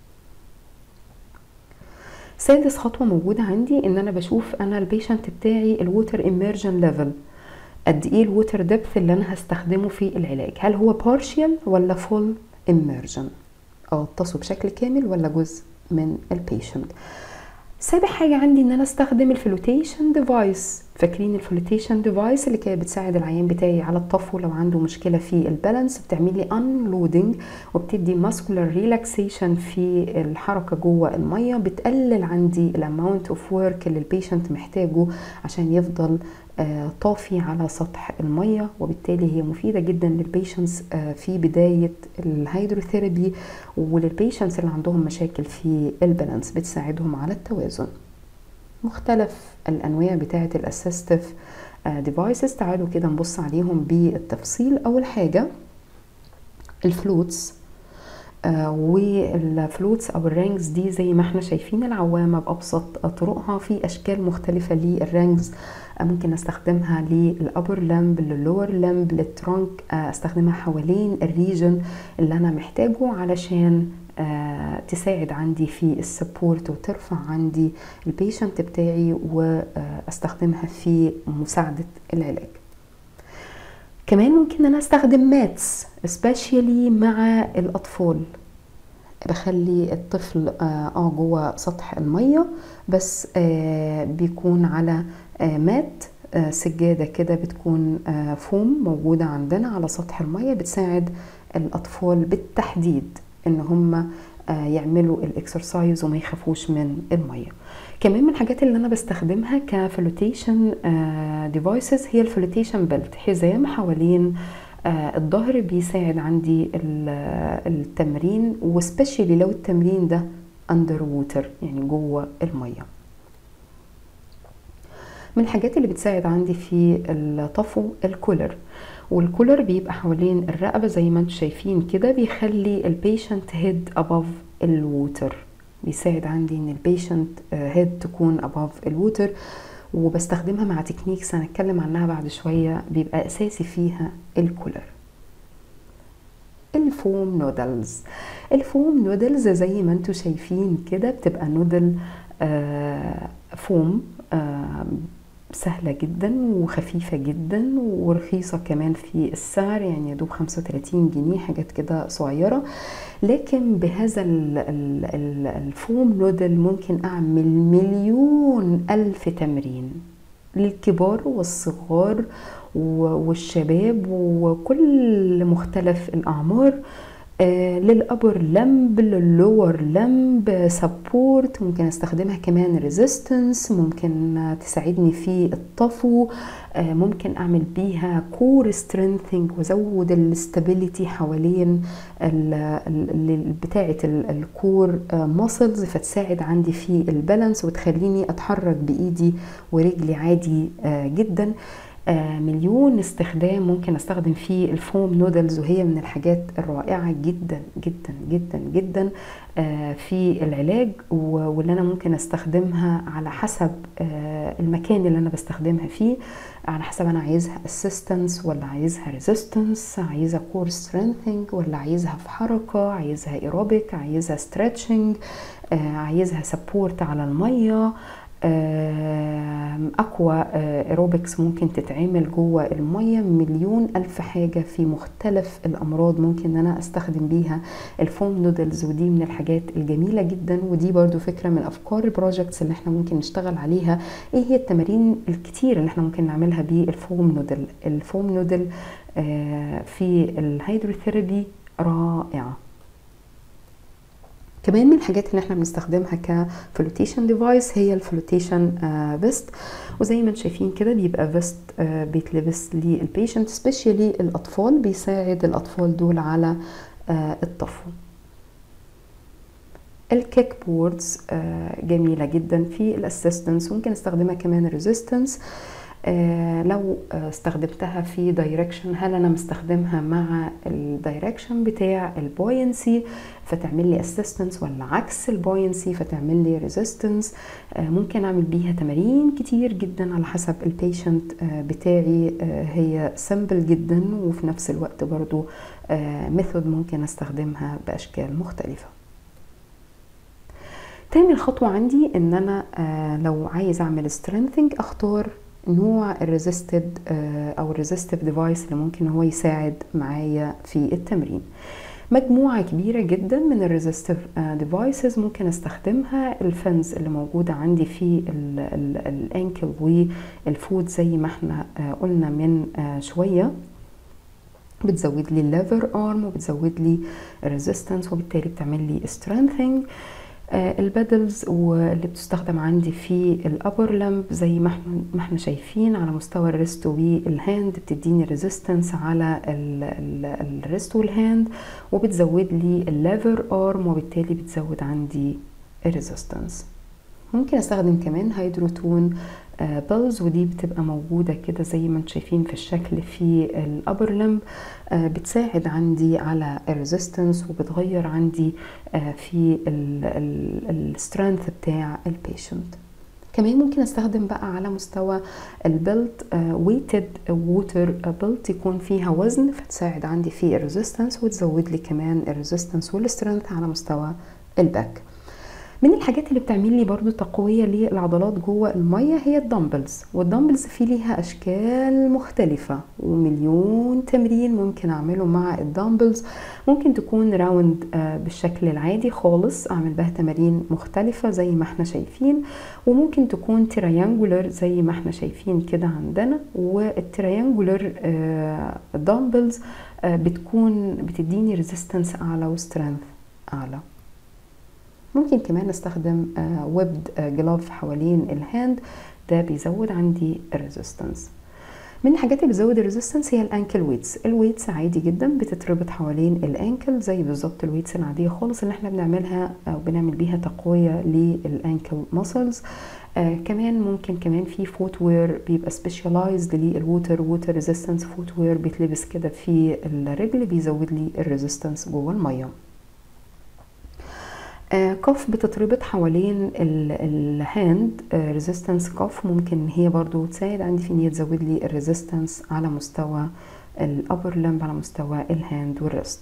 سادس خطوة موجودة عندي ان انا بشوف انا البيشنت بتاعي الووتر اميرجن ليفل قد ايه الووتر ديبث اللي انا هستخدمه في العلاج هل هو بارشيال ولا فول اميرجن اغطسه بشكل كامل ولا جزء من البيشنت سابع حاجة عندي ان انا استخدم الفلوتيشن ديفايس فاكرين الفلوتيشن ديفايس اللي كانت بتساعد العيان بتاعي على الطفو لو عنده مشكلة في البالانس بتعمل لي انلودنج وبتدي ماسكولار ريلاكسيشن في الحركة جوه المية بتقلل عندي الاماونت اوف ورك اللي البيشنت محتاجه عشان يفضل آه طافي على سطح المية وبالتالي هي مفيدة جدا للبيشنتس آه في بداية الهيدروثيرابي وللبيشنتس اللي عندهم مشاكل في البالانس بتساعدهم على التوازن مختلف الانواع بتاعه الاسيستيف ديفايسز تعالوا كده نبص عليهم بالتفصيل اول حاجه الفلوتس آه والفلوتس او الرانجز دي زي ما احنا شايفين العوامه بابسط طرقها في اشكال مختلفه للرانجز آه ممكن استخدمها للابر لمب للور لمب للترونك آه استخدمها حوالين الريجن اللي انا محتاجه علشان آه تساعد عندي في السبورت وترفع عندي البيشنت بتاعي واستخدمها في مساعدة العلاج كمان ممكن انا استخدم ماتس سبيشالي مع الاطفال بخلي الطفل اه جوه سطح الميه بس آه بيكون على آه مات آه سجادة كده بتكون آه فوم موجودة عندنا على سطح المية بتساعد الأطفال بالتحديد ان هم يعملوا الاكسرسايز وما يخافوش من الميه كمان من الحاجات اللي انا بستخدمها كفلوتيشن ديفايسز هي الفلوتيشن بيلت حزام حوالين الظهر بيساعد عندي التمرين وسبيشالي لو التمرين ده اندر ووتر يعني جوه الميه من الحاجات اللي بتساعد عندي في الطفو الكولر والكولر بيبقى حوالين الرقبة زي ما انتم شايفين كده بيخلي البيشنت هيد above الووتر بيساعد عندي ان البيشنت هيد تكون above الووتر وبستخدمها مع تكنيكس هنتكلم عنها بعد شوية بيبقى أساسي فيها الكولر الفوم نودلز الفوم نودلز زي ما انتم شايفين كده بتبقى نودل آه فوم آه سهلة جدا وخفيفة جدا ورخيصة كمان في السعر يعني يدوب 35 جنيه حاجات كده صغيرة لكن بهذا ال ال ال الفوم نودل ممكن أعمل مليون ألف تمرين للكبار والصغار والشباب وكل مختلف الأعمار آه للأبر لمب لللور لمب سبورت ممكن استخدمها كمان ريزيستنس ممكن تساعدني في الطفو آه ممكن اعمل بيها كور سترينثينج وازود الاستابيليتي حوالين بتاعه الكور ماسلز آه فتساعد عندي في البالانس وتخليني اتحرك بايدي ورجلي عادي جدا آه مليون استخدام ممكن استخدم فيه الفوم نودلز وهي من الحاجات الرائعة جدا جدا جدا جدا آه في العلاج واللي انا ممكن استخدمها على حسب آه المكان اللي انا بستخدمها فيه على حسب انا عايزها اسيستنس ولا عايزها ريزيستنس عايزها كور سترينثينج ولا عايزها في حركة عايزها ايروبيك عايزها ستريتشنج عايزها سبورت على المية اقوى ايروبكس ممكن تتعمل جوه الميه مليون الف حاجه في مختلف الامراض ممكن ان انا استخدم بيها الفوم نودلز ودي من الحاجات الجميله جدا ودي برضو فكره من افكار البروجكتس اللي احنا ممكن نشتغل عليها ايه هي التمارين الكتير اللي احنا ممكن نعملها بالفوم نودل الفوم نودل في الهيدروثيرابي رائعه كمان من الحاجات اللي احنا بنستخدمها كفلوتيشن ديفايس هي الفلوتيشن فيست وزي ما انتم شايفين كده بيبقى فيست بيتلبس للبيشنت سبيشالي الاطفال بيساعد الاطفال دول على الطفو الكيك بوردز جميلة جدا في الاسيستنس ممكن استخدمها كمان ريزيستنس آه لو آه استخدمتها في دايركشن هل انا مستخدمها مع الدايركشن بتاع البوينسي فتعمل لي اسيستنس ولا عكس البوينسي فتعمل لي ريزيستنس آه ممكن اعمل بيها تمارين كتير جدا على حسب البيشنت بتاعي هي سمبل جدا وفي نفس الوقت برضو ميثود ممكن استخدمها باشكال مختلفه تاني خطوة عندي ان انا لو عايز اعمل سترينثينج اختار نوع الريزيستد او الريزيستيف ديفايس اللي ممكن هو يساعد معايا في التمرين مجموعة كبيرة جدا من الريزيستيف ديفايسز ممكن استخدمها الفنز اللي موجودة عندي في الانكل والفوت زي ما احنا قلنا من شوية بتزود لي الليفر ارم وبتزود لي ريزيستنس وبالتالي بتعمل لي سترينثينج آه البادلز واللي بتستخدم عندي في الابر لمب زي ما احنا ما احنا شايفين على مستوى الريست والهاند بتديني ريزيستنس على الريست والهاند وبتزود لي الليفر ارم وبالتالي بتزود عندي الريزيستنس ممكن استخدم كمان هيدروتون آه بلز ودي بتبقى موجودة كده زي ما انتم شايفين في الشكل في الابر لمب آه بتساعد عندي على الريزيستنس وبتغير عندي آه في السترينث بتاع البيشنت كمان ممكن استخدم بقى على مستوى البلت ويتد ووتر بلت يكون فيها وزن فتساعد عندي في الريزيستنس وتزود لي كمان الريزيستنس والسترينث على مستوى الباك من الحاجات اللي بتعمل لي برضو تقوية للعضلات جوه المية هي الدمبلز والدمبلز في ليها أشكال مختلفة ومليون تمرين ممكن أعمله مع الدمبلز ممكن تكون راوند بالشكل العادي خالص أعمل بها تمارين مختلفة زي ما احنا شايفين وممكن تكون تريانجولر زي ما احنا شايفين كده عندنا والتريانجولر دمبلز بتكون بتديني ريزيستنس أعلى وسترينث أعلى ممكن كمان استخدم ويبد جلاف حوالين الهاند ده بيزود عندي الريزيستنس من الحاجات اللي بتزود الريزيستنس هي الانكل ويتس الويتس عادي جدا بتتربط حوالين الانكل زي بالظبط الويتس العاديه خالص اللي احنا بنعملها او بنعمل بيها تقويه للانكل ماسلز آه كمان ممكن كمان في فوت وير بيبقى سبيشاليزد للووتر ووتر ريزيستنس فوت وير بيتلبس كده في الرجل بيزود لي الريزيستنس جوه الميه كف بتتربط حوالين الهاند ريزيستنس كف ممكن هي برضو تساعد عندي في ان هي تزود لي الريزيستنس على مستوى الابر لمب على مستوى الهاند والريست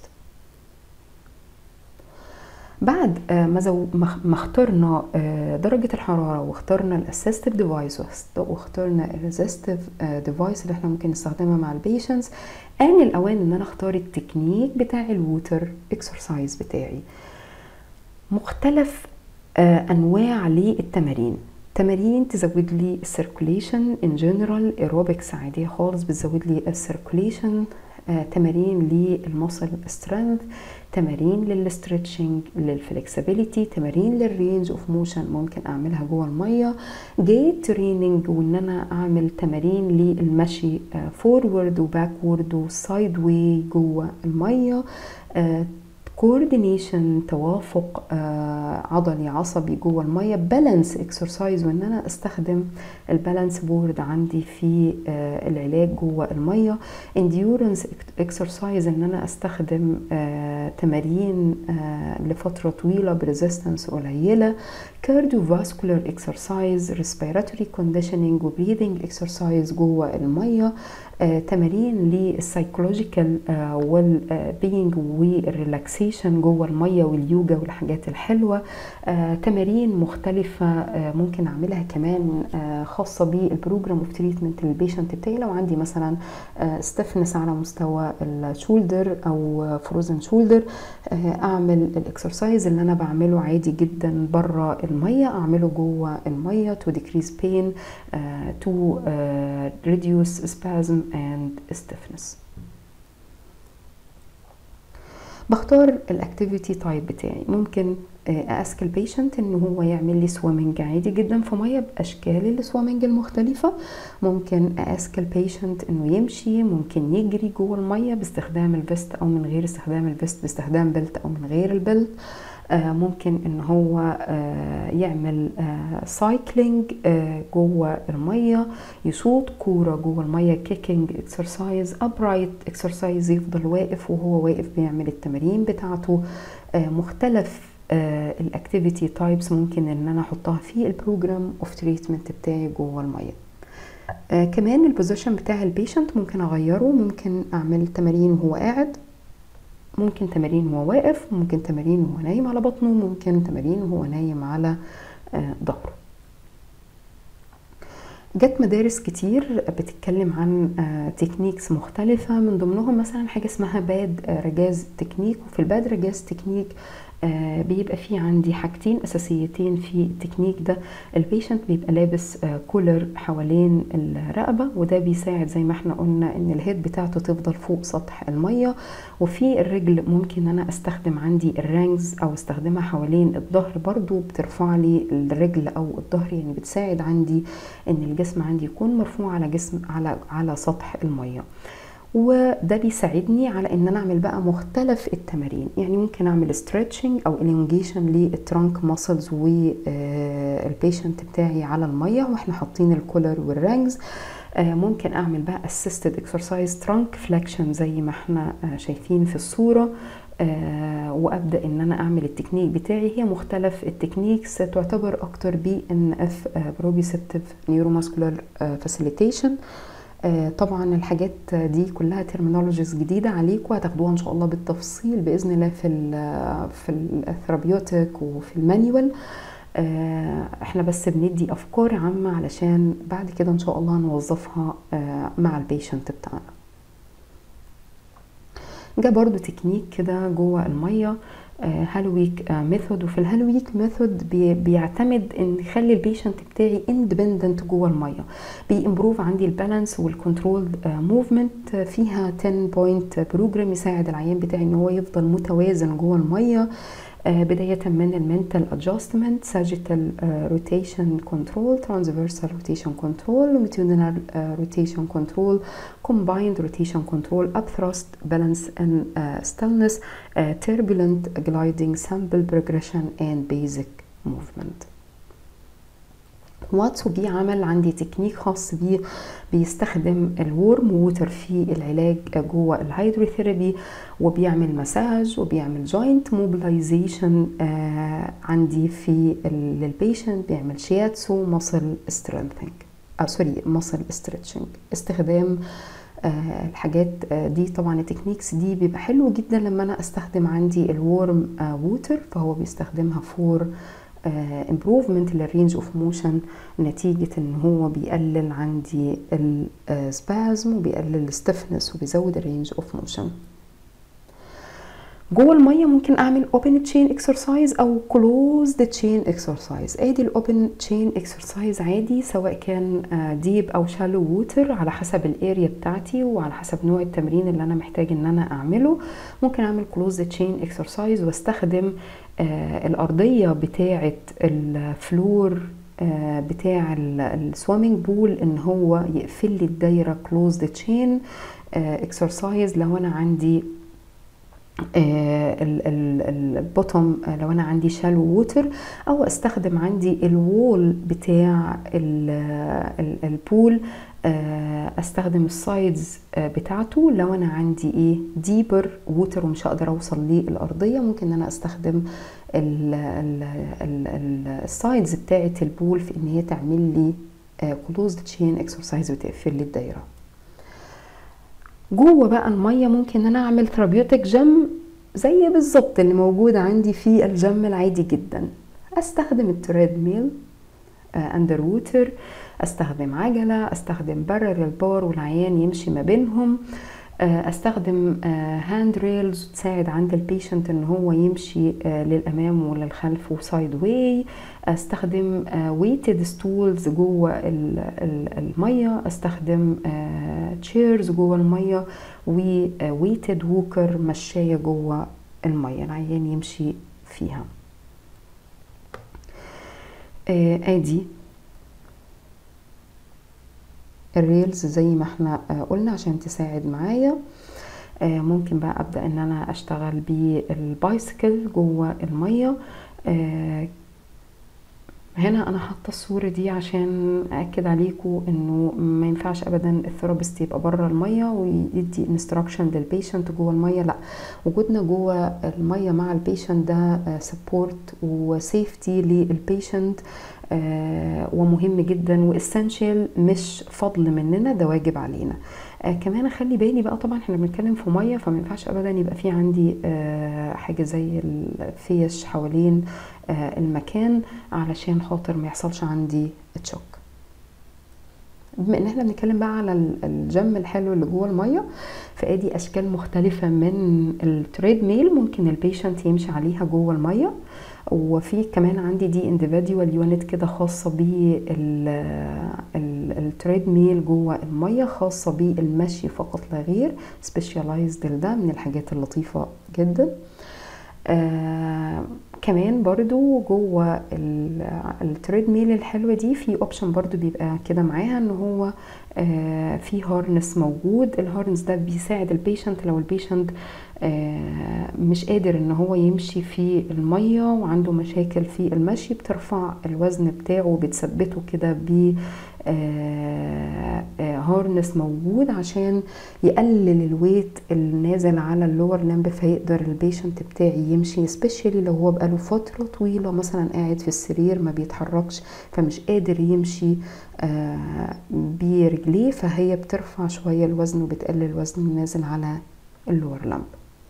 بعد ما ما اخترنا درجة الحرارة واخترنا الاسيستيف ديفايس واخترنا الريزيستيف ديفايس اللي احنا ممكن نستخدمها مع البيشنتس آن الأوان إن أنا أختار التكنيك بتاع الووتر اكسرسايز بتاعي مختلف أنواع للتمارين تمارين تزود لي السيركوليشن ان جنرال ايروبكس عاديه خالص بتزود لي السيركوليشن آه، تمارين للمصل سترينث تمارين للستريتشنج للفلكسبيليتي تمارين للرينج اوف موشن ممكن اعملها جوه الميه جيت تريننج وان انا اعمل تمارين للمشي فورورد وباكورد وسايد واي جوه الميه آه، كوردينيشن توافق آه عضلي عصبي جوه الميه بالانس اكسرسايز وان انا استخدم البالانس بورد عندي في آه العلاج جوه الميه انديورنس اكسرسايز ان انا استخدم آه تمارين آه لفتره طويله بريزيستنس قليله كارديوفاسكولار اكسرسايز ريسبيراتوري كونديشننج وبريذنج اكسرسايز جوه الميه آه، تمارين للسايكولوجيكال والبينج والريلاكسيشن جوه الميه واليوجا والحاجات الحلوه آه، تمارين مختلفه آه، ممكن اعملها كمان خاصه بالبروجرام اوف تريتمنت للبيشنت بتاعي لو عندي مثلا ستفنس على مستوى الشولدر او فروزن شولدر اعمل الاكسرسايز اللي انا بعمله عادي جدا بره الميه اعمله جوه الميه تو decrease pain to reduce spasm and stiffness بختار الاكتيفيتي تايب بتاعي ممكن اسك البيشنت ان هو يعمل لي سويمنج عادي جدا في ميه باشكال السويمنج المختلفه ممكن اسك البيشنت انه يمشي ممكن يجري جوه الميه باستخدام الفيست او من غير استخدام الفيست باستخدام بيلت او من غير البيلت ممكن ان هو يعمل سايكلينج جوه الميه يشوط كوره جوه الميه كيكينج اكسرسايز ابرايت اكسرسايز يفضل واقف وهو واقف بيعمل التمارين بتاعته مختلف الاكتيفيتي تايبس ممكن ان انا احطها في البروجرام اوف تريتمنت بتاعي جوه الميه آه كمان البوزيشن بتاع البيشنت ممكن اغيره ممكن اعمل تمارين وهو قاعد ممكن تمارين وهو واقف ممكن تمارين وهو نايم على بطنه ممكن تمارين وهو نايم على آه ظهره جت مدارس كتير بتتكلم عن تكنيكس مختلفة من ضمنهم مثلا حاجة اسمها باد رجاز تكنيك وفي الباد رجاز تكنيك آه بيبقى في عندي حاجتين اساسيتين في التكنيك ده البيشنت بيبقى لابس آه كولر حوالين الرقبه وده بيساعد زي ما احنا قلنا ان الهيد بتاعته تفضل فوق سطح الميه وفي الرجل ممكن انا استخدم عندي الرانجز او استخدمها حوالين الظهر برضو بترفع لي الرجل او الظهر يعني بتساعد عندي ان الجسم عندي يكون مرفوع على جسم على على سطح الميه وده بيساعدني على ان انا اعمل بقى مختلف التمارين يعني ممكن اعمل ستريتشنج او الونجيشن للترانك ماسلز والبيشنت بتاعي على الميه واحنا حاطين الكولر والرانجز ممكن اعمل بقى اسيستد اكسرسايز ترانك فليكشن زي ما احنا شايفين في الصوره آه وابدا ان انا اعمل التكنيك بتاعي هي مختلف التكنيكس تعتبر اكتر بي ان اف بروبيسبتيف نيوروماسكولار فاسيليتيشن آه طبعا الحاجات دي كلها ترمينولوجيز جديده عليكم هتاخدوها ان شاء الله بالتفصيل باذن الله في ال في الثيرابيوتيك وفي المانيوال آه احنا بس بندي افكار عامه علشان بعد كده ان شاء الله نوظفها آه مع البيشنت بتاعنا جه برضو تكنيك كده جوه الميه هالويك ميثود وفي الهالويك ميثود بي بيعتمد ان يخلي البيشنت بتاعي اندبندنت جوه الميه بيمبروف عندي البالانس والكنترول موفمنت فيها 10 بوينت بروجرام يساعد العيان بتاعي ان هو يفضل متوازن جوه الميه بداية من المنتال ادجستمنت ساجيتال روتيشن كنترول ترانسفيرسال روتيشن كنترول لونجيتودينال روتيشن كنترول combined rotation control up thrust balance and uh, stillness uh, turbulent gliding sample progression and basic movement واتسو جه عمل عندي تكنيك خاص بيه بيستخدم الورم ووتر في العلاج جوه الهيدروثيرابي وبيعمل مساج وبيعمل جوينت موبلايزيشن آه عندي في للبيشنت بيعمل شياتسو ماسل سترينثينج آه سوري ماسل ستريتشنج استخدام آه الحاجات آه دي طبعا التكنيكس دي بيبقى حلو جدا لما انا استخدم عندي الورم آه ووتر فهو بيستخدمها فور امبروفمنت للرينج اوف موشن نتيجة ان هو بيقلل عندي السبازم وبيقلل الستفنس وبيزود الرينج اوف موشن جوه الميه ممكن اعمل open chain exercise او closed chain exercise ادي الاوبن chain exercise عادي سواء كان ديب او shallow ووتر على حسب الاريا بتاعتي وعلى حسب نوع التمرين اللي انا محتاج ان انا اعمله ممكن اعمل closed chain exercise واستخدم آه الارضيه بتاعه الفلور آه بتاع السويمنج بول ان هو يقفل لي الدايره closed chain اكسرسايز لو انا عندي البوتوم آه لو انا عندي شالو ووتر او استخدم عندي الوول بتاع البول آه استخدم السايدز آه بتاعته لو انا عندي ايه ديبر ووتر ومش هقدر اوصل للارضيه ممكن ان انا استخدم السايدز بتاعه البول في ان هي تعمل لي كلوزد تشين اكسرسايز وتقفل لي الدايره جوه بقى الميه ممكن ان انا اعمل ثرابيوتيك جيم زي بالظبط اللي موجود عندي في الجيم العادي جدا استخدم التريد ميل اندر ووتر استخدم عجله استخدم برر البار والعيان يمشي ما بينهم استخدم هاند ريلز تساعد عند البيشنت ان هو يمشي للامام وللخلف وسايد واي استخدم ويتد ستولز جوه الميه استخدم تشيرز جوه الميه وويتد ووكر مشايه جوه الميه العيان يمشي فيها ادي الريلز زي ما احنا قلنا عشان تساعد معايا ممكن بقى ابدا ان انا اشتغل بالبايسكل جوه الميه هنا انا حاطه الصوره دي عشان اكد عليكم انه ما ينفعش ابدا الثيرابيست يبقى بره الميه ويدي انستراكشن للبيشنت جوه الميه لا وجودنا جوه الميه مع البيشنت ده سبورت وسيفتي للبيشنت آه ومهم جدا واسنشال مش فضل مننا ده واجب علينا آه كمان اخلي بالي بقى طبعا احنا بنتكلم في ميه فما ينفعش ابدا يبقى في عندي آه حاجه زي الفيش حوالين آه المكان علشان خاطر ما يحصلش عندي تشوك بما ان احنا بنتكلم بقى على الجم الحلو اللي جوه الميه فادي اشكال مختلفه من التريد ميل ممكن البيشنت يمشي عليها جوه الميه وفي كمان عندي دي انديفيديوال يونت كده خاصه بالتريد ميل جوه الميه خاصه بالمشي فقط لا غير سبيشاليزد لده من الحاجات اللطيفه جدا آه كمان برضو جوه التريد ميل الحلوة دي في اوبشن برضو بيبقى كده معاها ان هو آه في هارنس موجود الهارنس ده بيساعد البيشنت لو البيشنت آه مش قادر ان هو يمشي في المية وعنده مشاكل في المشي بترفع الوزن بتاعه وبتثبته كده ب آه هارنس موجود عشان يقلل الويت النازل على اللور لمب فيقدر البيشنت بتاعي يمشي سبيشالي لو هو بقاله فترة طويلة مثلا قاعد في السرير ما بيتحركش فمش قادر يمشي آه برجليه فهي بترفع شوية الوزن وبتقلل الوزن النازل على اللور لمب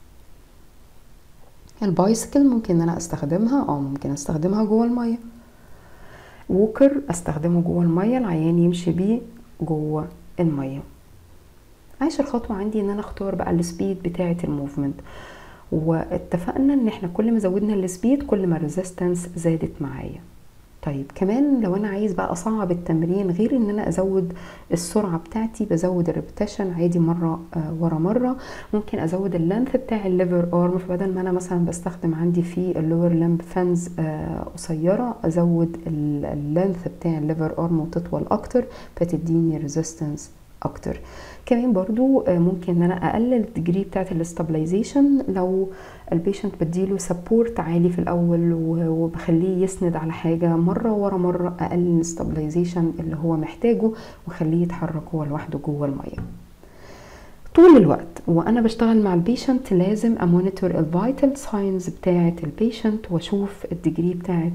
البايسكل ممكن انا استخدمها اه ممكن استخدمها جوه الميه ووكر استخدمه جوه الميه العيان يمشي بيه جوه الميه عاشر خطوه عندي ان انا اختار بقى السبيد بتاعه الموفمنت واتفقنا ان احنا كل ما زودنا السبيد كل ما الريزيستنس زادت معايا طيب كمان لو انا عايز بقى اصعب التمرين غير ان انا ازود السرعه بتاعتي بزود الريبتيشن عادي مره آه ورا مره ممكن ازود اللينث بتاع الليفر ارم فبدل ما انا مثلا بستخدم عندي في اللور لمب فانز آه قصيره ازود اللينث بتاع الليفر ارم وتطول اكتر فتديني ريزيستنس اكتر كمان برضو ممكن ان انا اقلل الديجري بتاعت الاستابلايزيشن لو البيشنت بديله سبورت عالي في الاول وبخليه يسند على حاجه مره ورا مره اقل الستابلايزيشن اللي هو محتاجه واخليه يتحرك هو لوحده جوه الميه طول الوقت وانا بشتغل مع البيشنت لازم امونيتور الفيتال ساينز بتاعه البيشنت واشوف الديجري بتاعه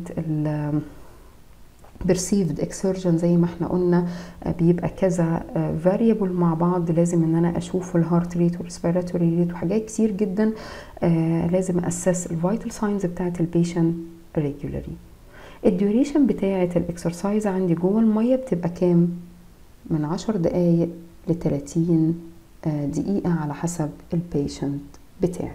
perceived exertion زي ما احنا قلنا بيبقى كذا variable مع بعض لازم ان انا اشوفه الهارت ريت والريسبيراتوري ريت وحاجات كتير جدا لازم اسس الفيتال ساينز بتاعه البيشنت regularly الديوريشن بتاعه الاكسرسايز عندي جوه الميه بتبقى كام من 10 دقايق ل 30 دقيقة على حسب البيشنت بتاعي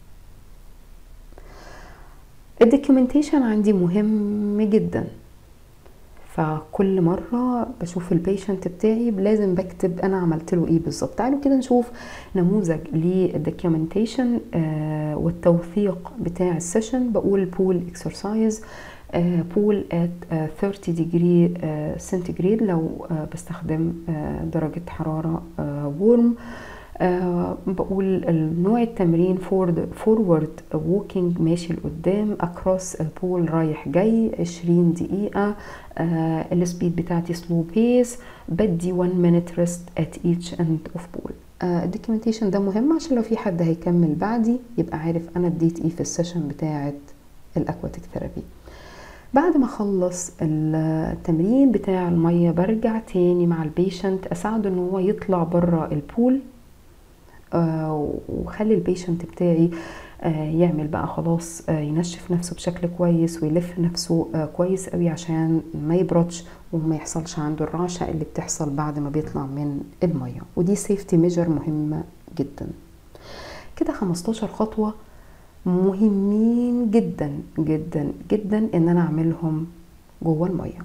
الدوكيومنتيشن عندي مهم جدا فكل مرة بشوف البيشنت بتاعي لازم بكتب انا عملت له ايه بالظبط تعالوا كده نشوف نموذج للدوكيومنتيشن آه والتوثيق بتاع السيشن بقول بول اكسرسايز بول ات 30 ديجري سنتيجريد لو uh, بستخدم uh, درجة حرارة وورم uh, بقول نوع التمرين فورورد ووكينج ماشي لقدام اكروس البول رايح جاي 20 دقيقة السبيد بتاعتي سلو بيس بدي 1 minute rest at each end of pool الدوكيومنتيشن ده مهم عشان لو في حد هيكمل بعدي يبقى عارف انا اديت ايه في السيشن بتاعت الاكواتيك ثيرابي بعد ما اخلص التمرين بتاع المية برجع تاني مع البيشنت اساعده ان هو يطلع بره البول آه وخلي البيشنت بتاعي آه يعمل بقى خلاص آه ينشف نفسه بشكل كويس ويلف نفسه آه كويس قوي عشان ما يبردش وما يحصلش عنده الرعشة اللي بتحصل بعد ما بيطلع من المية ودي سيفتي ميجر مهمة جدا كده 15 خطوة مهمين جدا جدا جدا ان انا اعملهم جوه الميه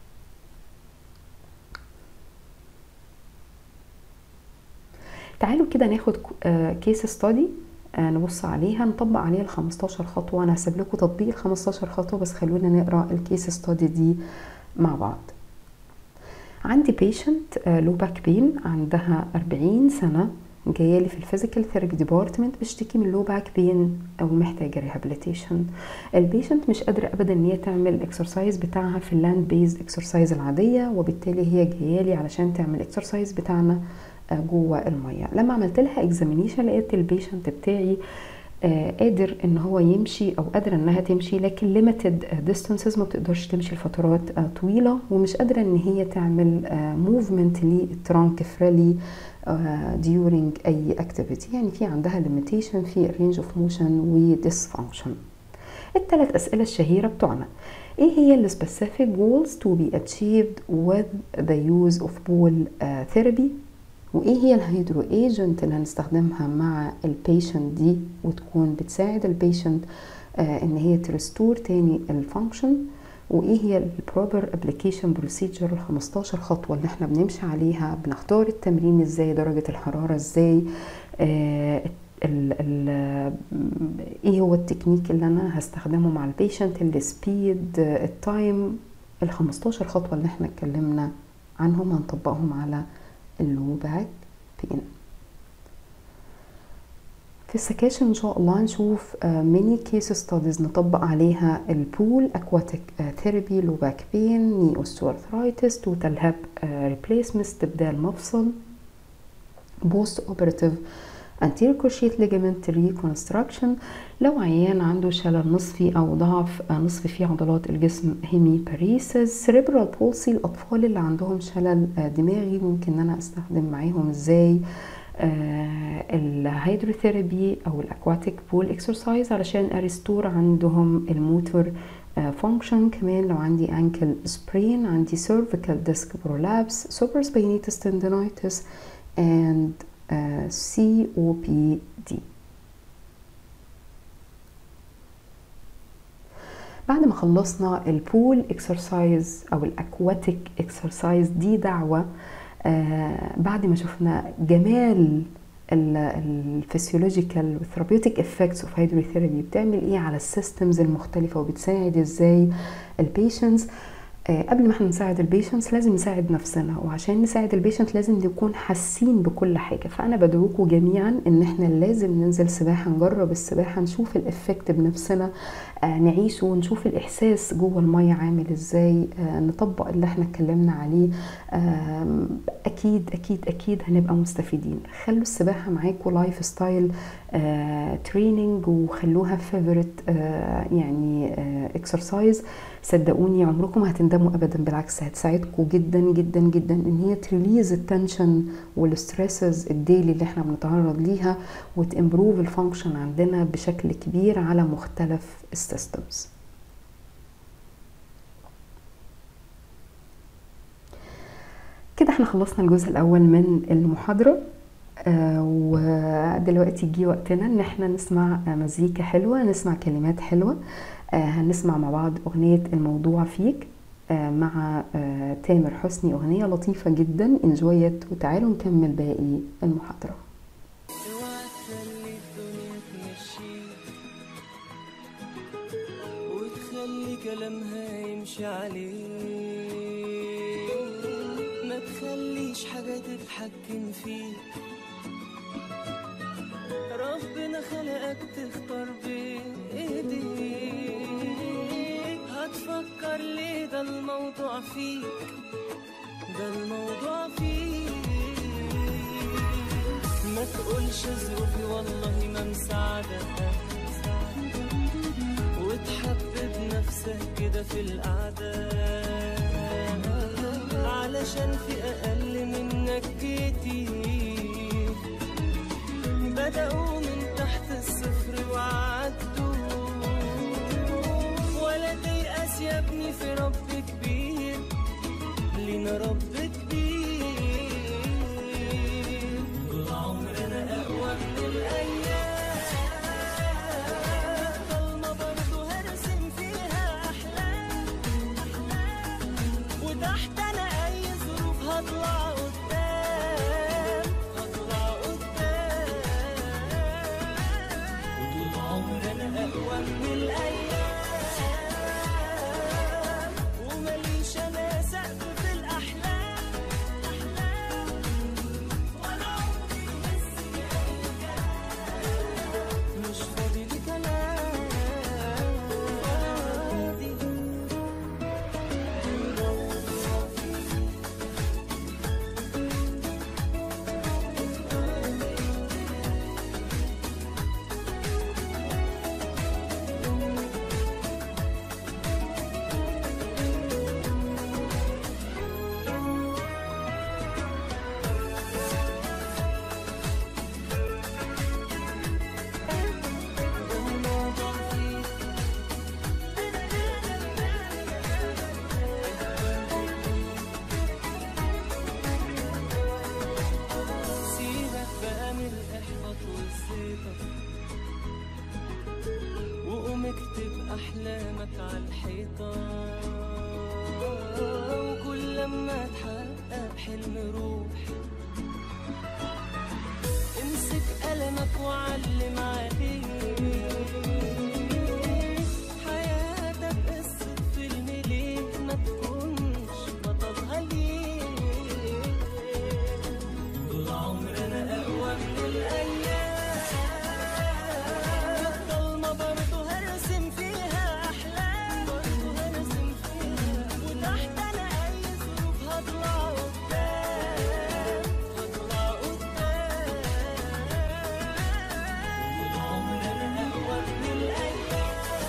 تعالوا كده ناخد كيس ستادي نبص عليها نطبق عليها ال 15 خطوه انا هسيب لكم تطبيق ال 15 خطوه بس خلونا نقرا الكيس ستادي دي مع بعض عندي بيشنت لو باك بين عندها 40 سنه جايه لي في الفيزيكال ثيرابي ديبارتمنت بتشتكي من لو باك بين او محتاجه ريهابيليتيشن البيشنت مش قادره ابدا ان هي تعمل الاكسرسايز بتاعها في اللاند بيزد اكسرسايز العاديه وبالتالي هي جايه لي علشان تعمل الاكسرسايز بتاعنا جوه الميه لما عملت لها اكزامينيشن لقيت البيشنت بتاعي قادر ان هو يمشي او قادره انها تمشي لكن ليميتد ديستانسز ما بتقدرش تمشي لفترات طويله ومش قادره ان هي تعمل موفمنت للترانك فريلي during اي activity يعني في عندها limitation في range of motion و dysfunction الثلاث اسئله الشهيره بتوعنا ايه هي ال specific goals to be achieved with the use of pool uh, therapy وايه هي الهيدرو ايجنت اللي هنستخدمها مع البيشنت دي وتكون بتساعد البيشنت آه ان هي ترستور تاني الفانكشن وايه هي البروبر ابلكيشن بروسيجر ال 15 خطوه اللي احنا بنمشي عليها بنختار التمرين ازاي درجه الحراره ازاي آه ال ال ايه هو التكنيك اللي انا هستخدمه مع البيشنت السبيد التايم ال 15 خطوه اللي احنا اتكلمنا عنهم هنطبقهم على اللو باك بين في السكاشن ان شاء الله نشوف ميني كيس ستاديز نطبق عليها البول اكواتيك ثيرابي لو باك بين ني اوستيوارثرايتس توتال هاب ريبليسمنت استبدال مفصل بوست اوبراتيف anterior cruciate ligament reconstruction لو عيان عنده شلل نصفي او ضعف نصفي في عضلات الجسم هيميباريسيس cerebral palsy الاطفال اللي عندهم شلل دماغي ممكن ان انا استخدم معاهم ازاي آه الهيدروثيرابي او الاكواتيك بول اكسرسايز علشان اريستور عندهم الموتور فانكشن uh, كمان لو عندي انكل سبرين عندي cervical disc prolapse supraspinatus tendonitis and uh, COPD بعد ما خلصنا البول اكسرسايز او الاكواتيك اكسرسايز دي دعوه آه بعد ما شفنا جمال الفسيولوجيكال والثيرابيوتيك افكتس اوف هيدروثيرابي بتعمل ايه على السيستمز المختلفه وبتساعد ازاي البيشنتس آه، قبل ما احنا نساعد البيشنتس لازم نساعد نفسنا وعشان نساعد البيشنت لازم نكون حاسين بكل حاجه فانا بدعوكم جميعا ان احنا لازم ننزل سباحه نجرب السباحه نشوف الافكت بنفسنا آه، نعيشه ونشوف الاحساس جوه الميه عامل ازاي آه، نطبق اللي احنا اتكلمنا عليه آم، اكيد اكيد اكيد هنبقى مستفيدين خلوا السباحه معاكم لايف ستايل تريننج وخلوها فيفورت يعني اكسرسايز صدقوني عمركم ما هتندموا ابدا بالعكس هتساعدكم جدا جدا جدا ان هي تريليز التنشن والستريسز الديلي اللي احنا بنتعرض ليها وتمبروف الفانكشن عندنا بشكل كبير على مختلف السيستمز كده احنا خلصنا الجزء الاول من المحاضره آه ودلوقتي جه وقتنا ان احنا نسمع آه، مزيكا حلوه نسمع كلمات حلوه آه هنسمع مع بعض اغنيه الموضوع فيك آه مع آه تامر حسني اغنيه لطيفه جدا انجويت وتعالوا نكمل باقي المحاضره اوعى تخلي الدنيا تمشيك وتخلي كلامها يمشي عليك ما تخليش حاجة تتحكم فيك ربنا خلقك تختار بإيديك هتفكر ليه ده الموضوع فيك ده الموضوع فيك ما تقولش ظروفي والله ما مساعدة وتحبب نفسك كده في القعدة علشان في أقل منك كتير بدأوا من تحت الصفر وعدوا ولا تيأس يا ابني في رب كبير لينا رب كبير طول عمرنا أقوى من الأيام ضلمة برضه هرسم فيها أحلام وتحت أنا أي ظروف هطلع قدام هطلع قدام وطول عمرنا أقوى من الأيام ومليش أنا سقف في الأحلام أحلام ولا عمري بس أي كلام مش فاضي لكلام فاضي الموضوع فيك سيبك بقى من الإحباط والزيطة وقوم اكتب أحلامك على الحيطة وكل لما تحقق حلم روح امسك قلمك وعلم عليه حياتك قصة فيلم ليه ما تكونش بطلها ليه طول عمرنا أقوى من الأيام الضلمة برضه هرسم فيها أحلام برضه هرسم فيها وتحت أنا أي ظروف هطلع قدام هطلع قدام طول عمرنا أقوى من الأيام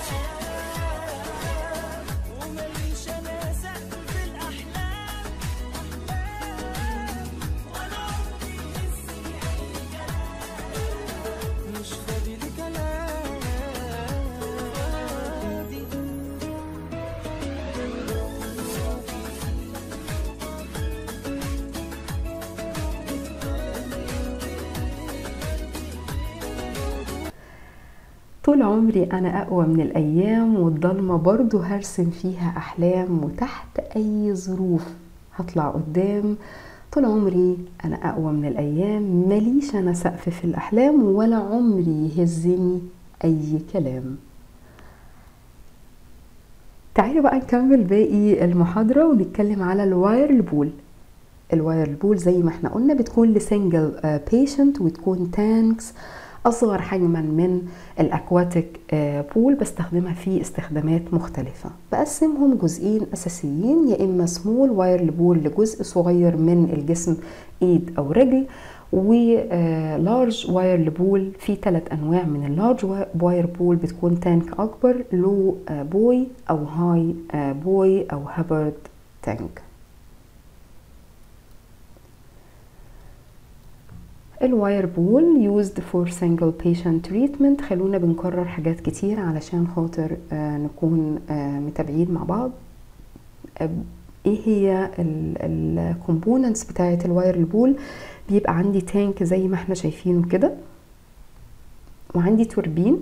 ومليش أنا سقف في الأحلام أحلام ولا عمري نسي أي كلام مش فاضي لكلام فاضي طول عمري أنا أقوى من الأيام والضلمة برضو هرسم فيها أحلام وتحت أي ظروف هطلع قدام طول عمري أنا أقوى من الأيام مليش أنا سقف في الأحلام ولا عمري يهزني أي كلام تعالوا بقى نكمل باقي المحاضرة ونتكلم على الواير بول الواير بول زي ما احنا قلنا بتكون لسنجل بيشنت وتكون تانكس اصغر حجما من الاكواتيك بول بستخدمها في استخدامات مختلفة بقسمهم جزئين اساسيين يا اما سمول واير بول لجزء صغير من الجسم ايد او رجل ولارج واير بول في ثلاث انواع من اللارج واير بول بتكون تانك اكبر لو بوي او هاي بوي او هابرد تانك الواير بول used for single patient treatment خلونا بنكرر حاجات كتير علشان خاطر آه نكون آه متابعين مع بعض آه ايه هي الكومبوننتس بتاعه الواير بول بيبقى عندي تانك زي ما احنا شايفينه كده وعندي توربين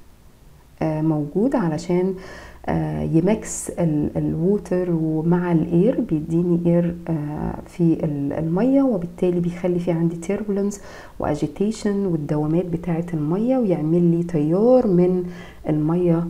موجود علشان يمكس الووتر ومع الاير بيديني اير في الميه وبالتالي بيخلي في عندي تيربولنس واجيتيشن والدوامات بتاعه الميه ويعمل لي تيار من الميه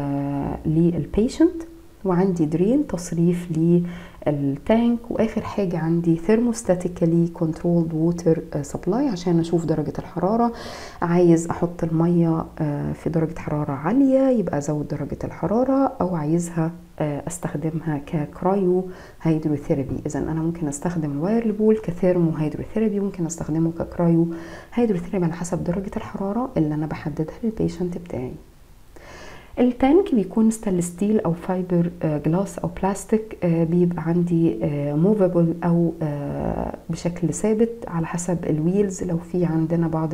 للبيشنت وعندي درين تصريف للتانك واخر حاجه عندي ثيرموستاتيكالي كنترولد ووتر سبلاي عشان اشوف درجه الحراره عايز احط الميه في درجه حراره عاليه يبقى ازود درجه الحراره او عايزها استخدمها ككرايو هيدروثيرابي اذا انا ممكن استخدم الواير بول كثيرمو هيدروثيرابي ممكن استخدمه ككرايو هيدروثيرابي على حسب درجه الحراره اللي انا بحددها للبيشنت بتاعي التانك بيكون ستانلس ستيل او فايبر جلاس او بلاستيك بيبقى عندي موفابل او بشكل ثابت على حسب الويلز لو في عندنا بعض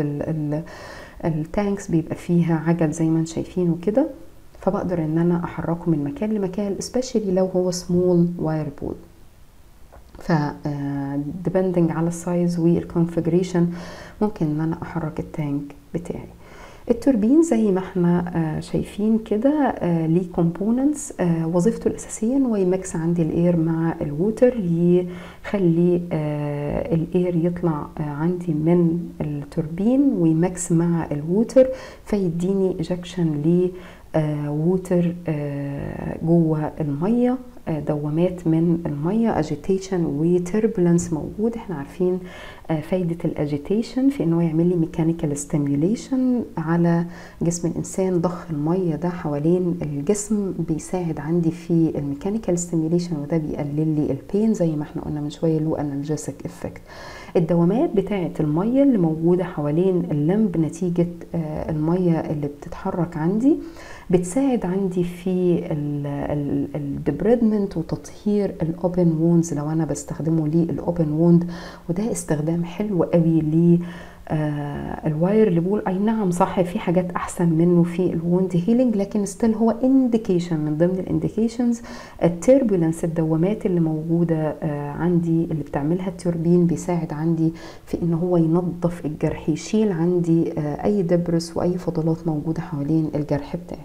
التانكس بيبقى فيها عجل زي ما انتم شايفينه كده فبقدر ان انا احركه من مكان لمكان especially لو هو سمول واير بول ف depending على السايز والكونفجريشن ممكن ان انا احرك التانك بتاعي التوربين زي ما احنا شايفين كده ليه كومبوننتس وظيفته الاساسيه ان هو يمكس عندي الاير مع الووتر يخلي الاير يطلع عندي من التوربين ويمكس مع الووتر فيديني اجكشن ل ووتر جوه الميه دوامات من الميه اجيتيشن وتربلنس موجود احنا عارفين فايده الاجيتيشن في انه يعمل لي ميكانيكال ستيميوليشن على جسم الانسان ضخ الميه ده حوالين الجسم بيساعد عندي في الميكانيكال ستيميوليشن وده بيقلل لي البين زي ما احنا قلنا من شويه له انالجيسيك افكت الدوامات بتاعه الميه اللي موجوده حوالين اللمب نتيجه الميه اللي بتتحرك عندي بتساعد عندي في الدبريدمنت وتطهير الاوبن ووندز لو انا بستخدمه للاوبن ووند وده استخدام حلو قوي ل آه الواير اللي بقول اي نعم صح في حاجات احسن منه في الووند هيلينج لكن ستيل هو انديكيشن من ضمن الانديكيشنز التربولنس الدوامات اللي موجوده آه عندي اللي بتعملها التوربين بيساعد عندي في ان هو ينظف الجرح يشيل عندي آه اي دبرس واي فضلات موجوده حوالين الجرح بتاعي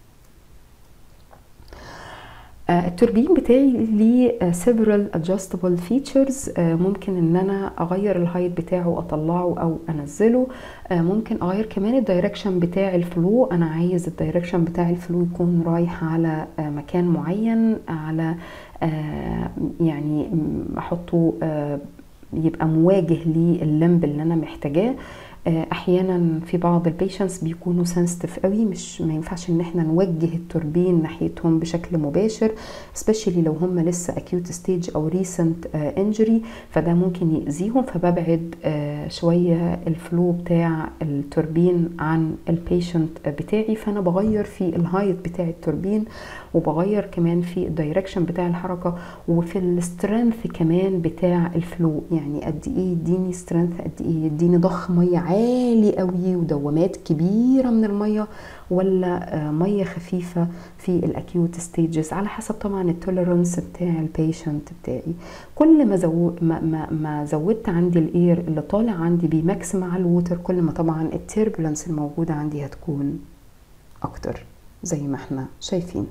التوربين بتاعي ليه several adjustable features ممكن ان انا اغير الهايت بتاعه واطلعه او انزله ممكن اغير كمان الدايركشن بتاع الفلو انا عايز الدايركشن بتاع الفلو يكون رايح على مكان معين على يعني احطه يبقى مواجه لللمب اللي انا محتاجاه احيانا في بعض البيشنتس بيكونوا سنسيتيف قوي مش ما ينفعش ان احنا نوجه التوربين ناحيتهم بشكل مباشر سبيشالي لو هم لسه اكيوت ستيج او ريسنت انجري فده ممكن يأذيهم فببعد شويه الفلو بتاع التوربين عن البيشنت بتاعي فانا بغير في الهايت بتاع التوربين وبغير كمان في الدايركشن بتاع الحركه وفي السترينث كمان بتاع الفلو يعني قد ايه يديني سترينث قد ايه يديني ضخ ميه عالي قوي ودوامات كبيره من الميه ولا ميه خفيفه في الاكيوت ستيجز على حسب طبعا التوليرانس بتاع البيشنت بتاعي كل ما, زو ما, ما, ما زودت عندي الاير اللي طالع عندي بيماكس مع الووتر كل ما طبعا التيربولنس الموجوده عندي هتكون اكتر زي ما احنا شايفين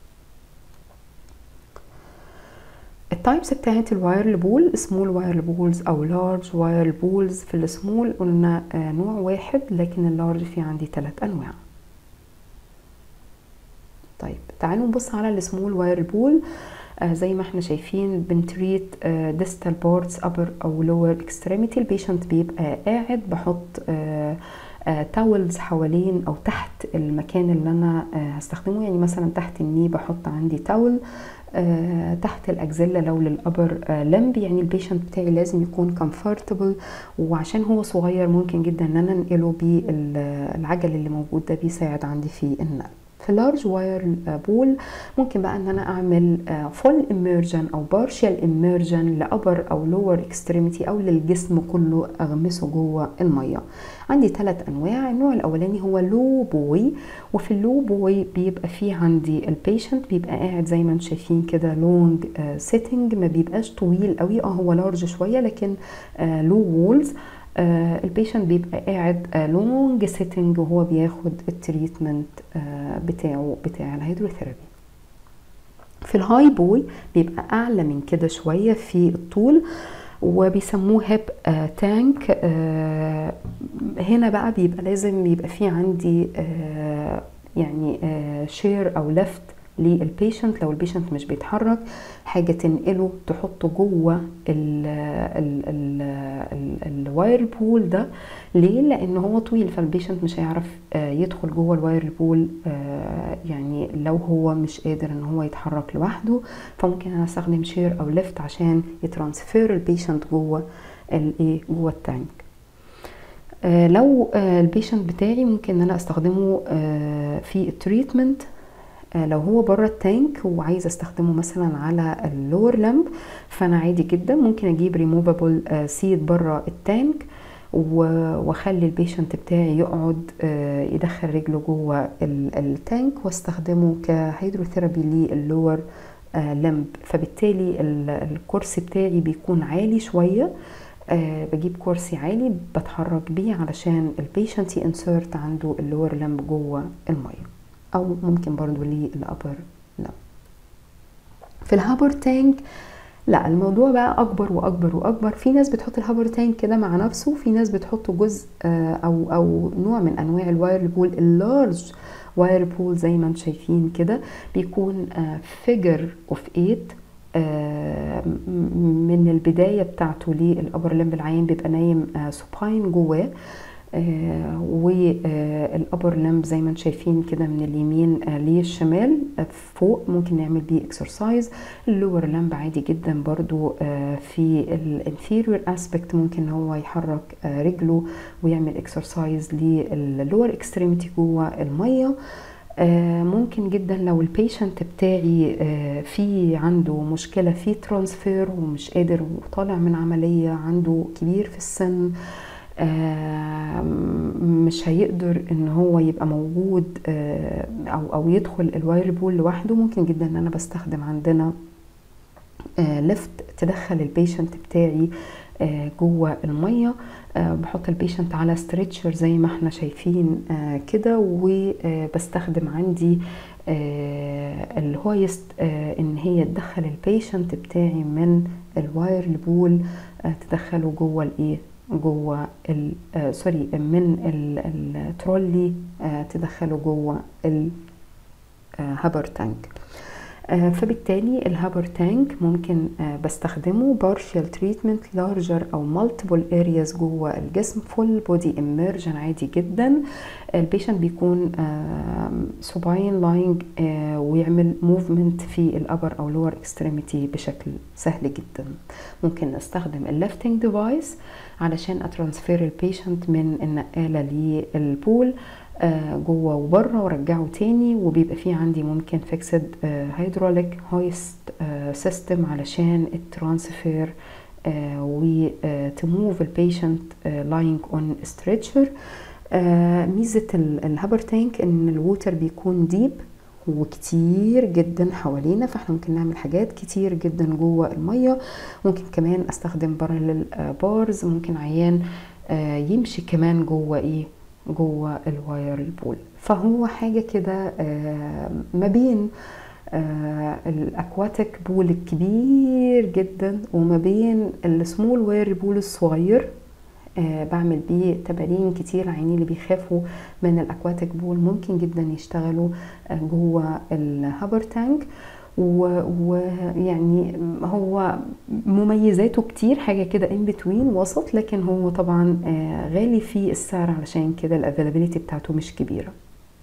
التايبس بتاعت الواير بول سمول واير بولز او لارج واير بولز في السمول قلنا نوع واحد لكن اللارج في عندي ثلاث انواع طيب تعالوا نبص على السمول واير بول آه زي ما احنا شايفين بنتريت آه ديستال بوردز ابر او لور اكستريميتي البيشنت بيبقى قاعد بحط آه آه تاولز حوالين او تحت المكان اللي انا آه هستخدمه يعني مثلا تحت الني بحط عندي تاول آه تحت الاكزيلا لو للابر آه لمب يعني البيشنت بتاعي لازم يكون كومفورتبل وعشان هو صغير ممكن جدا ان انا انقله بالعجل اللي موجود ده بيساعد عندي في النقل في اللارج واير بول ممكن بقى ان انا اعمل فول اميرجن او بارشال اميرجن لابر او لور اكستريميتي او للجسم كله اغمسه جوه الميه عندي ثلاث انواع النوع الاولاني هو لو بوي وفي اللو بوي بيبقى فيه عندي البيشنت بيبقى قاعد زي ما انتم شايفين كده لونج سيتنج ما بيبقاش طويل قوي اه هو لارج شويه لكن لو وولز آه البيشنت بيبقى قاعد آه لونج سيتنج وهو بياخد التريتمنت آه بتاعه بتاع الهيدروثيرابي في الهاي بوي بيبقى اعلى من كده شويه في الطول وبيسموه هيب آه تانك آه هنا بقى بيبقى لازم يبقى في عندي آه يعني آه شير او لفت للبيشنت لو البيشنت مش بيتحرك حاجة تنقله تحطه جوه الواير بول ده ليه؟ لأن هو طويل فالبيشنت مش هيعرف يدخل جوه الواير بول يعني لو هو مش قادر ان هو يتحرك لوحده فممكن انا استخدم شير او ليفت عشان يترانسفير البيشنت جوه الايه جوه التانك لو البيشنت بتاعي ممكن ان انا استخدمه في التريتمنت لو هو بره التانك وعايزه استخدمه مثلا على اللور لمب فانا عادي جدا ممكن اجيب ريموفابل سيت بره التانك واخلي البيشنت بتاعي يقعد يدخل رجله جوه التانك واستخدمه كهيدروثيرابي للور لمب فبالتالي الكرسي بتاعي بيكون عالي شويه أه بجيب كرسي عالي بتحرك بيه علشان البيشنت ينسرت عنده اللور لمب جوه الميه او ممكن برضو للابر لا في الهابر تانك لا الموضوع بقى اكبر واكبر واكبر في ناس بتحط الهابر تانك كده مع نفسه في ناس بتحطه جزء او او نوع من انواع الواير بول اللارج واير بول زي ما انتم شايفين كده بيكون فيجر اوف 8 من البداية بتاعته للأبر لمب العين بيبقى نايم سوباين جواه آه والابر لمب زي ما انتم شايفين كده من اليمين آه للشمال آه فوق ممكن نعمل بيه اكسرسايز اللور لمب عادي جدا برضو في الانفيريور اسبكت ممكن هو يحرك رجله ويعمل اكسرسايز للور اكستريميتي جوه الميه ممكن جدا لو البيشنت بتاعي في عنده مشكلة في ترانسفير ومش قادر وطالع من عملية عنده كبير في السن آه مش هيقدر ان هو يبقى موجود آه او او يدخل الواير بول لوحده ممكن جدا ان انا بستخدم عندنا آه ليفت تدخل البيشنت بتاعي جوه الميه بحط البيشنت على ستريتشر زي ما احنا شايفين كده وبستخدم عندي الهويست ان هي تدخل البيشنت بتاعي من الواير بول تدخله جوه الايه جوه آه سوري من الترولي آه تدخله جوه الهابر تانك آه فبالتالي الهابر تانك ممكن بستخدمه بارشال تريتمنت لارجر او مالتيبل ارياز جوه الجسم فول بودي اميرجن عادي جدا البيشنت بيكون سوباين لاينج ويعمل موفمنت في الابر او لور اكستريميتي بشكل سهل جدا ممكن نستخدم الليفتنج ديفايس علشان اترانسفير البيشنت من النقاله للبول جوه وبره وارجعه تاني وبيبقى في عندي ممكن فيكسد هيدروليك هويست سيستم علشان الترانسفير وتموف البيشنت لاينج اون ستريتشر ميزه الهابر تانك ان الووتر بيكون ديب وكتير جدا حوالينا فاحنا ممكن نعمل حاجات كتير جدا جوه الميه ممكن كمان استخدم بارلل بارز ممكن عيان يمشي كمان جوه ايه جوه الواير البول فهو حاجه كده ما بين الاكواتيك بول الكبير جدا وما بين السمول واير بول الصغير آه بعمل بيه تمارين كتير عيني اللي بيخافوا من الاكواتيك بول ممكن جدا يشتغلوا آه جوه الهابر تانك ويعني هو مميزاته كتير حاجة كده ان بتوين وسط لكن هو طبعا آه غالي في السعر علشان كده الافيلابيلتي بتاعته مش كبيرة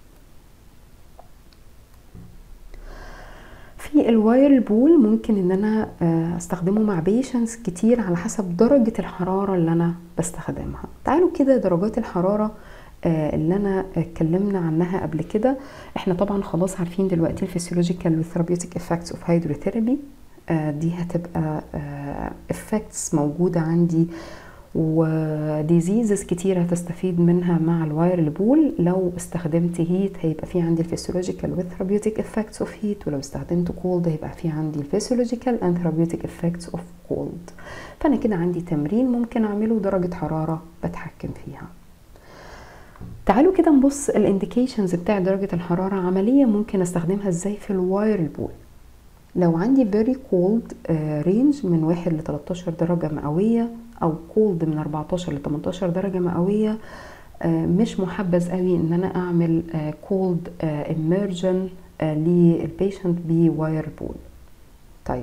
في الواير بول ممكن ان انا استخدمه مع بيشنس كتير على حسب درجة الحرارة اللي انا بستخدمها تعالوا كده درجات الحرارة اللي انا اتكلمنا عنها قبل كده احنا طبعا خلاص عارفين دلوقتي الفسيولوجيكال والثيرابيوتيك افكتس اوف هيدروثيرابي دي هتبقى افكتس موجودة عندي وديزيزز كتير هتستفيد منها مع الواير بول لو استخدمت هيت هيبقى في عندي الفسيولوجيكال والثيرابيوتيك افكتس اوف هيت ولو استخدمت كولد هيبقى في عندي الفسيولوجيكال اند ثيرابيوتيك افكتس اوف كولد فانا كده عندي تمرين ممكن اعمله درجة حرارة بتحكم فيها تعالوا كده نبص الانديكيشنز بتاع درجة الحرارة عملية ممكن استخدمها ازاي في الواير بول لو عندي very cold رينج من 1 ل 13 درجة مئوية او كولد من 14 ل 18 درجة مئوية مش محبذ قوي ان انا اعمل كولد اميرجن للبيشنت بواير بول طيب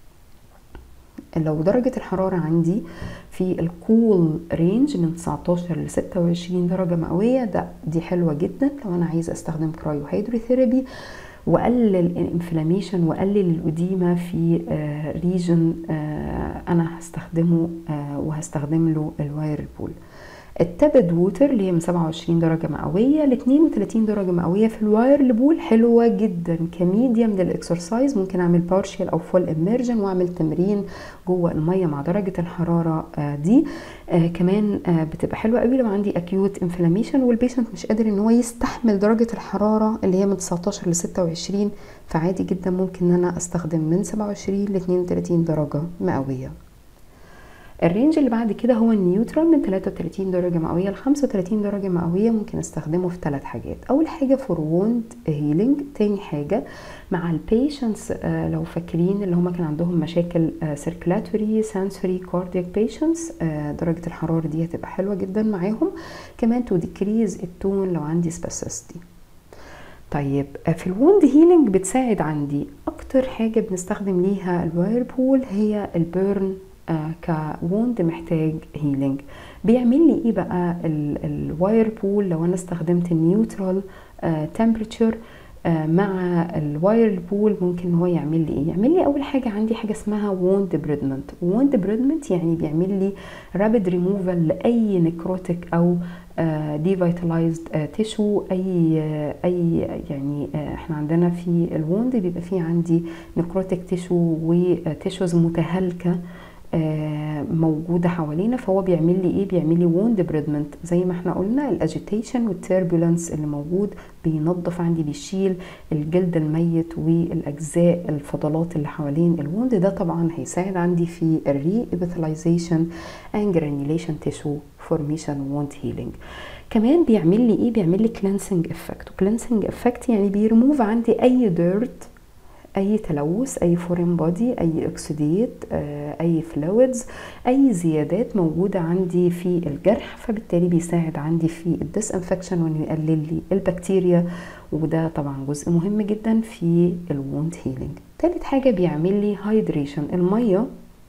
لو درجة الحرارة عندي في الكول رينج من 19 ل 26 درجة مئوية ده دي حلوة جدا لو انا عايز استخدم كرايو هيدروثيرابي واقلل الانفلاميشن واقلل الاديمه في ريجن انا هستخدمه وهستخدم له الواير بول التبد ووتر اللي هي من 27 درجه مئويه ل 32 درجه مئويه في الواير بول حلوه جدا كميديم للاكسرسايز ممكن اعمل بارشال او فول اميرجن واعمل تمرين جوه الميه مع درجه الحراره دي آه كمان آه بتبقى حلوه قوي لو عندي اكيوت انفلاميشن والبيشنت مش قادر ان هو يستحمل درجه الحراره اللي هي من 19 ل 26 فعادي جدا ممكن ان انا استخدم من 27 ل 32 درجه مئويه الرينج اللي بعد كده هو النيوترال من 33 درجة مئوية ل 35 درجة مئوية ممكن استخدمه في ثلاث حاجات أول حاجة فور ووند هيلينج تاني حاجة مع البيشنتس آه لو فاكرين اللي هم كان عندهم مشاكل سيركلاتوري سنسوري كاردياك بيشنتس درجة الحرارة دي هتبقى حلوة جدا معاهم كمان تو ديكريز التون لو عندي سباسيستي طيب في الوند هيلينج بتساعد عندي اكتر حاجة بنستخدم ليها الواير بول هي البيرن آه كووند محتاج هيلينج بيعمل لي ايه بقى الواير بول لو انا استخدمت النيوترال تمبريتشر آه مع الواير بول ممكن هو يعمل لي ايه يعمل لي اول حاجه عندي حاجه اسمها ووند بريدمنت ووند بريدمنت يعني بيعمل لي رابيد ريموفال لاي نكروتيك او ديفيتالايزد تيشو اي اي يعني احنا عندنا في الووند بيبقى فيه عندي نكروتيك تيشو وتيشوز متهالكه موجوده حوالينا فهو بيعمل لي ايه بيعمل لي ووند بريدمنت زي ما احنا قلنا الاجيتيشن والتربولنس اللي موجود بينظف عندي بيشيل الجلد الميت والاجزاء الفضلات اللي حوالين الووند ده طبعا هيساعد عندي في الري ابيثلايزيشن اند جرانيوليشن تيشو فورميشن ووند هيلينج كمان بيعمل لي ايه بيعمل لي كلينسنج افكت كلينسنج افكت يعني بيرموف عندي اي ديرت اي تلوث اي فورين بودي اي اكسيديت اي فلويدز اي زيادات موجوده عندي في الجرح فبالتالي بيساعد عندي في الديسانفكشن وانه يقلل لي البكتيريا وده طبعا جزء مهم جدا في الووند هيلينج تالت حاجه بيعمل لي هايدريشن الميه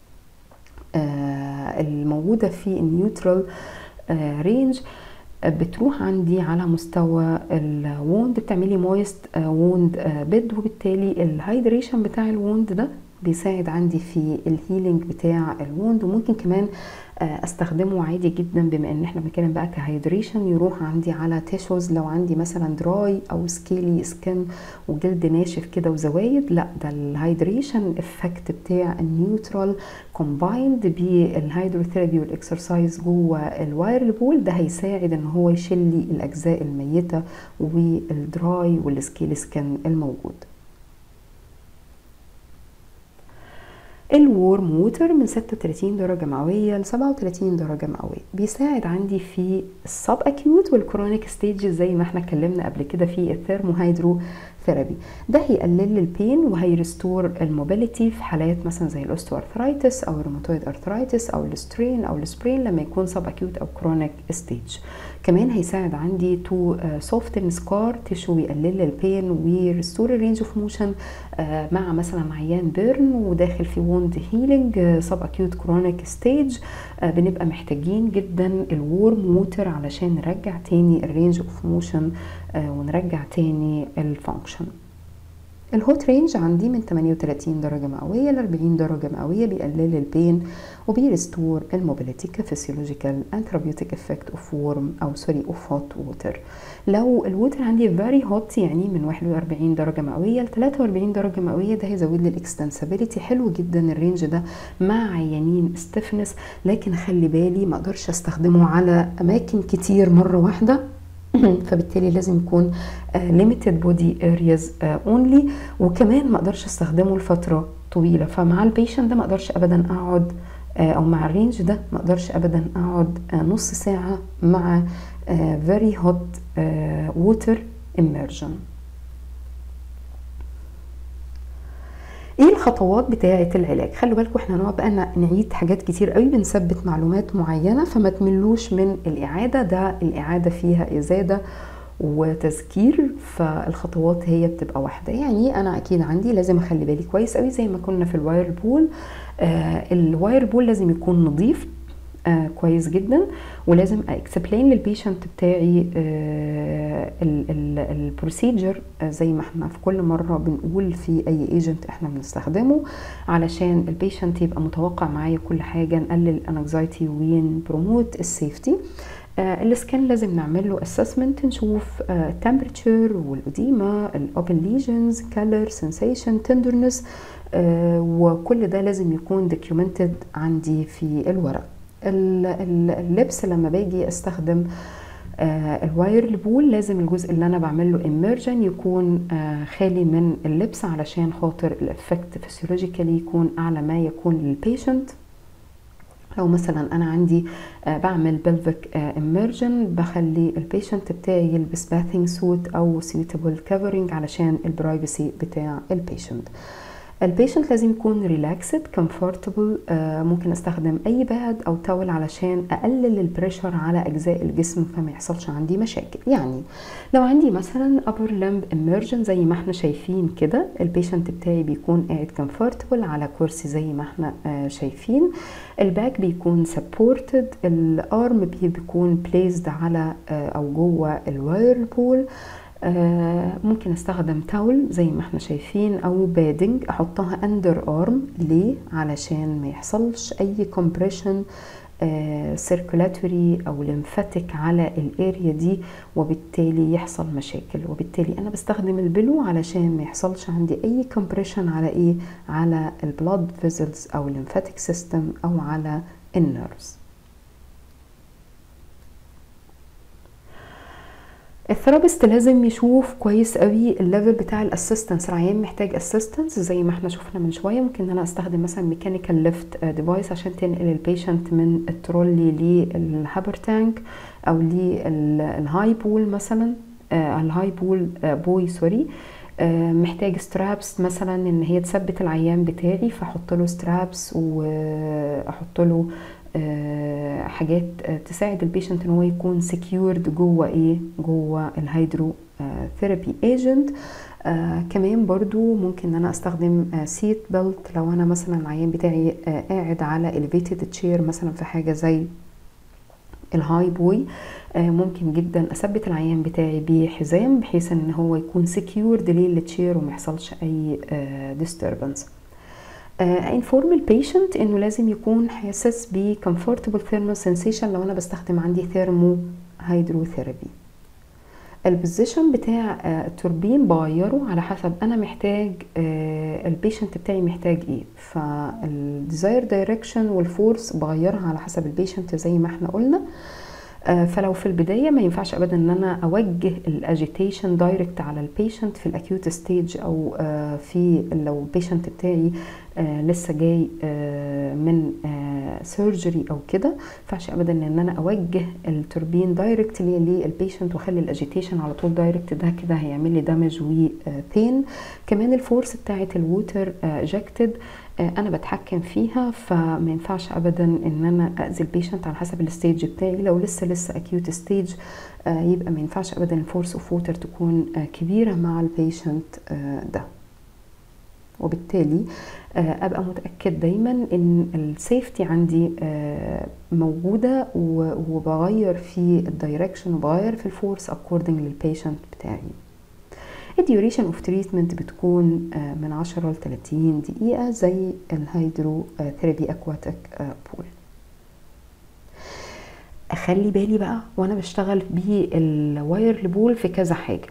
آه الموجوده في النيوترال آه رينج بتروح عندي على مستوى الووند بتعملي مويست ووند بيد وبالتالي الهايدريشن بتاع الووند ده بيساعد عندي في الهيلينج بتاع الووند وممكن كمان استخدمه عادي جدا بما ان احنا بنتكلم بقى كهايدريشن يروح عندي على تيشوز لو عندي مثلا دراي او سكيلي سكن وجلد ناشف كده وزوايد لا ده الهايدريشن افكت بتاع النيوترال كومبايند بالهيدروثيرابي والاكسرسايز جوه الواير بول ده هيساعد ان هو يشيل لي الاجزاء الميته والدراي والسكيلي سكن الموجود الورم ووتر من 36 درجة مئوية ل 37 درجة مئوية بيساعد عندي في السب اكيوت والكرونيك ستيج زي ما احنا اتكلمنا قبل كده في الثيرموهيدرو ثيرابي ده هيقلل البين وهيرستور الموبيليتي في حالات مثلا زي الاوستوارثرايتس او الروماتويد ارثرايتس او السترين او السبرين لما يكون سب اكيوت او كرونيك ستيج كمان هيساعد عندي تو سوفتن سكار تيشو ويقلل البين ويرستور الرينج اوف موشن مع مثلا عيان بيرن وداخل في ووند هيلينج سب اكيوت كرونيك ستيج بنبقى محتاجين جدا الورم ووتر علشان نرجع تاني الرينج اوف موشن ونرجع تاني الفانكشن الهوت رينج عندي من 38 درجة مئوية ل 40 درجة مئوية بيقلل البين وبيرستور الموبيليتي كفسيولوجيكال اند ثيرابيوتيك افكت اوف وورم او سوري اوف هوت ووتر لو الووتر عندي فيري هوت يعني من 41 درجة مئوية ل 43 درجة مئوية ده هيزود لي الاكستنسابيلتي حلو جدا الرينج ده مع عيانين ستيفنس لكن خلي بالي ما اقدرش استخدمه على اماكن كتير مرة واحدة فبالتالي لازم يكون limited body areas only وكمان ما اقدرش استخدمه لفتره طويله فمع البيشنت ده ما اقدرش ابدا اقعد او مع الرينج ده ما اقدرش ابدا اقعد نص ساعه مع very hot water immersion ايه الخطوات بتاعه العلاج خلوا بالكم احنا هنقعد بقى نعيد حاجات كتير قوي بنثبت معلومات معينه فما تملوش من الاعاده ده الاعاده فيها ازاده وتذكير فالخطوات هي بتبقى واحده يعني انا اكيد عندي لازم اخلي بالي كويس قوي زي ما كنا في الواير بول آه الواير بول لازم يكون نظيف آه كويس جدا ولازم اكسبلين للبيشنت بتاعي آه البروسيجر آه زي ما احنا في كل مره بنقول في اي ايجنت احنا بنستخدمه علشان البيشنت يبقى متوقع معايا كل حاجه نقلل الانكزايتي ونبروموت السيفتي آه السكان لازم نعمل له اسسمنت نشوف التمبرتشر آه والاديما الاوبن ليجنز كالر سensation تندرنس آه وكل ده لازم يكون دوكيومنتد عندي في الورق اللبس لما باجي استخدم آه الواير البول لازم الجزء اللي انا بعمل له اميرجن يكون آه خالي من اللبس علشان خاطر الافكت فيسيولوجيكالي يكون اعلى ما يكون للبيشنت لو مثلا انا عندي آه بعمل بلفيك اميرجن بخلي البيشنت بتاعي يلبس باثينج سوت او سيوتابل كفرنج علشان البرايفسي بتاع البيشنت البيشنت لازم يكون ريلاكسد كومفورتبل ممكن استخدم اي باد او تاول علشان اقلل البريشر على اجزاء الجسم فما يحصلش عندي مشاكل يعني لو عندي مثلا upper limb immersion زي ما احنا شايفين كده البيشنت بتاعي بيكون قاعد كومفورتبل على كرسي زي ما احنا آه شايفين الباك بيكون سبورتد الارم بيكون بليزد على آه او جوه الواير بول آه ممكن استخدم تاول زي ما احنا شايفين او بادنج احطها اندر ارم ليه علشان ما يحصلش اي كومبريشن سيركولاتوري او لمفاتيك على الاريا دي وبالتالي يحصل مشاكل وبالتالي انا بستخدم البلو علشان ما يحصلش عندي اي كومبريشن على ايه على البلاد فيزلز او الليمفاتيك سيستم او على النيرفز الثيرابيست لازم يشوف كويس قوي الليفل بتاع الاسيستنس العيان محتاج اسيستنس زي ما احنا شفنا من شويه ممكن ان انا استخدم مثلا ميكانيكال ليفت ديفايس عشان تنقل البيشنت من الترولي للهابر تانك او للهاي بول مثلا الهاي بول بوي سوري محتاج سترابس مثلا ان هي تثبت العيان بتاعي فاحط له سترابس واحط له أه حاجات أه تساعد البيشنت ان هو يكون سكيورد جوه ايه جوه الهيدرو أه ثيرابي ايجنت كمان برضو ممكن ان انا استخدم سيت بيلت لو انا مثلا العيان بتاعي قاعد على elevated chair مثلا في حاجه زي الهاي بوي ممكن جدا اثبت العيان بتاعي بحزام بحيث ان هو يكون سكيورد للتشير وما يحصلش اي disturbance انفورم البيشنت انه لازم يكون حاسس ب comfortable thermal sensation لو انا بستخدم عندي ثيرمو هيدروثيرابي البوزيشن بتاع التوربين بغيره على حسب انا محتاج البيشنت بتاعي محتاج ايه فالديزاير دايركشن والفورس بغيرها على حسب البيشنت زي ما احنا قلنا فلو في البدايه ما ينفعش ابدا ان انا اوجه الاجيتيشن دايركت على البيشنت في الاكيوت ستيج او في لو البيشنت بتاعي آه لسه جاي آه من سيرجري او كده ما ينفعش ابدا ان انا اوجه التوربين دايركتلي للبيشنت واخلي الاجيتيشن على طول دايركت ده كده هيعمل لي دامج وبين كمان الفورس بتاعه الووتر اجكتد انا بتحكم فيها فما ينفعش ابدا ان انا اذي البيشنت على حسب الستيج بتاعي لو لسه لسه اكيوت ستيج يبقى ما ينفعش ابدا الفورس اوف ووتر تكون كبيره مع البيشنت ده وبالتالي ابقى متاكد دايما ان السيفتي عندي موجوده وبغير في الدايركشن وبغير في الفورس اكوردنج للبيشنت بتاعي الديوريشن اوف تريتمنت بتكون من 10 ل 30 دقيقه زي الهيدرو ثيرابي اكواتيك بول اخلي بالي بقى وانا بشتغل بالواير بول في كذا حاجه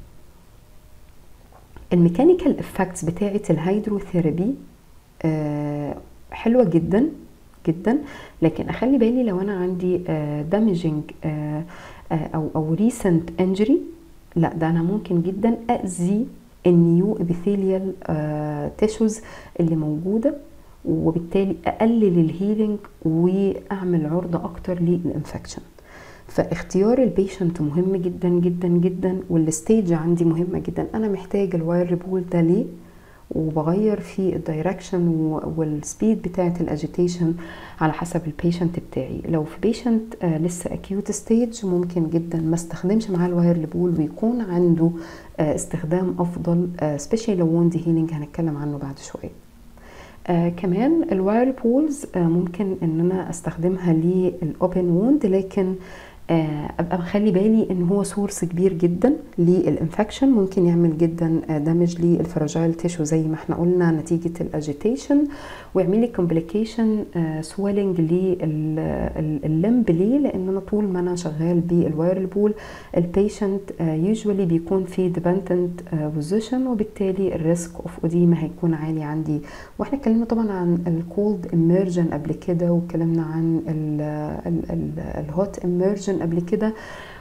الميكانيكال افكتس بتاعه الهيدروثيرابي آه حلوه جدا جدا لكن اخلي بالي لو انا عندي آه دامجنج آه او او ريسنت انجري لا ده انا ممكن جدا اذي النيو ابيثيليال تيشوز اللي موجوده وبالتالي اقلل الهيلينج واعمل عرضه اكتر للانفكشن فاختيار البيشنت مهم جدا جدا جدا والستيج عندي مهمه جدا انا محتاج الواير بول ده ليه وبغير في الدايركشن والسبيد بتاعه الاجيتيشن على حسب البيشنت بتاعي لو في بيشنت آه لسه اكيوت ستيج ممكن جدا ما استخدمش معاه الواير بول ويكون عنده آه استخدام افضل آه سبيشالي لو ووند هيلينج هنتكلم عنه بعد شويه آه كمان الواير بولز آه ممكن ان انا استخدمها للاوبن ووند لكن آه ابقى مخلي بالي ان هو سورس كبير جدا للانفكشن ممكن يعمل جدا دامج للفراجايل تيشو زي ما احنا قلنا نتيجه الاجيتيشن ويعمل لي كومبليكيشن سويلنج لللمب ليه لان انا طول ما انا شغال بالواير بول البيشنت يوجوالي بيكون في ديبندنت بوزيشن وبالتالي الريسك اوف اوديما هيكون عالي عندي واحنا اتكلمنا طبعا عن الكولد اميرجن قبل كده واتكلمنا عن الهوت اميرجن قبل كده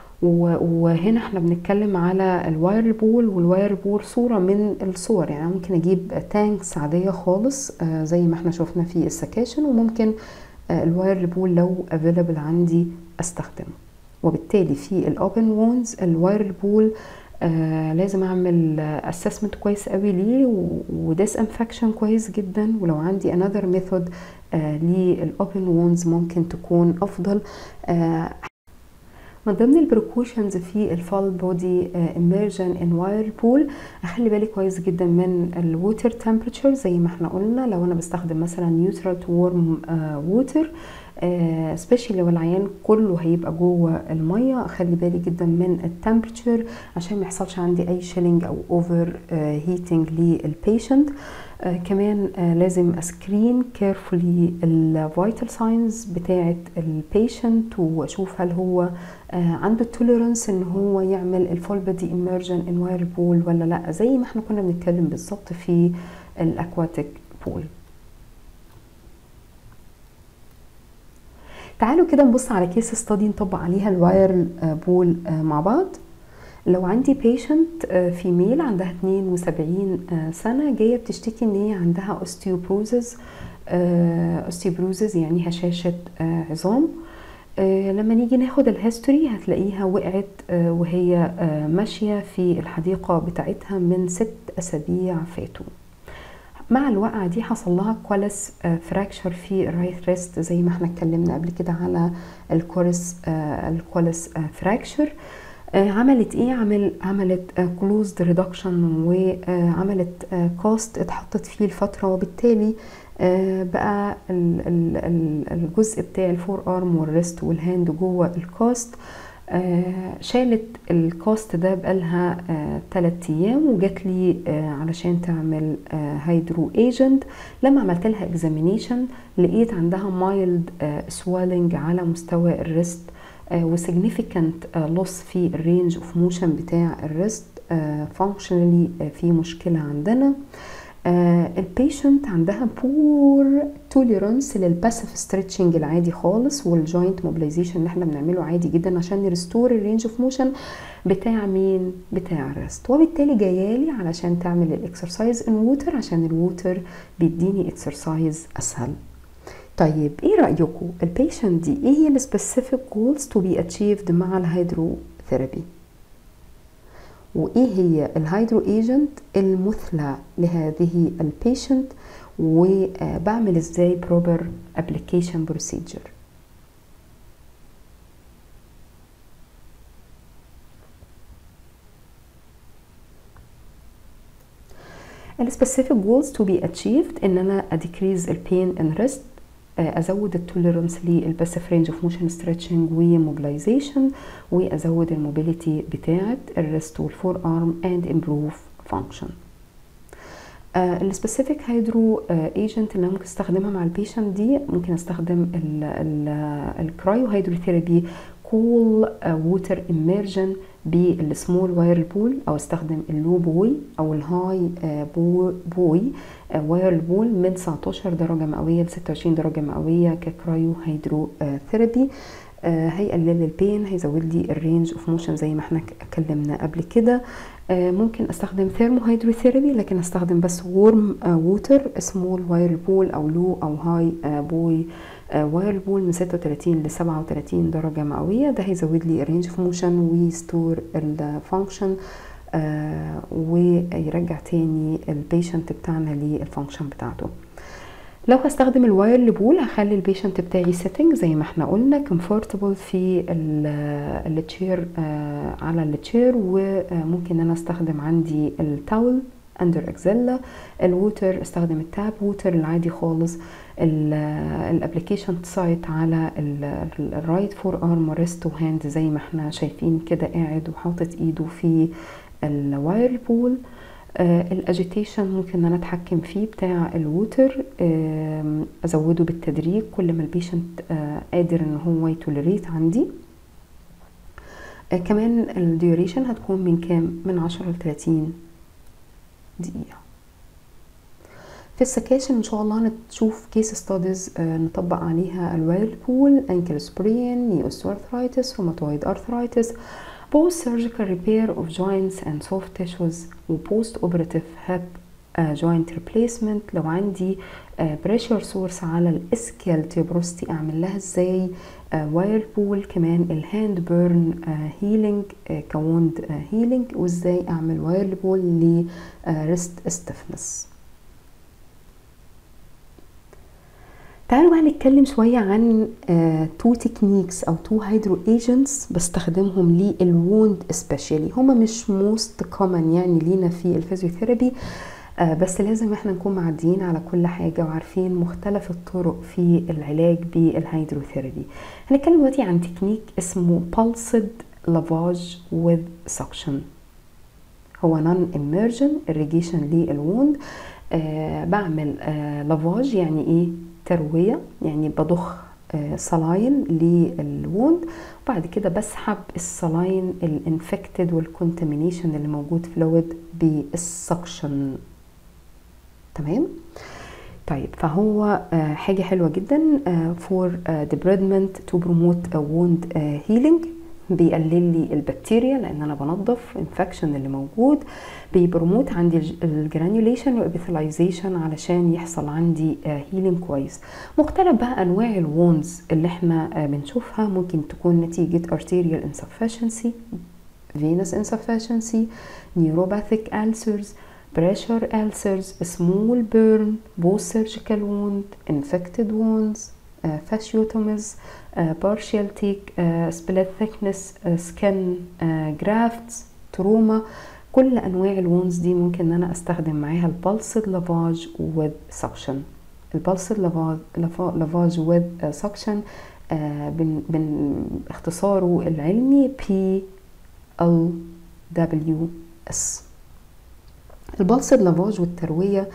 وهنا احنا بنتكلم على الواير بول والواير بول صورة من الصور يعني ممكن اجيب تانكس عادية خالص زي ما احنا شفنا في السكاشن وممكن الواير بول لو افيلبل عندي استخدمه وبالتالي في الاوبن وونز الواير بول آه لازم اعمل اسسمنت كويس قوي ليه وديس انفكشن كويس جدا ولو عندي انذر ميثود آه للاوبن وونز ممكن تكون افضل آه من ضمن البريكوشنز في الفال بودي اميرجن ان واير بول اخلي بالي كويس جدا من الووتر تمبريتشر زي ما احنا قلنا لو انا بستخدم مثلا نيوترال تو وورم ووتر سبيشالي لو العيان كله هيبقى جوه الميه اخلي بالي جدا من التمبريتشر عشان ما يحصلش عندي اي شيلينج او اوفر هيتنج للبيشنت آه كمان آه لازم اسكرين كيرفولي الفيتال ساينز بتاعه البيشنت واشوف هل هو آه عنده توليرانس ان هو يعمل الفول بودي اميرجن ان واير بول ولا لا زي ما احنا كنا بنتكلم بالظبط في الاكواتيك بول تعالوا كده نبص على كيس ستادي نطبق عليها الواير بول مع بعض لو عندي بيشنت فيميل عندها 72 سنه جايه بتشتكي ان هي عندها اوستيوبروزز اوستيوبروزز يعني هشاشه عظام لما نيجي ناخد الهيستوري هتلاقيها وقعت وهي ماشيه في الحديقه بتاعتها من ست اسابيع فاتوا مع الوقعة دي حصل لها كوالس فراكشر في الرايت ريست زي ما احنا اتكلمنا قبل كده على الكورس الكوالس فراكشر عملت ايه عمل عملت كلوزد ريدكشن وعملت كاست اتحطت فيه الفتره وبالتالي بقى الجزء بتاع الفور ارم والريست والهاند جوه الكاست شالت الكاست ده بقالها تلات ايام وجات لي علشان تعمل هيدرو ايجنت لما عملت لها اكزامينيشن لقيت عندها مايلد سوالنج على مستوى الريست وسيجنيفيكانت لوس في الرينج اوف موشن بتاع الريست فانكشنالي في مشكله عندنا البيشنت عندها بور توليرانس للباسيف ستريتشنج العادي خالص والجوينت موبيلايزيشن اللي احنا بنعمله عادي جدا عشان نريستور الرينج اوف موشن بتاع مين بتاع الريست وبالتالي جايالي علشان تعمل الاكسرسايز ان ووتر عشان الووتر بيديني اكسرسايز اسهل طيب ايه رايكم البيشنت دي ايه هي السبيسيفيك جولز تو بي اتشيفد مع الهيدروثيرابي وايه هي الهيدرو ايجنت المثلى لهذه البيشنت وبعمل ازاي بروبر ابلكيشن بروسيجر السبيسيفيك جولز تو بي اتشيفد ان انا اديكريز البين ان ريست ازود التوليرنس للباسيف رينج اوف موشن ستريتشنج وموبلايزيشن وازود الموبيليتي بتاعه الريست والفور ارم اند امبروف فانكشن السبيسيفيك هيدرو ايجنت اللي انا ممكن استخدمها مع البيشنت دي ممكن استخدم الكرايو هيدروثيرابي كول ووتر اميرجن بالسمول واير بول او استخدم اللو بوي او الهاي بوي واير بول من 19 درجه مئويه ل 26 درجه مئويه ككرايو هيدرو ثيرابي هيقلل البين هيزود لي الرينج اوف موشن زي ما احنا اتكلمنا قبل كده ممكن استخدم ثيرمو هيدروثيرابي لكن استخدم بس وورم ووتر سمول واير بول او لو او هاي بوي واير بول من 36 ل 37 درجة مئوية ده هيزود لي الرينج اوف موشن ويستور الفانكشن آه ويرجع تاني البيشنت بتاعنا للفانكشن بتاعته لو هستخدم الواير بول هخلي البيشنت بتاعي سيتنج زي ما احنا قلنا كومفورتبل في التشير آه على التشير وممكن انا استخدم عندي التاول اندر اكزيلا الووتر استخدم التاب ووتر العادي خالص الابلكيشن سايت على الرايت فور ارم وريست وهاند زي ما احنا شايفين كده قاعد وحاطط ايده في الواير بول الاجيتيشن ممكن ان انا اتحكم فيه بتاع الووتر آه ازوده بالتدريج كل ما البيشنت آه قادر ان هو يتولريت عندي آه كمان الديوريشن هتكون من كام من 10 ل 30 دقيقة في السكاشن ان شاء الله هنشوف كيس ستاديز نطبق عليها الوايل بول انكل سبرين نيوستوارثرايتس روماتويد ارثرايتس post surgical repair of joints and soft tissues و post operative hip uh, joint replacement لو عندي uh, pressure source على الاسكيال تيبروستي اعمل لها ازاي واير uh, بول كمان الهاند بيرن هيلينج كوند هيلينج وازاي اعمل واير بول لريست stiffness تعالوا بقى نتكلم شوية عن تو تكنيكس او تو هيدرو ايجنتس بستخدمهم للووند سبيشالي هما مش موست كومن يعني لينا في الفيزيوثيرابي آه بس لازم احنا نكون معديين على كل حاجة وعارفين مختلف الطرق في العلاج بالهيدروثيرابي هنتكلم دلوقتي عن تكنيك اسمه pulsed lavage with suction هو non immersion irrigation للووند آه بعمل آه لافاج يعني ايه تروية يعني بضخ صلاين للوند وبعد كده بسحب الصلاين الانفكتد والكونتامينيشن اللي موجود فلويد بالسكشن تمام طيب فهو حاجة حلوة جدا فور ديبريدمنت تو بروموت ووند هيلينج بيقلل لي البكتيريا لان انا بنظف انفكشن اللي موجود بيبروموت عندي الجرانيوليشن وابيثلايزيشن علشان يحصل عندي هيلينج كويس مختلف بقى انواع الوونز اللي احنا بنشوفها ممكن تكون نتيجه arterial insufficiency venous insufficiency neuropathic ulcers pressure ulcers small burn post surgical wound infected wounds uh, fasciotomies uh, partial teak uh, split thickness uh, skin uh, grafts trauma كل انواع الوونز دي ممكن ان انا استخدم معاها البلسد لافاج وذ سكشن البلسد لافاج وذ سكشن بن بن اختصاره العلمي بي ال دبليو اس البلسد لافاج والترويه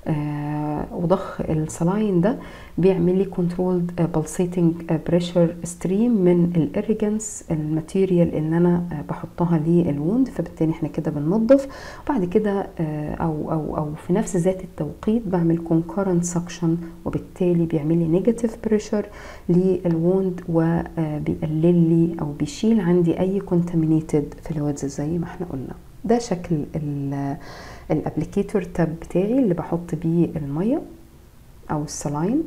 آه وضخ السلاين ده بيعمل لي كنترولد بالسيتنج بريشر ستريم من الاريجنس الماتيريال اللي انا آه بحطها للوند فبالتالي احنا كده بننظف وبعد كده آه او او او في نفس ذات التوقيت بعمل كونكورنت سكشن وبالتالي بيعمل لي نيجاتيف بريشر للوند وبيقلل لي او بيشيل عندي اي كونتامينيتد فلويدز زي ما احنا قلنا ده شكل الابليكيتور تاب بتاعي اللي بحط بيه الميه او السلاين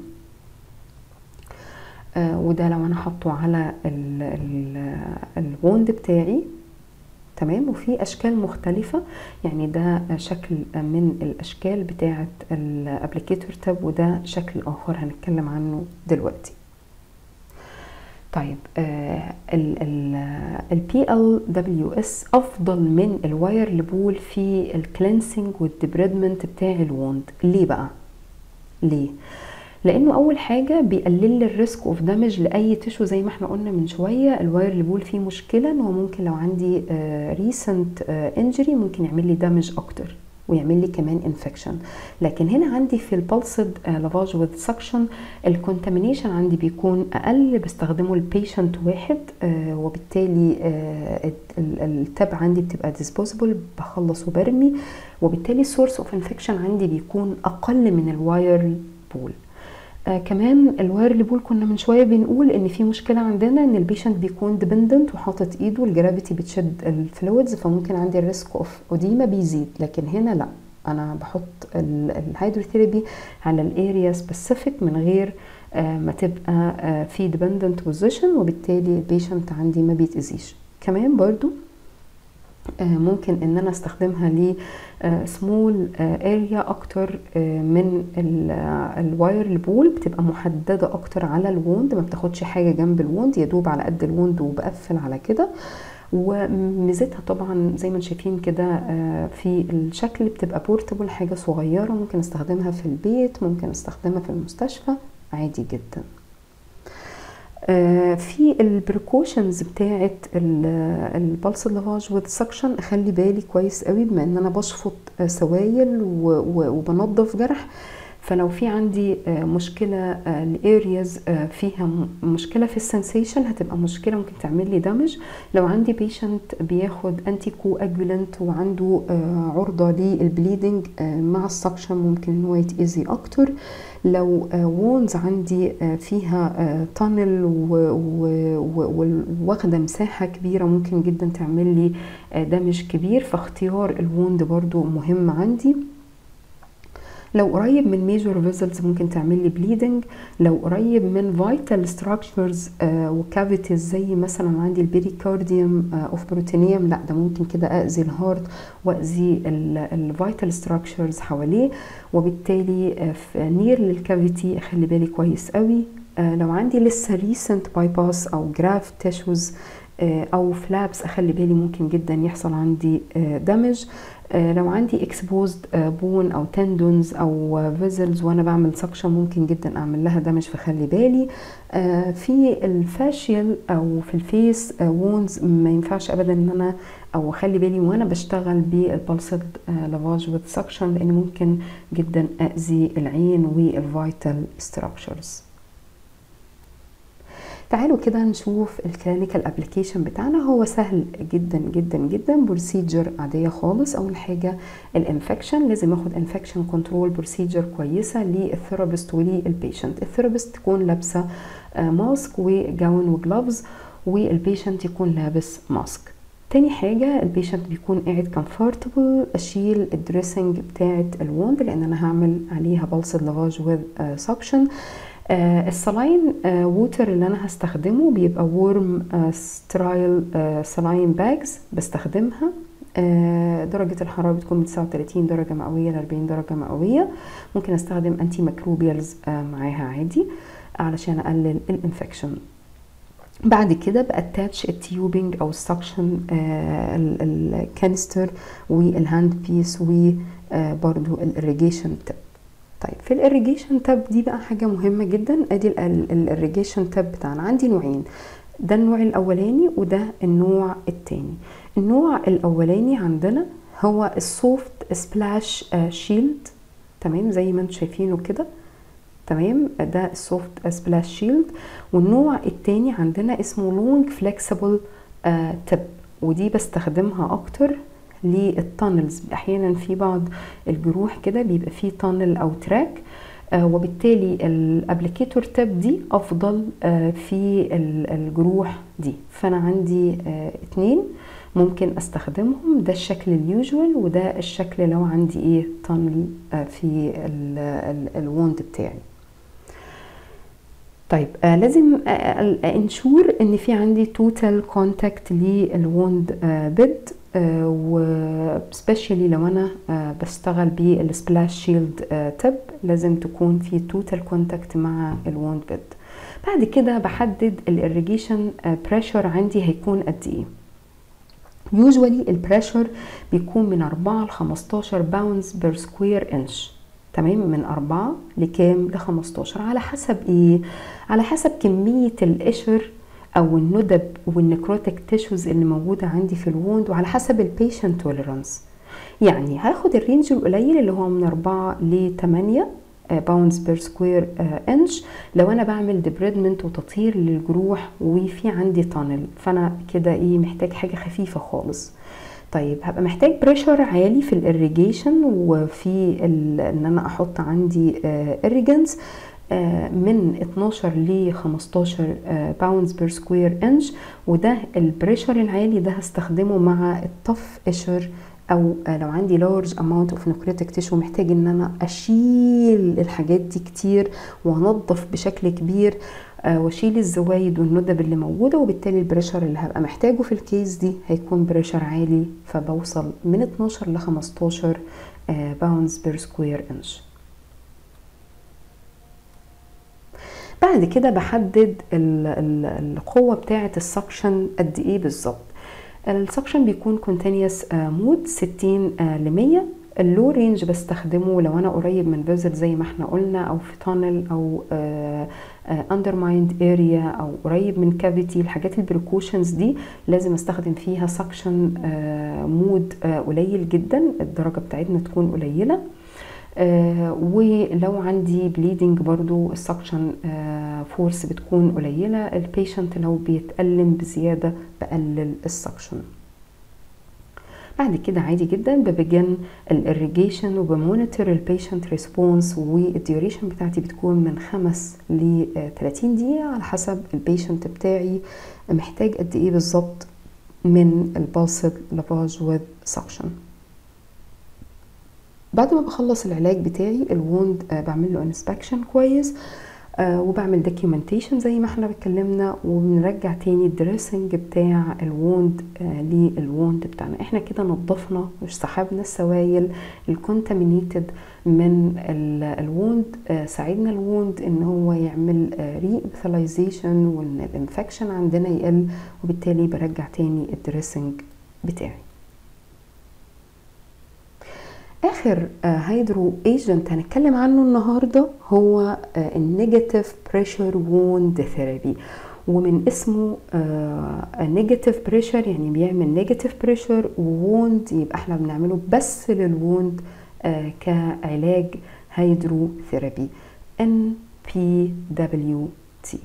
آه وده لو انا حاطه على الوند بتاعي تمام وفي اشكال مختلفة يعني ده شكل من الاشكال بتاعة الابليكيتور تاب وده شكل اخر هنتكلم عنه دلوقتي طيب البي ال دبليو اس افضل من الواير لبول في الكلينسنج والديبريدمنت بتاع الوند ليه بقى ليه لانه اول حاجه بيقلل لي الريسك اوف دامج لاي تشو زي ما احنا قلنا من شويه الواير لبول فيه مشكله ان هو ممكن لو عندي ريسنت انجري ممكن يعمل لي دامج اكتر ويعمل لي كمان انفكشن لكن هنا عندي في البلسد لافاج وذ سكشن الكونتامينيشن عندي بيكون اقل بستخدمه البيشنت واحد آه وبالتالي آه التاب عندي بتبقى ديسبوزبل بخلص وبرمي وبالتالي السورس اوف انفكشن عندي بيكون اقل من الواير بول آه كمان الواير بول كنا من شويه بنقول ان في مشكله عندنا ان البيشنت بيكون ديبندنت وحاطط ايده الجرافيتي بتشد الفلويدز فممكن عندي الريسك اوف اوديما بيزيد لكن هنا لا انا بحط الهيدروثيرابي على الاريا سبيسيفيك من غير آه ما تبقى آه في ديبندنت بوزيشن وبالتالي البيشنت عندي ما بيتاذيش كمان برضو ممكن ان انا استخدمها ل سمول اريا اكتر من الواير البول بتبقى محدده اكتر على الوند ما بتاخدش حاجه جنب الوند يا دوب على قد الوند وبقفل على كده وميزتها طبعا زي ما شايفين كده في الشكل بتبقى بورتبل حاجه صغيره ممكن استخدمها في البيت ممكن استخدمها في المستشفى عادي جدا آه في البريكوشنز بتاعه البلس لافاج والسكشن اخلي بالي كويس قوي بما ان انا بشفط آه سوائل وبنظف جرح فلو في عندي آه مشكله الارياز فيها مشكله في السنسيشن هتبقى مشكله ممكن تعمل لي دامج لو عندي بيشنت بياخد انتي كو اجولنت وعنده عرضه للبليدنج مع السكشن ممكن ان هو يتاذي اكتر لو وونز عندي فيها تانل وواخده مساحه كبيره ممكن جدا تعمل لي دمج كبير فاختيار الووند برضو مهم عندي لو قريب من ميجور فيزلز ممكن تعمل لي بليدنج لو قريب من فيتال ستراكشرز وكافيتيز زي مثلا عندي البيريكارديوم اوف بروتينيوم لا ده ممكن كده اذي الهارت واذي الفيتال ستراكشرز حواليه وبالتالي في نير للكافيتي اخلي بالي كويس قوي لو عندي لسه ريسنت باي باس او جراف تيشوز او فلابس اخلي بالي ممكن جدا يحصل عندي دمج لو عندي اكسبوزد بون او تندونز او فيزلز وانا بعمل سكشن ممكن جدا اعمل لها دمج فخلي بالي في الفاشيال او في الفيس وونز ما ينفعش ابدا ان انا او اخلي بالي وانا بشتغل بالبلسد لافاج وذ سكشن لان ممكن جدا اذي العين والفيتال ستراكشرز تعالوا كده نشوف الكلينيكال ابلكيشن بتاعنا هو سهل جدا جدا جدا بروسيجر عاديه خالص اول حاجه الانفكشن لازم اخد انفكشن كنترول بروسيجر كويسه للثيرابيست وللبيشنت الثيرابيست تكون لابسه ماسك وجاون وجلافز والبيشنت يكون لابس ماسك تاني حاجة البيشنت بيكون قاعد كومفورتبل اشيل الدريسنج بتاعت الوند لان انا هعمل عليها بلسد لافاج وذ سكشن آه السلاين آه ووتر اللي انا هستخدمه بيبقى وورم آه سترايل سلاين باجز بستخدمها درجة الحرارة بتكون من 39 درجة مئوية ل 40 درجة مئوية ممكن استخدم انتي ميكروبيالز معاها عادي علشان اقلل الانفكشن بعد كده باتاتش التيوبنج او السكشن الكانستر والهاند بيس وبرده الاريجيشن تب طيب في الاريجيشن تاب دي بقى حاجه مهمه جدا ادي الاريجيشن تاب بتاعنا عندي نوعين ده النوع الاولاني وده النوع التاني النوع الاولاني عندنا هو السوفت سبلاش شيلد تمام زي ما انتم شايفينه كده تمام ده السوفت سبلاش شيلد والنوع التاني عندنا اسمه لونج فليكسيبل تب ودي بستخدمها اكتر للتانلز احيانا في بعض الجروح كده بيبقى فيه تانل او تراك آه وبالتالي الابليكيتور تاب دي افضل آه في الجروح دي فانا عندي آه اتنين ممكن استخدمهم ده الشكل اليوجوال وده الشكل لو عندي ايه تانل في الوند بتاعي طيب آه لازم آه انشور ان في عندي توتال كونتاكت للوند آه بيد آه وسبيشالي لو انا آه بشتغل بالسبلاش شيلد آه تب لازم تكون في توتال كونتاكت مع الوند بيد بعد كده بحدد الاريجيشن بريشر عندي هيكون قد ايه يوجوالي البريشر بيكون من 4 ل 15 باوندز بير سكوير انش تمام من 4 لكام ل 15 على حسب ايه على حسب كميه القشر او الندب والنكروتيك تيشوز اللي موجوده عندي في الووند وعلى حسب البيشنت توليرانس يعني هاخد الرينج القليل اللي هو من 4 ل 8 باوندز بير سكوير انش لو انا بعمل ديبريدمنت وتطهير للجروح وفي عندي تانل فانا كده ايه محتاج حاجه خفيفه خالص طيب هبقى محتاج بريشر عالي في الاريجيشن وفي ان انا احط عندي اريجنز من 12 ل 15 باوندز بير سكوير انش وده البريشر العالي ده هستخدمه مع الطف قشر او لو عندي لارج اماونت اوف نكريتك تيشو محتاج ان انا اشيل الحاجات دي كتير وانضف بشكل كبير واشيل الزوايد والندب اللي موجوده وبالتالي البريشر اللي هبقى محتاجه في الكيس دي هيكون بريشر عالي فبوصل من 12 ل 15 باوندز بير سكوير انش بعد كده بحدد القوه بتاعه السكشن قد ايه بالظبط السكشن بيكون كونتينيوس مود 60 ل 100 اللو رينج بستخدمه لو انا قريب من فيزل زي ما احنا قلنا او في تانل او اندرمايند اريا او قريب من كافيتي الحاجات البريكوشنز دي لازم استخدم فيها سكشن مود قليل جدا الدرجه بتاعتنا تكون قليله آه ولو عندي بليدنج برضو السكشن آه فورس بتكون قليلة البيشنت لو بيتألم بزيادة بقلل السكشن بعد كده عادي جدا ببجن الاريجيشن وبمونيتور البيشنت ريسبونس والديوريشن بتاعتي بتكون من خمس ل 30 دقيقة على حسب البيشنت بتاعي محتاج قد ايه بالظبط من البالسد لافاج وذ سكشن بعد ما بخلص العلاج بتاعي الووند آه بعمل له انسبكشن كويس آه وبعمل دوكيومنتيشن زي ما احنا اتكلمنا وبنرجع تاني الدريسنج بتاع الووند آه للووند بتاعنا احنا كده نظفنا وسحبنا السوائل الكونتامينيتد من الووند آه ساعدنا الووند ان هو يعمل ري ابثلايزيشن وان الانفكشن عندنا يقل وبالتالي برجع تاني الدريسنج بتاعي اخر هيدرو ايجنت هنتكلم عنه النهارده هو النيجاتيف بريشر ووند ثيرابي ومن اسمه نيجاتيف بريشر يعني بيعمل نيجاتيف بريشر ووند يبقى احنا بنعمله بس للووند كعلاج هيدرو ثيرابي ان بي دبليو تي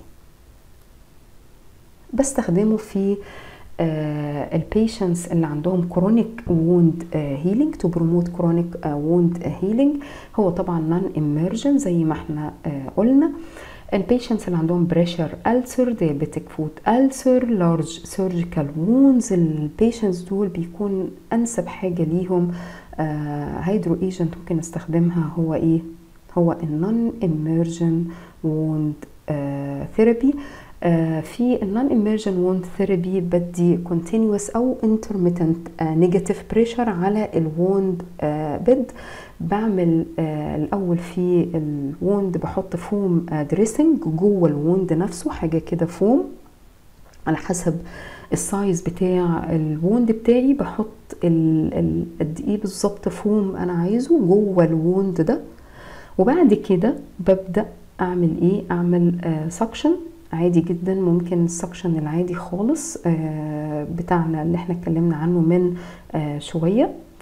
بستخدمه في البيشنتس اللي عندهم كرونيك ووند هيلينج تو بروموت كرونيك ووند هيلينج هو طبعا نون اميرجن زي ما احنا uh, قلنا البيشنتس اللي عندهم بريشر ألسر ديابيتك فوت ألسر لارج سيرجيكال وونز البيشنتس دول بيكون انسب حاجه ليهم هيدرو uh, ايجنت ممكن استخدمها هو ايه هو النون اميرجن ووند ثيرابي آه في النون اميرجن ووند ثيرابي بدي كونتينوس او انترميتنت نيجاتيف بريشر على الووند آه بيد بعمل آه الاول في الووند بحط فوم دريسنج جوه الووند نفسه حاجه كده فوم على حسب السايز بتاع الووند بتاعي بحط قد ايه بالظبط فوم انا عايزه جوه الووند ده وبعد كده ببدا اعمل ايه اعمل سكشن عادي جدا ممكن السكشن العادي خالص آه بتاعنا اللي احنا اتكلمنا عنه من آه شويه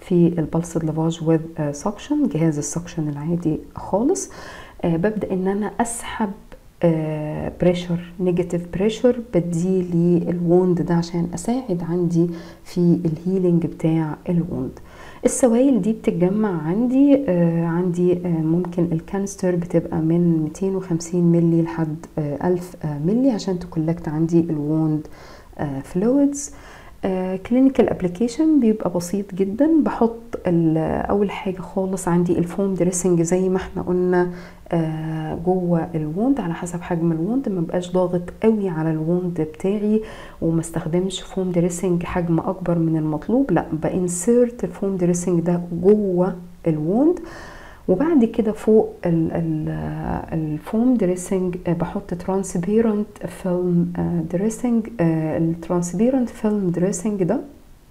في البلسد لافاج وذ سكشن جهاز السكشن العادي خالص آه، ببدا ان انا اسحب بريشر نيجاتيف بريشر بديه للوند ده عشان اساعد عندي في الهيلينج بتاع الوند السوائل دي بتتجمع عندي آه عندي آه ممكن الكانستر بتبقى من 250 ملي لحد آه 1000 آه ملي عشان تكولكت عندي الوند فلويدز كلينيكال ابلكيشن بيبقى بسيط جدا بحط اول حاجه خالص عندي الفوم دريسنج زي ما احنا قلنا آه جوه الوند على حسب حجم الوند ما بقاش ضاغط قوي على الوند بتاعي وما استخدمش فوم دريسنج حجم اكبر من المطلوب لا بانسيرت الفوم دريسنج ده جوه الوند وبعد كده فوق الفوم دريسنج بحط ترانسبيرنت فيلم دريسنج الترانسبيرنت فيلم دريسنج ده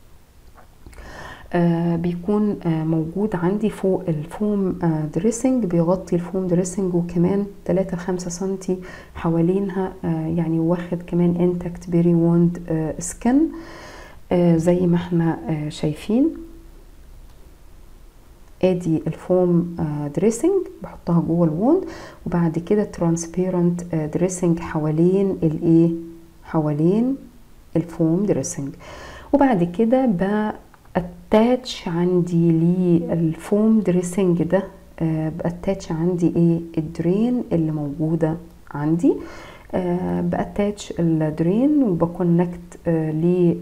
آه بيكون آه موجود عندي فوق الفوم آه دريسنج بيغطي الفوم دريسنج وكمان 3 5 سنتي حوالينها يعني واخد كمان انتكت بيري ووند سكن زي ما احنا شايفين ادي الفوم دريسنج بحطها جوه الوند وبعد كده ترانسبيرنت دريسنج حوالين الايه حوالين الفوم دريسنج وبعد كده باتاتش عندي للفوم دريسنج ده باتاتش عندي ايه الدرين اللي موجوده عندي أه باتاتش الدرين وبكونكت أه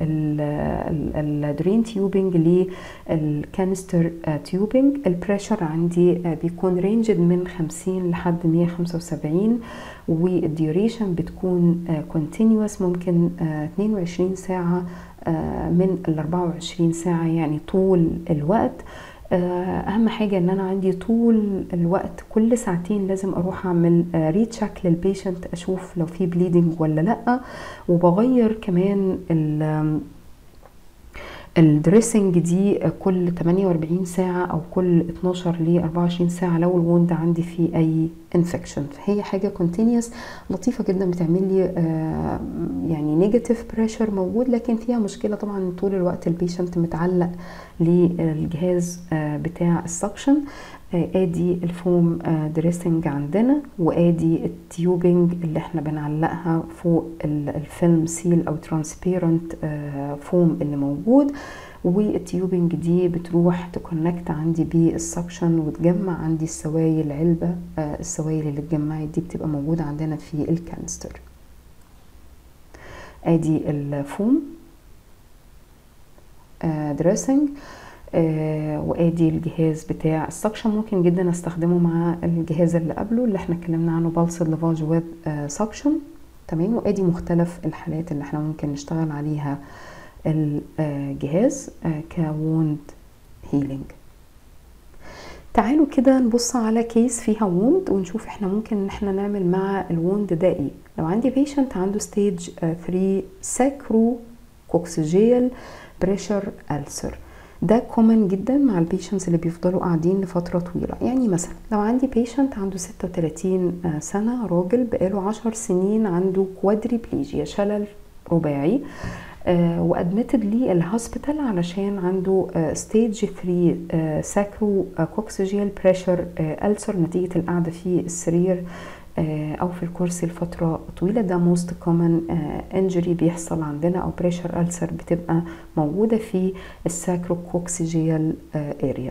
للدرين تيوبنج للكانستر أه تيوبنج البريشر عندي بيكون رينجد من 50 لحد 175 والديوريشن بتكون كونتينيوس ممكن 22 ساعه من ال 24 ساعه يعني طول الوقت اهم حاجه ان انا عندي طول الوقت كل ساعتين لازم اروح اعمل ريتشك للبيشنت اشوف لو في بليدنج ولا لا وبغير كمان الدريسنج دي كل 48 ساعة أو كل 12 ل 24 ساعة لو الوند عندي فيه أي انفكشن فهي حاجة كونتينيوس لطيفة جدا بتعمل لي يعني نيجاتيف بريشر موجود لكن فيها مشكلة طبعا طول الوقت البيشنت متعلق للجهاز بتاع السكشن ادي الفوم دريسنج عندنا وادي التيوبنج اللي احنا بنعلقها فوق الفيلم سيل او ترانسبيرنت فوم اللي موجود والتيوبنج دي بتروح تكونكت عندي بالسكشن وتجمع عندي السوائل علبة السوائل اللي اتجمعت دي بتبقى موجودة عندنا في الكانستر ادي الفوم دريسنج آه وادي الجهاز بتاع السكشن ممكن جدا استخدمه مع الجهاز اللي قبله اللي احنا اتكلمنا عنه بالسد لافاج ويب آه سكشن تمام وادي مختلف الحالات اللي احنا ممكن نشتغل عليها الجهاز آه كووند هيلينج تعالوا كده نبص على كيس فيها ووند ونشوف احنا ممكن ان احنا نعمل مع الووند ده ايه لو عندي بيشنت عنده ستيج 3 ساكرو كوكسيجيال بريشر ألسر ده كومن جدا مع البيشنتس اللي بيفضلوا قاعدين لفترة طويلة يعني مثلا لو عندي بيشنت عنده 36 سنة راجل بقاله 10 سنين عنده كوادريبليجيا شلل رباعي آه وادمتد لي الهوسبيتال علشان عنده ستيج 3 ساكرو كوكسيجيال بريشر ألسر نتيجة القعدة في السرير او في الكرسي لفتره طويله ده موست كومن انجري بيحصل عندنا او بريشر ألسر بتبقى موجوده في الساكروكوكسيجيال اريا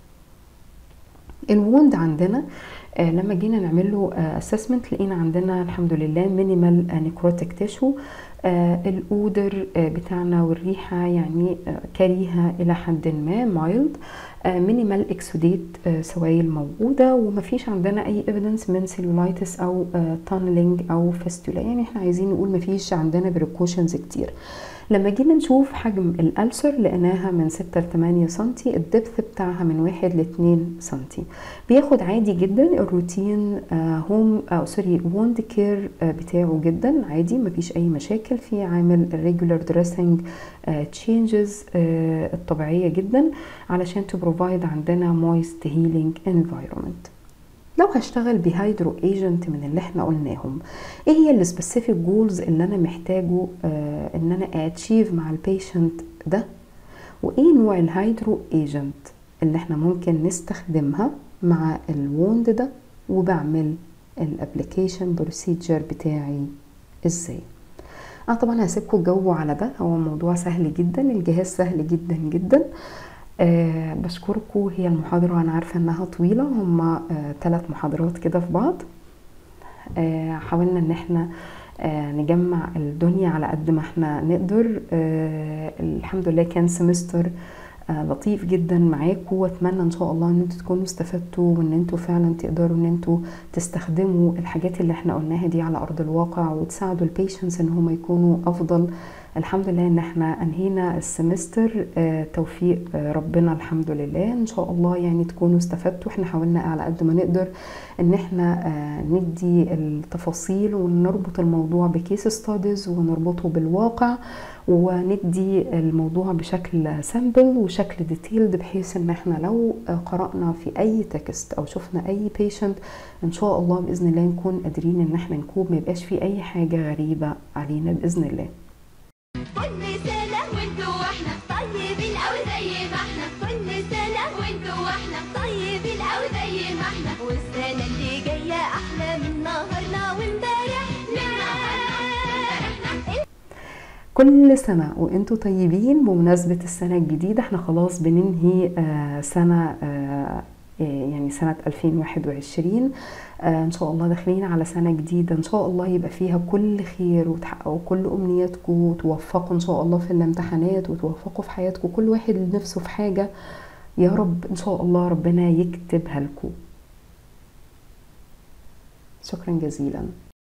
الووند عندنا آه لما جينا نعمل له اسسمنت لقينا عندنا الحمد لله مينيمال نيكروتيك تيشو آه الاودر آه بتاعنا والريحه يعني آه كريهه الى حد ما مايلد مينيمال اكسوديت سوائل موجوده ومفيش عندنا اي ايفيدنس من سيلولايتس او تانلينج او فيستولا يعني احنا عايزين نقول مفيش عندنا بريكوشنز كتير لما جينا نشوف حجم الألسر لقيناها من 6 ل 8 سنتي الدبث بتاعها من 1 ل 2 سنتي بياخد عادي جدا الروتين هوم أو سوري ووند كير بتاعه جدا عادي مفيش أي مشاكل في عامل الريجولار دريسنج تشينجز الطبيعية جدا علشان تبروفايد عندنا مويست هيلينج انفايرومنت لو هشتغل بهيدرو ايجنت من اللي احنا قلناهم ايه هي السبيسيفيك جولز اللي انا محتاجه آه ان انا اتشيف مع البيشنت ده وايه نوع الهيدرو ايجنت اللي احنا ممكن نستخدمها مع الووند ده وبعمل الابليكيشن بروسيجر بتاعي ازاي انا طبعا هسيبكم الجو على ده هو الموضوع سهل جدا الجهاز سهل جدا جدا أه بشكركم هي المحاضرة أنا عارفة إنها طويلة هما ثلاث أه محاضرات كده في بعض أه حاولنا إن احنا أه نجمع الدنيا على قد ما احنا نقدر أه الحمد لله كان سمستر أه لطيف جدا معاكم واتمنى ان شاء الله ان انتوا تكونوا استفدتوا وان انتوا فعلا تقدروا ان انتوا تستخدموا الحاجات اللي احنا قلناها دي على ارض الواقع وتساعدوا البيشنس ان هم يكونوا افضل الحمد لله ان احنا انهينا السمستر آه توفيق آه ربنا الحمد لله ان شاء الله يعني تكونوا استفدتوا احنا حاولنا على قد ما نقدر ان احنا آه ندي التفاصيل ونربط الموضوع بكيس ستاديز ونربطه بالواقع وندي الموضوع بشكل سامبل وشكل ديتيلد بحيث ان احنا لو قرأنا في اي تكست او شفنا اي بيشنت ان شاء الله باذن الله نكون قادرين ان احنا نكوب ما يبقاش في اي حاجه غريبه علينا باذن الله كل سنة وانتوا واحنا طيبين أوي زي ما احنا كل سنة وانتوا واحنا طيبين أوي زي ما احنا والسنة اللي جاية أحلى من نهارنا وامبارحنا كل سنة وانتوا طيبين بمناسبة السنة الجديدة احنا خلاص بننهي آه سنة آه يعني سنة 2021 آه ان شاء الله داخلين على سنة جديدة ان شاء الله يبقى فيها كل خير وتحققوا كل امنياتكم وتوفقوا ان شاء الله في الامتحانات وتوفقوا في حياتكم كل واحد لنفسه في حاجة يا رب ان شاء الله ربنا يكتبها لكم شكرا جزيلا